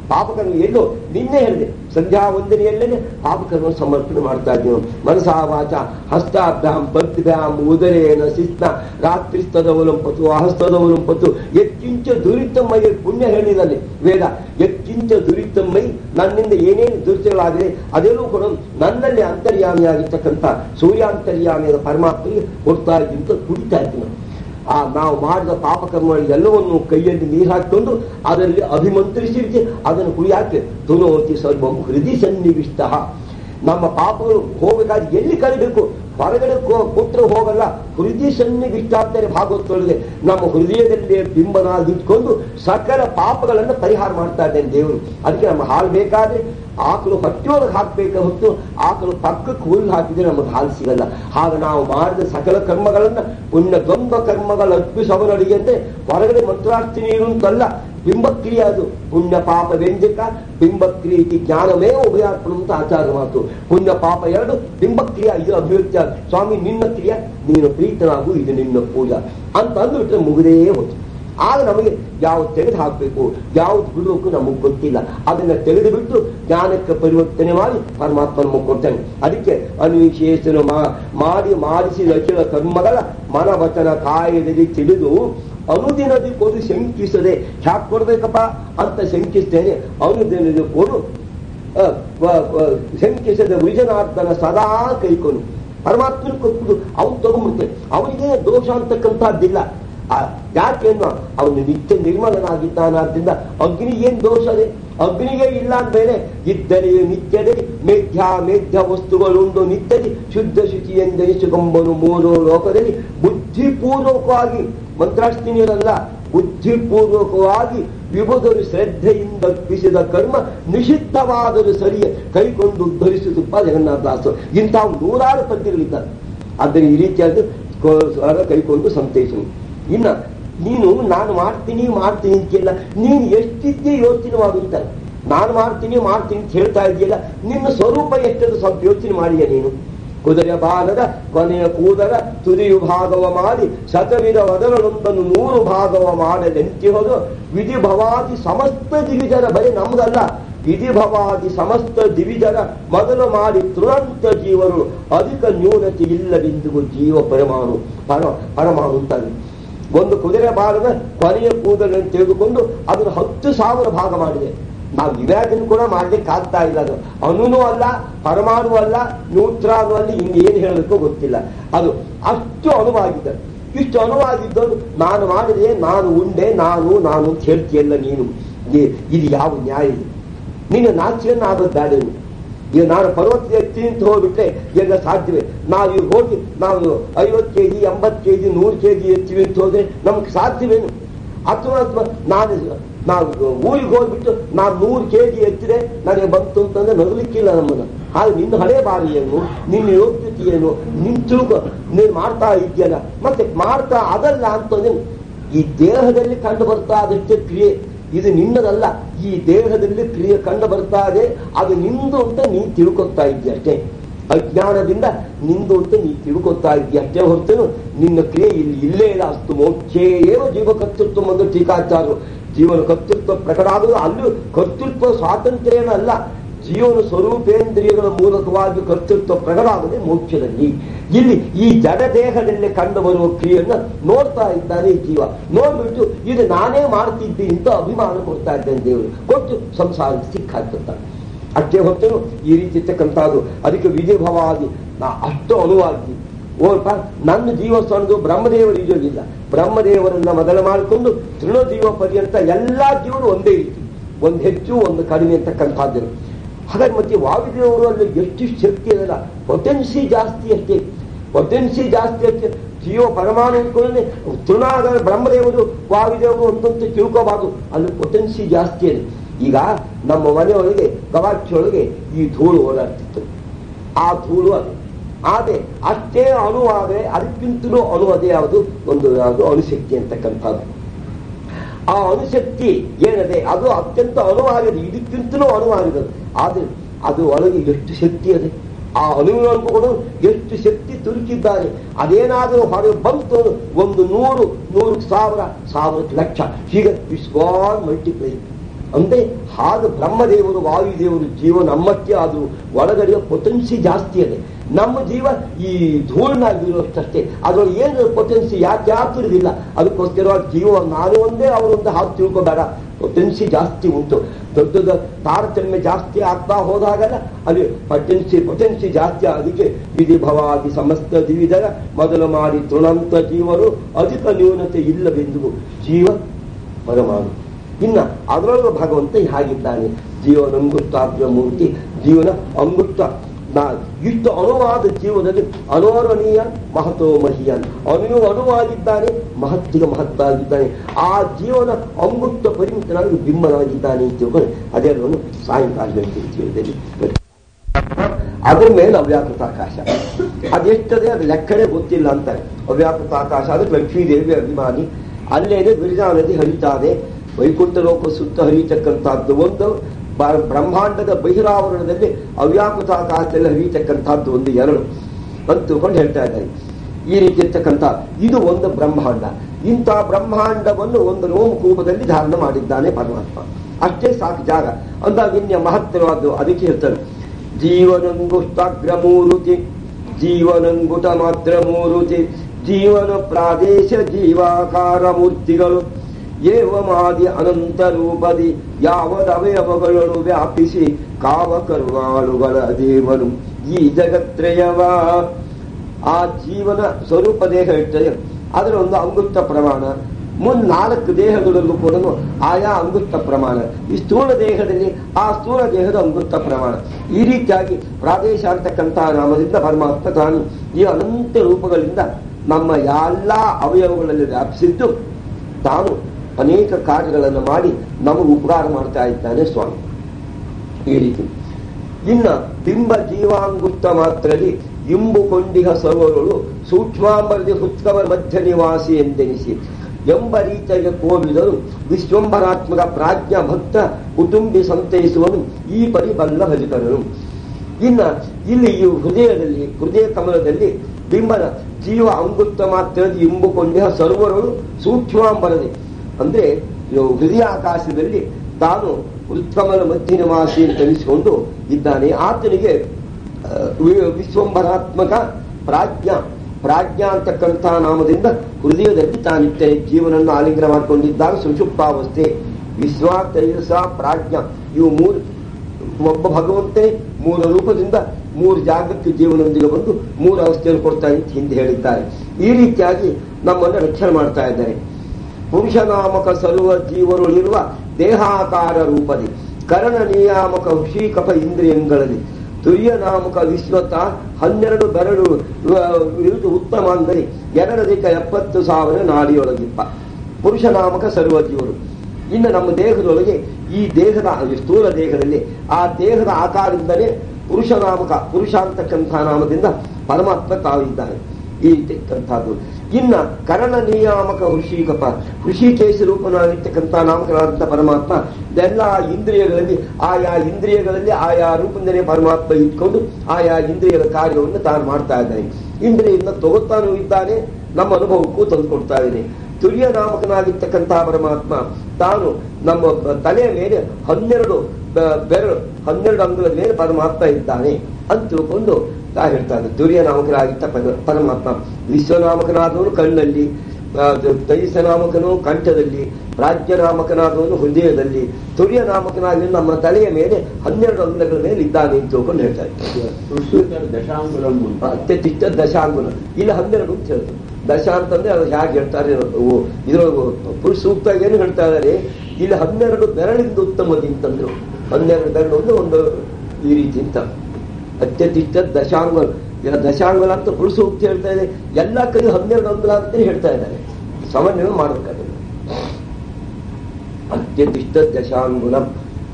ಪಾಪಕರ್ಮ ಎಲ್ಲೋ ನಿನ್ನೆ ಹೇಳಿದೆ ಸಂಧ್ಯಾ ವಂದನೆಯಲ್ಲೇನೆ ಪಾಪಕರ್ಮ ಸಮರ್ಪಣೆ ಮಾಡ್ತಾ ಇದ್ದೀವಿ ಮನಸಾ ವಾಚ ಹಸ್ತಾಭ್ಯಾಂ ಪದ್ಭ್ಯಾಂ ಉದರೇನ ಶಿಸ್ನ ರಾತ್ರಿಸ್ತದವಲಂಪತು ಅಹಸ್ತದವಲಂಪತು ಎಕ್ಕಿಂಚ ದುರಿತಮ್ಮಯ್ಯ ಪುಣ್ಯ ಹೇಳಿದಲ್ಲಿ ವೇದ ಎಕ್ಕಿಂಚ ದುರಿತಮ್ಮೈ ನನ್ನಿಂದ ಏನೇನು ದುರಿತಗಳಾಗಿದೆ ಅದೆಲ್ಲೂ ಕೂಡ ನನ್ನಲ್ಲಿ ಅಂತರ್ಯಾಮಿಯಾಗಿರ್ತಕ್ಕಂಥ ಸೂರ್ಯಾಂತರ್ಯಾಮಿಯಾದ ಪರಮಾತ್ಮನಿಗೆ ಕೊಡ್ತಾ ಇದ್ದೀನಿ ಅಂತ ಕುಡಿತಾ ಇದ್ದೀನಿ ಆ ನಾವು ಮಾಡಿದ ಪಾಪಕರ್ಮಗಳು ಎಲ್ಲವನ್ನು ಕೈಯಲ್ಲಿ ನೀರು ಹಾಕಿಕೊಂಡು ಅದರಲ್ಲಿ ಅಭಿಮಂತ್ರಿಸಿರ್ತಿ ಅದನ್ನು ಕುಡಿಯಾಕೆ ತುನೋತಿ ಸರ್ವಂ ಹೃದಯ ಸನ್ನಿವಿಷ್ಟ ನಮ್ಮ ಪಾಪಗಳು ಹೋಗಬೇಕಾದ್ರೆ ಎಲ್ಲಿ ಕಳಿಬೇಕು ಹೊರಗಡೆ ಕೊ- ಕೊಟ್ಟರೆ ಹೋಗಲ್ಲ ಹೃದಯ ಸನ್ನಿವಿಷ್ಟ ಅಂತಾರೆ ಭಾಗವತೊಳಗೆ ನಮ್ಮ ಹೃದಯದಲ್ಲಿ ಬಿಂಬನಾಗಿಟ್ಕೊಂಡು ಸಕಲ ಪಾಪಗಳನ್ನು ಪರಿಹಾರ ಮಾಡ್ತಾ ಇದ್ದೇನೆ ದೇವರು ಅದಕ್ಕೆ ನಮ್ಮ ಹಾಲು ಬೇಕಾದ್ರೆ ಆಕಳು ಹೊಟ್ಟೆಯೊಳಗೆ ಹಾಕ್ಬೇಕ ಹೊತ್ತು ಆಕಳು ಪಕ್ಕಕ್ಕೆ ಹುಲ್ಲು ಹಾಕಿದ್ರೆ ನಮಗೆ ಹಾಲು ಸಿಗಲ್ಲ ಹಾಗೆ ನಾವು ಮಾಡಿದ ಸಕಲ ಕರ್ಮಗಳನ್ನ ಪುಣ್ಯ ದ್ವಂದ್ವ ಕರ್ಮಗಳ ಅರ್ಪಿಸವನಡಿಗೆ ಅಂದ್ರೆ ಹೊರಗಡೆ ಮಂತ್ರಾರ್ಚನೆ ಅಂತಲ್ಲ ಬಿಂಬಕ್ರಿಯೆ ಅದು ಪುಣ್ಯ ಪಾಪ ವ್ಯಂಜಕ ಬಿಂಬಕ್ರಿಯೆ ಇತಿ ಜ್ಞಾನವೇ ಉಭಯಾತ್ಮ ಅಂತ ಆಚಾರ ಮಾತು ಪುಣ್ಯ ಪಾಪ ಎರಡು ಬಿಂಬಕ್ರಿಯೆ ಇದು ಅಭಿವ್ಯಕ್ತಿ ಆಗುತ್ತೆ. ಸ್ವಾಮಿ ನಿನ್ನ ಕ್ರಿಯೆ ನೀನು ಪ್ರೀತನಾಗು ಇದು ನಿನ್ನ ಪೂಜಾ ಅಂತ ಅಂದ್ಬಿಟ್ರೆ ಮುಗಿದೇ ಹೋಯ್ತು ಆಗ ನಮಗೆ ಯಾವ್ದು ತೆಗೆದು ಹಾಕಬೇಕು ಯಾವ್ದು ಬಿಡಬೇಕು ನಮಗೆ ಗೊತ್ತಿಲ್ಲ ಅದನ್ನ ತೆಗೆದು ಬಿಟ್ಟು ಜ್ಞಾನಕ್ಕೆ ಪರಿವರ್ತನೆ ಮಾಡಿ ಪರಮಾತ್ಮ ನಮಗೆ ಕೊಡ್ತಾನೆ ಅದಕ್ಕೆ ಅನ್ವಿಶೇಷನು ಮಾ- ಮಾಡಿ ಮಾಡಿಸಿದ ಅಖಿಲ ಕರ್ಮಗಳ ಮನವಚನ ಕಾಯದಲ್ಲಿ ತಿಳಿದು ಅನುದಿನದಿ ಕೊಡು ಶಂಕಿಸದೆ ಹ್ಯಾಕ್ ಕೊಡ್ಬೇಕಪ್ಪ ಅಂತ ಶಂಕಿಸ್ತೇನೆ ಅನುದಿನದಿ ಕೊಡು ಆ, ವ- ವ- ಶಂಕಿಸದ ವಿಜನಾರ್ದನ ಸದಾ ಕೈಕೊಂಡು ಪರಮಾತ್ಮನ ಕೊಟ್ಬಿಡು ಅವ್ನು ತಗೊಂಡ್ಬಿಡ್ತೇನೆ ಅವನಿಗೆ ದೋಷ ಅಂತಕ್ಕಂಥದ್ದಿಲ್ಲ ಆ, ಯಾಕೆನ್ನು ಅವನು ನಿತ್ಯ ನಿರ್ಮಲನಾಗಿದ್ದಾನಾದ್ರಿಂದ ಅಗ್ನಿ ಏನ್ ದೋಷ ಇದೆ ಅಗ್ನಿಗೆ ಇಲ್ಲ ಅಂದ್ಮೇಲೆ ಇದ್ದರೆ ನಿತ್ಯದಲ್ಲಿ ಮೇಧ್ಯ ಮೇಧ್ಯ ವಸ್ತುಗಳುಂಡು ನಿತ್ಯದಿ ಶುದ್ಧ ಶುಚಿ ಎಂದೆನಿಸಿಕೊಂಬನು ಮೂರು ಲೋಕದಲ್ಲಿ ಬುದ್ಧಿಪೂರ್ವಕವಾಗಿ ಮಂತ್ರಾಸ್ತಿನಿಯರಲ್ಲ ಬುದ್ಧಿಪೂರ್ವಕವಾಗಿ ವಿಭುದರು ಶ್ರದ್ಧೆಯಿಂದ ಅರ್ಪಿಸಿದ ಕರ್ಮ ನಿಷಿದ್ಧವಾದರೂ ಸರಿಯೇ ಕೈಕೊಂಡು ಉದ್ಧರಿಸುತ್ತಪ್ಪ ಜಗನ್ನಾಥದಾಸರು ಇಂತಹ ನೂರಾರು ಪದ್ಯಗಳಿದ್ದಾರೆ ಆದ್ದರಿಂದ ಈ ರೀತಿಯಾಗಿ ಕೋ- ಸ್ವರ ಕೈಕೊಂಡು ಸಂತೈಸು ಇನ್ನ ನೀನು ನಾನು ಮಾಡ್ತೀನಿ ಮಾಡ್ತೀನಿ ಅಂತಿಲ್ಲ ನೀನು ಎಷ್ಟಿದ್ದೇ ಯೋಚನೆ ಮಾಡುತ್ತಾರೆ ನಾನು ಮಾಡ್ತೀನಿ ಮಾಡ್ತೀನಿ ಅಂತ ಹೇಳ್ತಾ ಇದೆಯಲ್ಲ ನಿನ್ನ ಸ್ವರೂಪ ಎಷ್ಟದು ಸ್ವಲ್ಪ ಯೋಚನೆ ಮಾಡಿಯ ನೀನು ಕುದುರೆ ಬಾಲದ ಕೊನೆಯ ಕೂದಲ ತುದಿಯು ಭಾಗವ ಮಾಡಿ ಶತವಿಧ ವದರಳೊಂದನ್ನು ನೂರು ಭಾಗವ ಮಾಡಲೆಂತಿಹೋದು ವಿಧಿ ಭವಾದಿ ಸಮಸ್ತ ದಿವಿಜರ ಬರೀ ನಮ್ದಲ್ಲ ವಿಧಿ ಭವಾದಿ ಸಮಸ್ತ ದಿವಿಜರ ಮೊದಲು ಮಾಡಿ ತುರಂತ ಜೀವರು ಅಧಿಕ ನ್ಯೂನತೆ ಇಲ್ಲವೆಂದಿಗೂ ಜೀವ ಪರಮಾಣು ಪರ ಪರಮಾಣು ಅಂತಾರೆ ಒಂದು ಕುದುರೆ ಭಾಗದ ಕೊನೆಯ ಕೂದಲನ್ನು ತೆಗೆದುಕೊಂಡು ಅದನ್ನು ಹತ್ತು ಸಾವಿರ ಭಾಗ ಮಾಡಿದೆ ನಾವು ಇಮ್ಯಾಜಿನ್ ಕೂಡ ಮಾಡ್ಲಿಕ್ಕೆ ಆಗ್ತಾ ಇಲ್ಲ ಅದು ಅಣುನೂ ಅಲ್ಲ ಪರಮಾಣು ಅಲ್ಲ ನ್ಯೂಟ್ರಾನು ಅಲ್ಲಿ ಇನ್ನೇನು ಹೇಳಬೇಕು ಗೊತ್ತಿಲ್ಲ ಅದು ಅಷ್ಟು ಅಣುವಾಗಿದೆ ಇಷ್ಟು ಅಣುವಾಗಿದ್ದದ್ದು ನಾನು ಮಾಡಿದೆ ನಾನು ಉಂಡೆ ನಾನು ನಾನು ಅಂತ ಹೇಳ್ತೀಯಲ್ಲ ನೀನು ಇ- ಇದು ಯಾವ ನ್ಯಾಯ ಇದು ನಿನ್ನ ನಾಚಿಕೆಯನ್ನು ಆಗೋದು ಬೇಡ ನೀನು. ಈಗ ನಾನು ಪರ್ವತ ಎತ್ತಿ ಅಂತ ಹೋಗ್ಬಿಟ್ರೆ ಎಲ್ಲ ಸಾಧ್ಯವೇ ನಾವು ಈಗ ಹೋಗಿ ನಾವು ಐವತ್ತು ಕೆ ಜಿ ಎಂಬತ್ತು ಕೆ ಜಿ ನೂರು ಕೆ ಜಿ ಎತ್ತೀವಿ ಅಂತ ಹೋದ್ರೆ ನಮ್ಗೆ ಸಾಧ್ಯವೇನು ಅಥವಾ ಅಥವಾ ನಾನು ನಾವು ಊರಿಗೆ ಹೋಗ್ಬಿಟ್ಟು ನಾನು ನೂರು ಕೆ ಜಿ ಎತ್ತಿದ್ರೆ ನನಗೆ ಬಂತು ಅಂತಂದ್ರೆ ನಗಲಿಕ್ಕಿಲ್ಲ ನಮ್ಮನ್ನ ಹಾಗೆ ನಿನ್ನ ಹಳೆ ಬಾರಿ ಏನು ನಿನ್ನ ಯೋಗ್ಯತೆ ಏನು ನಿನ್ ತಿಳ್ಕೊ ನೀನು ಮಾಡ್ತಾ ಇದೆಯಲ್ಲ ಮತ್ತೆ ಮಾಡ್ತಾ ಅದಲ್ಲ ಅಂತಂದ್ರೆ ಈ ದೇಹದಲ್ಲಿ ಕಂಡು ಬರ್ತಾ ಅದಷ್ಟೇ ಕ್ರಿಯೆ ಇದು ನಿನ್ನದಲ್ಲ ಈ ದೇಹದಲ್ಲಿ ಕ್ರಿಯೆ ಕಂಡು ಬರ್ತಾ ಇದೆ ಅದು ನಿಂದು ಅಂತ ನೀ ತಿಳ್ಕೊತಾ ಇದ್ದೀಯ ಅಷ್ಟೇ ಅಜ್ಞಾನದಿಂದ ನಿಂದು ಅಂತ ನೀ ತಿಳ್ಕೊತಾ ಇದ್ದೀಯ ಅಷ್ಟೇ ಹೊರತು ನಿನ್ನ ಕ್ರಿಯೆ ಇಲ್ಲಿ ಇಲ್ಲೇ ಇಲ್ಲ ಅಸ್ತು ಮೋಕ್ಷೇಯೇವ ಜೀವ ಕರ್ತೃತ್ವ ಒಂದು ಟೀಕಾಚಾರರು ಜೀವನ ಕರ್ತೃತ್ವ ಪ್ರಕಟ ಆಗುವುದು ಅಲ್ಲೂ ಕರ್ತೃತ್ವ ಸ್ವಾತಂತ್ರ್ಯ ಏನಲ್ಲ ಜೀವನ ಸ್ವರೂಪೇಂದ್ರಿಯಗಳ ಮೂಲಕವಾಗಿ ಕರ್ತೃತ್ವ ಪ್ರಕಟ ಆಗುತ್ತದೆ ಮೋಕ್ಷದಲ್ಲಿ ಇಲ್ಲಿ ಈ ಜಡ ದೇಹದಲ್ಲಿ ಕಂಡು ಬರುವ ಕ್ರಿಯೆಯನ್ನ ನೋಡ್ತಾ ಇದ್ದಾನೆ ಈ ಜೀವ ನೋಡ್ಬಿಟ್ಟು ಇದು ನಾನೇ ಮಾಡ್ತಿದ್ದೀನಿ ಅಂತ ಅಭಿಮಾನ ಕೊಡ್ತಾ ಇದ್ದೇನೆ ದೇವರು ಕೊಟ್ಟು ಸಂಸಾರ ಸಿಕ್ಕಾಕ್ತಿರ್ತಾನೆ ಅಷ್ಟೇ ಹೊತ್ತು ಈ ರೀತಿ ಇರ್ತಕ್ಕಂಥದ್ದು ಅದಕ್ಕೆ ವಿಧಿಭವಾಗಿ ನಾ ಅಷ್ಟು ಅನುವಾಗಿ ಓಲ್ಪ ನನ್ನ ಜೀವ ಸಣ್ಣದು ಬ್ರಹ್ಮದೇವರ ಈಜೋಗಿಲ್ಲ ಬ್ರಹ್ಮದೇವರನ್ನ ಮೊದಲು ಮಾಡಿಕೊಂಡು ತೃಣಜೀವ ಪರ್ಯಂತ ಎಲ್ಲಾ ಜೀವರು ಒಂದೇ ರೀತಿ ಒಂದು ಹೆಚ್ಚು ಒಂದು ಕಡಿಮೆ ಅಂತಕ್ಕಂಥದ್ದು ಹಾಗಾಗಿ ಮತ್ತೆ ವಾಯುದೇವರು ಅಲ್ಲಿ ಎಷ್ಟು ಶಕ್ತಿ ಅದಲ್ಲ ಪೊಟೆನ್ಸಿ ಜಾಸ್ತಿ ಅಷ್ಟೇ ಪೊಟೆನ್ಸಿ ಜಾಸ್ತಿ ಅಷ್ಟೇ ಜೀವ ಪರಮಾಣು ಅಂದ್ಕೊಂಡ್ರೆ ತೃಣಾಗ ಬ್ರಹ್ಮದೇವರು ವಾಯುದೇವರು ಅಂತಂತ ತಿಳ್ಕೋಬಾರ್ದು ಅಲ್ಲಿ ಪೊಟೆನ್ಸಿ ಜಾಸ್ತಿ ಇದೆ ಈಗ ನಮ್ಮ ಮನೆಯೊಳಗೆ ಗವಾಕ್ಷಿಯೊಳಗೆ ಈ ಧೂಳು ಓಡಾಡ್ತಿತ್ತು ಆ ಧೂಳು ಅದು ಆದ್ರೆ ಅಷ್ಟೇ ಅಣು ಆದ್ರೆ ಅದಕ್ಕಿಂತಲೂ ಅಣು ಅದೇ ಯಾವುದು ಒಂದು ಯಾವುದು ಅಣುಶಕ್ತಿ ಅಂತಕ್ಕಂಥದ್ದು ಆ ಅಣುಶಕ್ತಿ ಏನಿದೆ ಅದು ಅತ್ಯಂತ ಅಣುವಾಗಿದೆ ಇದಕ್ಕಿಂತಲೂ ಅಣುವಾಗಿದೆ ಆದ್ರೆ ಅದು ಒಳಗೆ ಎಷ್ಟು ಶಕ್ತಿ ಇದೆ ಆ ಅಣುವಿನೊಳಗೂ ಕೂಡ ಎಷ್ಟು ಶಕ್ತಿ ತುರುಕಿದ್ದಾರೆ ಅದೇನಾದರೂ ಹೊರಗೆ ಬಂತು ಒಂದು ನೂರು ನೂರು ಸಾವಿರ ಸಾವಿರ ಲಕ್ಷ ಹೀಗೆ ಇಟ್ಸ್ ಗಾಡ್ ಮಲ್ಟಿಪ್ಲೈ ಅಂದ್ರೆ ಹಾಗೆ ಬ್ರಹ್ಮದೇವರು ವಾಯುದೇವರು ಜೀವ ನಮ್ಮಕ್ಕೆ ಅದು ಒಳಗಡೆ ಪೊಟೆನ್ಸಿ ಜಾಸ್ತಿ ಇದೆ ನಮ್ಮ ಜೀವ ಈ ಧೂಳನಾಗಿರುವಷ್ಟೇ ಅದ್ರೊಳಗೆ ಏನು ಪೊಟೆನ್ಸಿ ಯಾಕೆ ಯಾಕೆ ಇರುದಿಲ್ಲ ಅದಕ್ಕೋಸ್ಕರವಾಗಿ ಜೀವ ನಾನು ಒಂದೇ ಅವರೊಂದು ಹಾಕಿ ತಿಳ್ಕೊಬೇಡ ಪೊಟೆನ್ಸಿ ಜಾಸ್ತಿ ಉಂಟು ದೊಡ್ಡದ ತಾರತಮ್ಯ ಜಾಸ್ತಿ ಆಗ್ತಾ ಹೋದಾಗಲ್ಲ ಅದು ಪೊಟೆನ್ಸಿ ಪೊಟೆನ್ಸಿ ಜಾಸ್ತಿ ಅದಕ್ಕೆ ವಿಧಿಭವಾಗಿ ಸಮಸ್ತ ದಿವಿದರ ಮೊದಲು ಮಾಡಿ ತೃಣಂತ ಜೀವರು ಅಧಿಕ ನ್ಯೂನತೆ ಇಲ್ಲವೆಂದು ಜೀವ ಪರಮಾಣು ಇನ್ನ ಅದರೊಳಗೆ ಭಗವಂತ ಹಾಗಿದ್ದಾನೆ ಜೀವನ ಅಂಗುಷ್ಟಾಗ್ರ ಮೂರ್ತಿ ಜೀವನ ಅಂಗುಷ್ಟ ನಾ ಇಷ್ಟು ಅಣುವಾದ ಜೀವನದಲ್ಲಿ ಅನೋರಣೀಯ ಮಹತೋ ಮಹಿಯನ್ ಅವನು ಅಣುವಾಗಿದ್ದಾನೆ ಮಹತ್ತಿಗೆ ಮಹತ್ತಾಗಿದ್ದಾನೆ ಆ ಜೀವನ ಅಂಗುಷ್ಟ ಪರಿಮಿತನಾಗಿ ಬಿಂಬನಾಗಿದ್ದಾನೆ ಅಂತ ತಿಳ್ಕೊಂಡು ಅದೆಲ್ಲವನ್ನು ಸಾಯಂಕಾಲದಲ್ಲಿ ಜೀವನದಲ್ಲಿ ಅದ್ರ ಮೇಲೆ ಅವ್ಯಾಕೃತ ಆಕಾಶ ಅದೆಷ್ಟದೆ ಅದು ಲೆಕ್ಕನೇ ಗೊತ್ತಿಲ್ಲ ಅಂತಾರೆ ಅವ್ಯಾಕೃತ ಆಕಾಶ ಅದಕ್ಕೆ ಲಕ್ಷ್ಮೀದೇವಿ ಅಭಿಮಾನಿ ಅಲ್ಲೇನೆ ಬಿರ್ಜಾ ನದಿ ಹರಿತಾದೆ ವೈಕುಂಠ ಲೋಕ ಸುತ್ತ ಹರಿಯತಕ್ಕಂಥದ್ದು ಒಂದು ಬ- ಬ್ರಹ್ಮಾಂಡದ ಬಹಿರಾವರಣದಲ್ಲಿ ಅವ್ಯಾಕೃತ ಆಕಾಶದಲ್ಲಿ ಹರಿಯತಕ್ಕಂಥದ್ದು ಒಂದು ಎರಡು ಅಂತ ತಿಳ್ಕೊಂಡು ಹೇಳ್ತಾ ಇದ್ದಾರೆ ಈ ರೀತಿ ಇರ್ತಕ್ಕಂಥ ಇದು ಒಂದು ಬ್ರಹ್ಮಾಂಡ ಇಂಥ ಬ್ರಹ್ಮಾಂಡವನ್ನು ಒಂದು ರೋಮಕೂಪದಲ್ಲಿ ಧಾರಣ ಮಾಡಿದ್ದಾನೆ ಪರಮಾತ್ಮ ಅಷ್ಟೇ ಸಾಕು ಜಾಗ ಅಂದಾಗ ಇನ್ಯ ಮಹತ್ತರವಾದ್ದು ಅದಕ್ಕೆ ಹೇಳ್ತಾರೆ ಜೀವನಂಗುಷ್ಟಾಗ್ರ ಮೂರುತಿ ಜೀವನಂಗುಟ ಮಾತ್ರ ಮೂರುತಿ ಜೀವನ ಪ್ರಾದೇಶ ಜೀವಾಕಾರ ಮೂರ್ತಿಗಳು ಏವಮಾದಿ ಅನಂತ ರೂಪದಿ ಯಾವದವಯವಗಳನ್ನು ವ್ಯಾಪಿಸಿ ಕಾವ ಕರುವಾಳುಗಳ ದೇವನು ಈ ಜಗತ್ರಯವ ಆ ಜೀವನ ಸ್ವರೂಪ ದೇಹ ಇರ್ತದೆ ಅದರ ಒಂದು ಅಂಗುಷ್ಟ ಪ್ರಮಾಣ ಮುನ್ ನಾಲ್ಕು ದೇಹಗಳಲ್ಲೂ ಕೂಡ ಆಯಾ ಅಂಗುಷ್ಟ ಪ್ರಮಾಣ ಈ ಸ್ಥೂಲ ದೇಹದಲ್ಲಿ ಆ ಸ್ಥೂಲ ದೇಹದ ಅಂಗುಷ್ಟ ಪ್ರಮಾಣ ಈ ರೀತಿಯಾಗಿ ಪ್ರಾದೇಶ ಅಂತಕ್ಕಂತಹ ನಾಮದಿಂದ ಪರಮಾತ್ಮ ತಾನು ಈ ಅನಂತ ರೂಪಗಳಿಂದ ನಮ್ಮ ಎಲ್ಲ ಅವಯವಗಳಲ್ಲಿ ವ್ಯಾಪಿಸಿದ್ದು ತಾನು ಅನೇಕ ಕಾರ್ಯಗಳನ್ನು ಮಾಡಿ ನಮಗೆ ಉಪಕಾರ ಮಾಡ್ತಾ ಇದ್ದಾನೆ ಸ್ವಾಮಿ ಈ ರೀತಿ ಇನ್ನ ಬಿಂಬ ಜೀವಾಂಗುಷ್ಟ ಮಾತ್ರದಿ ಇಂಬು ಕೊಂಡಿಹ ಸರ್ವರುಳು ಸೂಕ್ಷ್ಮಾಂಬರದಿ ಹುತ್ಕವ ಮಧ್ಯ ನಿವಾಸಿ ಎಂದೆನಿಸಿ ಎಂಬ ರೀತಿಯ ಕೋವಿದರು ವಿಶ್ವಂಬರಾತ್ಮಕ ಪ್ರಾಜ್ಞ ಭಕ್ತ ಕುಟುಂಬಿ ಸಂತೈಸುವನು ಈ ಪರಿಬಲ್ಲ ಭಜಕರನು ಇನ್ನ ಇಲ್ಲಿ ಈ ಹೃದಯದಲ್ಲಿ ಹೃದಯ ಕಮಲದಲ್ಲಿ ಬಿಂಬನ ಜೀವ ಅಂಗುತ್ತ ಮಾತ್ರ ಇಂಬುಕೊಂಡಿಹ ಸರ್ವರುಳು ಸೂಕ್ಷ್ಮಾಂಬರದಿ ಅಂದ್ರೆ ಇವು ಹೃದಯಾಕಾಶದಲ್ಲಿ ತಾನು ಉತ್ಕಮಲ ಮಧ್ಯ ನಿವಾಸಿ ಅಂತ ಅನಿಸಿಕೊಂಡು ಇದ್ದಾನೆ ಆತನಿಗೆ ಆ, ವಿ- ವಿಶ್ವಂಬರಾತ್ಮಕ ಪ್ರಾಜ್ಞಾ ಪ್ರಾಜ್ಞಾ ಅಂತಕ್ಕಂಥ ನಾಮದಿಂದ ಹೃದಯದಲ್ಲಿ ತಾನಿಟ್ಟೆ ಜೀವನನ್ನು ಆಲಿಂಗನ ಮಾಡಿಕೊಂಡಿದ್ದಾಗ ಸುಷುಪ್ತಾವಸ್ಥೆ ವಿಶ್ವ ತೈಜಸ ಪ್ರಾಜ್ಞಾ ಇವು ಮೂರು ಒಬ್ಬ ಭಗವಂತನೇ ಮೂಲ ರೂಪದಿಂದ ಮೂರು ಜಾಗಕ್ಕೆ ಜೀವನದೊಂದಿಗೆ ಬಂದು ಮೂರು ಅವಸ್ಥೆಯನ್ನು ಕೊಡ್ತಾನೆ ಅಂತ ಹಿಂದೆ ಹೇಳಿದ್ದಾರೆ ಈ ರೀತಿಯಾಗಿ ನಮ್ಮನ್ನು ರಕ್ಷಣೆ ಮಾಡ್ತಾ ಇದ್ದಾರೆ ಪುರುಷ ನಾಮಕ ಸರ್ವ ಜೀವರುಳಿರುವ ದೇಹಾಕಾರ ರೂಪದಿ ಕರಣ ನಿಯಾಮಕ ಹುಷೀಕಪ ಇಂದ್ರಿಯಗಳಲ್ಲಿ ತುರ್ಯ ನಾಮಕ ವಿಶ್ವತ ಹನ್ನೆರಡು ಬೆರಳು ಇರುವುದು ಉತ್ತಮ ಅಂದರೆ ಎರಡದಿಕ ಎಪ್ಪತ್ತು ಸಾವಿರ ನಾಡಿಯೊಳಗಿಪ್ಪ ಪುರುಷ ನಾಮಕ ಸರ್ವ ಜೀವರು ಇನ್ನು ನಮ್ಮ ದೇಹದೊಳಗೆ ಈ ದೇಹದ ಈ ಸ್ಥೂಲ ದೇಹದಲ್ಲಿ ಆ ದೇಹದ ಆಕಾರದಿಂದಲೇ ಪುರುಷ ನಾಮಕ ಪುರುಷ ಅಂತಕ್ಕಂಥ ನಾಮದಿಂದ ಪರಮಾತ್ಮ ತಾವಿದ್ದಾನೆ ಈ ಇರ್ತಕ್ಕಂಥದ್ದು ಇನ್ನ ಕರಣ ನಿಯಾಮಕ ಹೃಷಿಕಪ ಹೃಷಿಕೇಶ ರೂಪನಾಗಿರ್ತಕ್ಕಂಥ ನಾಮಕನಾದಂಥ ಪರಮಾತ್ಮ ಎಲ್ಲ ಇಂದ್ರಿಯಗಳಲ್ಲಿ ಆಯಾ ಇಂದ್ರಿಯಗಳಲ್ಲಿ ಆಯಾ ರೂಪದಿಂದಲೇ ಪರಮಾತ್ಮ ಇಟ್ಕೊಂಡು ಆಯಾ ಇಂದ್ರಿಯಗಳ ಕಾರ್ಯವನ್ನು ತಾನು ಮಾಡ್ತಾ ಇದ್ದಾನೆ ಇಂದ್ರಿಯಿಂದ ತಗೋತಾನೂ ಇದ್ದಾನೆ ನಮ್ಮ ಅನುಭವಕ್ಕೂ ತಂದುಕೊಡ್ತಾ ಇದ್ದಾನೆ ತುರ್ಯ ನಾಮಕನಾಗಿರ್ತಕ್ಕಂತಹ ಪರಮಾತ್ಮ ತಾನು ನಮ್ಮ ತಲೆಯ ಮೇಲೆ ಹನ್ನೆರಡು ಬ- ಬೆರಳು ಹನ್ನೆರಡು ಅಂಗುಲದ ಮೇಲೆ ಪರಮಾತ್ಮ ಇದ್ದಾನೆ ಅಂತ ತಿಳ್ಕೊಂಡು ತಾ ಹೇಳ್ತಾರೆ ತುರ್ಯ ನಾಮಕನಾಗಿದ್ದ ಪರ- ಪರಮಾತ್ಮ ವಿಶ್ವನಾಮಕನಾದವನು ಕಣ್ಣಲ್ಲಿ ಆ, ತೈಸ ನಾಮಕನು ಕಂಠದಲ್ಲಿ ರಾಜ್ಯ ನಾಮಕನಾದವನು ಹೃದಯದಲ್ಲಿ ತುರ್ಯ ನಾಮಕನಾಗಿ ನಮ್ಮ ತಲೆಯ ಮೇಲೆ ಹನ್ನೆರಡು ಅಂಗುಲಗಳ ಮೇಲೆ ಇದ್ದಾನೆ ಅಂತ ತಿಳ್ಕೊಂಡು ಹೇಳ್ತಾರೆ ದಶಾಂಗುಲಂ ಅಂತ ಅತ್ಯತಿಷ್ಠ ದಶಾಂಗುಲ ಇಲ್ಲಿ ಹನ್ನೆರಡು ಅಂತ ಹೇಳ್ತಾರೆ ದಶ ಅಂತಂದ್ರೆ ಅದು ಹೇಗೆ ಹೇಳ್ತಾರೆ ಇದ್ರ ಪುರುಷ ಸೂಕ್ತ ಏನು ಹೇಳ್ತಾ ಇದ್ದಾರೆ ಇಲ್ಲಿ ಹನ್ನೆರಡು ಬೆರಳಿಂದ ಉತ್ತಮದಿ ಅಂತಂದ್ರು ಹನ್ನೆರಡು ಬೆರಳು ಅಂದ್ರೆ ಒಂದು ಈ ರೀತಿ ಅಂತ ಅತ್ಯತಿಷ್ಠ ದಶಾಂಗುಲ ಈಗ ದಶಾಂಗುಲ ಅಂತ ಪುರುಷ ಸೂಕ್ತ ಹೇಳ್ತಾ ಇದೆ ಎಲ್ಲ ಕಡೆ ಹನ್ನೆರಡು ಅಂಗುಲ ಅಂತಲೇ ಹೇಳ್ತಾ ಇದ್ದಾರೆ ಸಮನ್ವಯ ಮಾಡ್ಬೇಕಾದ್ರೆ ಅತ್ಯತಿಷ್ಠ ದಶಾಂಗುಲಂ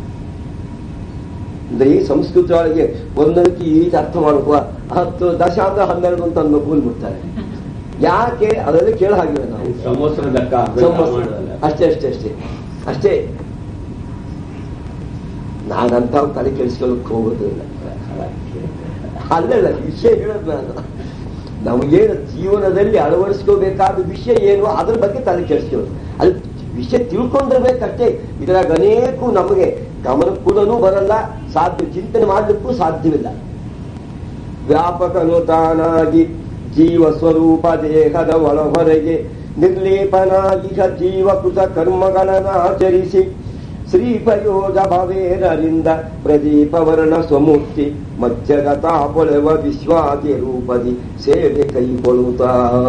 ಅಂದ್ರೆ ಈ ಸಂಸ್ಕೃತ ಒಳಗೆ ಒಂದೊಂದಕ್ಕೆ ಈ ರೀತಿ ಅರ್ಥ ಮಾಡುವ ಹತ್ತು ದಶ ಅಂದ್ರೆ ಹನ್ನೆರಡು ಅಂತ ಅನ್ನೋ ಕೂಲ್ ಬಿಡ್ತಾರೆ ಯಾಕೆ ಅದರಲ್ಲಿ ಕೇಳ ಹಾಗಿಲ್ಲ ನಾವು ಸಂವತ್ಸರ ಲೆಕ್ಕ ಸಂವತ್ಸರ. ಮಾಡೋದಲ್ಲ. ಅಷ್ಟೇ ಅಷ್ಟೇ ಅಷ್ಟೇ ಅಷ್ಟೇ ನಾನಂತ ತಲೆ ಕೆಡಿಸ್ಕೊಳ್ಳೋಕೆ ಹೋಗೋದಿಲ್ಲ ಅಲ್ಲಲ್ಲ ವಿಷಯ ಹೇಳೋದು ನಾನು ನಮಗೇನು ಜೀವನದಲ್ಲಿ ಅಳವಡಿಸ್ಕೋಬೇಕಾದ ವಿಷಯ ಏನು ಅದ್ರ ಬಗ್ಗೆ ತಲೆ ಕೆಡಿಸ್ಕೊಳ್ಳೋದು ಅದು ವಿಷಯ ತಿಳ್ಕೊಂಡಿರ್ಬೇಕಷ್ಟೇ ಇದ್ರಾಗ ಅನೇಕ ನಮಗೆ ಗಮನ ಕೂಡ ಬರಲ್ಲ ಸಾಧ್ಯ ಚಿಂತನೆ ಮಾಡಲಿಕ್ಕೂ ಸಾಧ್ಯವಿಲ್ಲ ವ್ಯಾಪಕನು ತಾನಾಗಿ ಜೀವ ಸ್ವರೂಪ ದೇಹದ ಒಳ ಹೊರಗೆ ನಿರ್ಲೇಪನಾಗಿ ಜೀವಕೃತ ಕರ್ಮಗಳನ್ನು ಆಚರಿಸಿ ಶ್ರೀಪಯೋಗ ಭವೇರರಿಂದ ಪ್ರದೀಪ ವರ್ಣ ಸ್ವಮೂರ್ತಿ ಮಧ್ಯಗತ ಪೊಳೆವ ವಿಶ್ವಾದಿ ರೂಪದಿ ಸೇವೆ ಕೈಗೊಳ್ಳುತ್ತ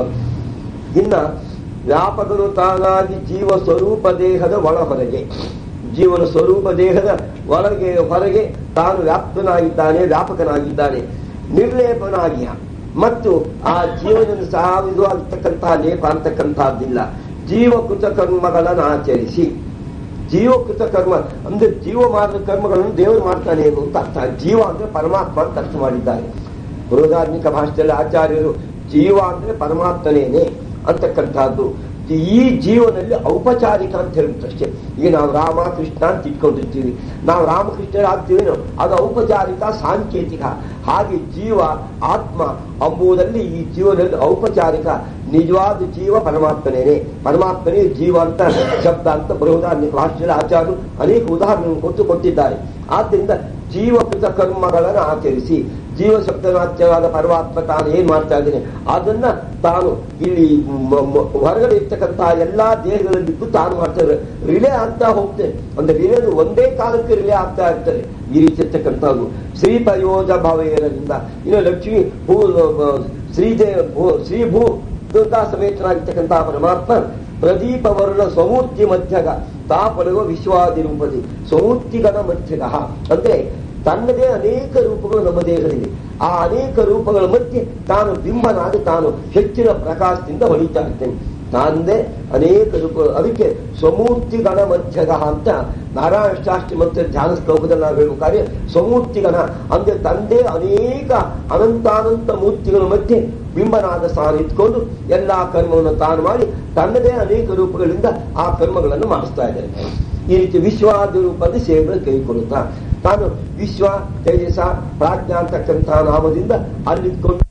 ಇನ್ನ ವ್ಯಾಪಕನು ತಾನಾಗಿ ಜೀವ ಸ್ವರೂಪ ದೇಹದ ಒಳ ಹೊರಗೆ ಜೀವನ ಸ್ವರೂಪ ದೇಹದ ಒಳಗೆ ಹೊರಗೆ ತಾನು ವ್ಯಾಪ್ತನಾಗಿದ್ದಾನೆ ವ್ಯಾಪಕನಾಗಿದ್ದಾನೆ ನಿರ್ಲೇಪನಾಗಿಯ ಮತ್ತು ಆ ಜೀವನನ್ನು ಸಾವಿರವಾಗಿರ್ತಕ್ಕಂತಹ ಲೇಪ ಅಂತಕ್ಕಂತಹದ್ದಿಲ್ಲ ಜೀವಕೃತ ಕರ್ಮಗಳನ್ನು ಆಚರಿಸಿ ಜೀವಕೃತ ಕರ್ಮ ಅಂದ್ರೆ ಜೀವ ಮಾಡಿದ ಕರ್ಮಗಳನ್ನು ದೇವರು ಮಾಡ್ತಾನೆ ಏನು ಅಂತ ಅರ್ಥ ಜೀವ ಅಂದ್ರೆ ಪರಮಾತ್ಮ ಅಂತ ಅರ್ಥ ಮಾಡಿದ್ದಾರೆ ಬೃಹದಾತ್ಮಿಕ ಭಾಷೆಯಲ್ಲಿ ಆಚಾರ್ಯರು ಜೀವ ಅಂದ್ರೆ ಪರಮಾತ್ಮನೇನೆ ಅಂತಕ್ಕಂಥದ್ದು ಈ ಜೀವನಲ್ಲಿ ಔಪಚಾರಿಕ ಅಂತ ಹೇಳುತ್ತಷ್ಟೇ ಈಗ ನಾವು ರಾಮ ಕೃಷ್ಣ ಅಂತ ಇಟ್ಕೊಂಡಿರ್ತೀವಿ ನಾವು ರಾಮಕೃಷ್ಣರಾಗ್ತೀವಿ ಅದು ಔಪಚಾರಿಕ ಸಾಂಕೇತಿಕ ಹಾಗೆ ಜೀವ ಆತ್ಮ ಅಂಬುದರಲ್ಲಿ ಈ ಜೀವನದಲ್ಲಿ ಔಪಚಾರಿಕ ನಿಜವಾದ ಜೀವ ಪರಮಾತ್ಮನೇನೆ ಪರಮಾತ್ಮನೇ ಜೀವ ಅಂತ ಶಬ್ದ ಅಂತ ಬೃಹದಾತ್ಮಿಕ ಭಾಷೆಯಲ್ಲಿ ಆಚಾರ್ಯರು ಅನೇಕ ಉದಾಹರಣೆ ಕೊಟ್ಟು ಕೊಟ್ಟಿದ್ದಾರೆ ಆದ್ದರಿಂದ ಜೀವಕೃತ ಕರ್ಮಗಳನ್ನು ಆಚರಿಸಿ ಜೀವ ಶಬ್ದನಾಚ್ಯವಾದ ಪರಮಾತ್ಮ ತಾನು ಏನ್ ಮಾಡ್ತಾ ಇದ್ದೇನೆ ಅದನ್ನ ತಾನು ಇಲ್ಲಿ ಮ- ಮ- ಹೊರಗಡೆ ಇರ್ತಕ್ಕಂತಹ ಎಲ್ಲಾ ದೇಹಗಳಲ್ಲಿದ್ದು ತಾನು ಮಾಡ್ತಾರೆ ರಿಲೇ ಆಗ್ತಾ ಹೋಗ್ತೇನೆ ಅಂದ್ರೆ ರಿಲೇ ಒಂದೇ ಕಾಲಕ್ಕೆ ರಿಲೇ ಆಗ್ತಾ ಇರ್ತಾರೆ ಈ ರೀತಿ ಇರ್ತಕ್ಕಂಥದ್ದು ಶ್ರೀ ಪ್ರಯೋಜ ಭಾವೇರದಿಂದ ಇನ್ನು ಲಕ್ಷ್ಮಿ ಭೂ ಶ್ರೀದೇ ಭೂ ಶ್ರೀ ಭೂ ದುರ್ಗಾ ಸಮೇತನಾಗಿರ್ತಕ್ಕಂತಹ ಪರಮಾತ್ಮ ಪ್ರದೀಪ ವರ್ಣ ಸ್ವಮೂರ್ತಿ ಮಧ್ಯಗ ತಾ ಪಡೆಯುವ ವಿಶ್ವಾದಿ ರೂಪದಿ ಸ್ವಮೂರ್ತಿಗಣ ಮಧ್ಯಗ ಅಂದ್ರೆ ತನ್ನದೇ ಅನೇಕ ರೂಪಗಳು ನಮ್ಮ ದೇಹದಲ್ಲಿ ಆ ಅನೇಕ ರೂಪಗಳ ಮಧ್ಯೆ ತಾನು ಬಿಂಬನಾಗಿ ತಾನು ಹೆಚ್ಚಿನ ಪ್ರಕಾಶದಿಂದ ಹೊಳಿತಾ ಇರ್ತೇನೆ ತಾನದೇ ಅನೇಕ ರೂಪಗಳು ಅದಕ್ಕೆ ಸ್ವಮೂರ್ತಿಗಣ ಮಧ್ಯಗ ಅಂತ ನಾರಾಯಣ ಶಾಸ್ತ್ರಿ ಮತ್ತು ಧ್ಯಾನ ಶ್ಲೋಕದಲ್ಲಿ ನಾವು ಹೇಳುವ ಸ್ವಮೂರ್ತಿಗಣ ಅಂದ್ರೆ ತಂದೆ ಅನೇಕ ಅನಂತಾನಂತ ಮೂರ್ತಿಗಳ ಮಧ್ಯೆ ಬಿಂಬನಾದ ಸ್ಥಾನ ಇಟ್ಕೊಂಡು ಎಲ್ಲಾ ಕರ್ಮವನ್ನು ತಾನು ಮಾಡಿ ತನ್ನದೇ ಅನೇಕ ರೂಪಗಳಿಂದ ಆ ಕರ್ಮಗಳನ್ನು ಮಾಡಿಸ್ತಾ ಇದ್ದಾರೆ ಈ ರೀತಿ ವಿಶ್ವಾದಿ ರೂಪದ ಸೇವೆ ಕೈಗೊಳ್ಳುತ್ತಾ ತಾನು ವಿಶ್ವ ತೇಜಸ ಪ್ರಾಜ್ಞಾ ಅಂತಕ್ಕಂತಹ ನಾಮದಿಂದ ಅಲ್ಲಿಟ್ಕೊಂಡು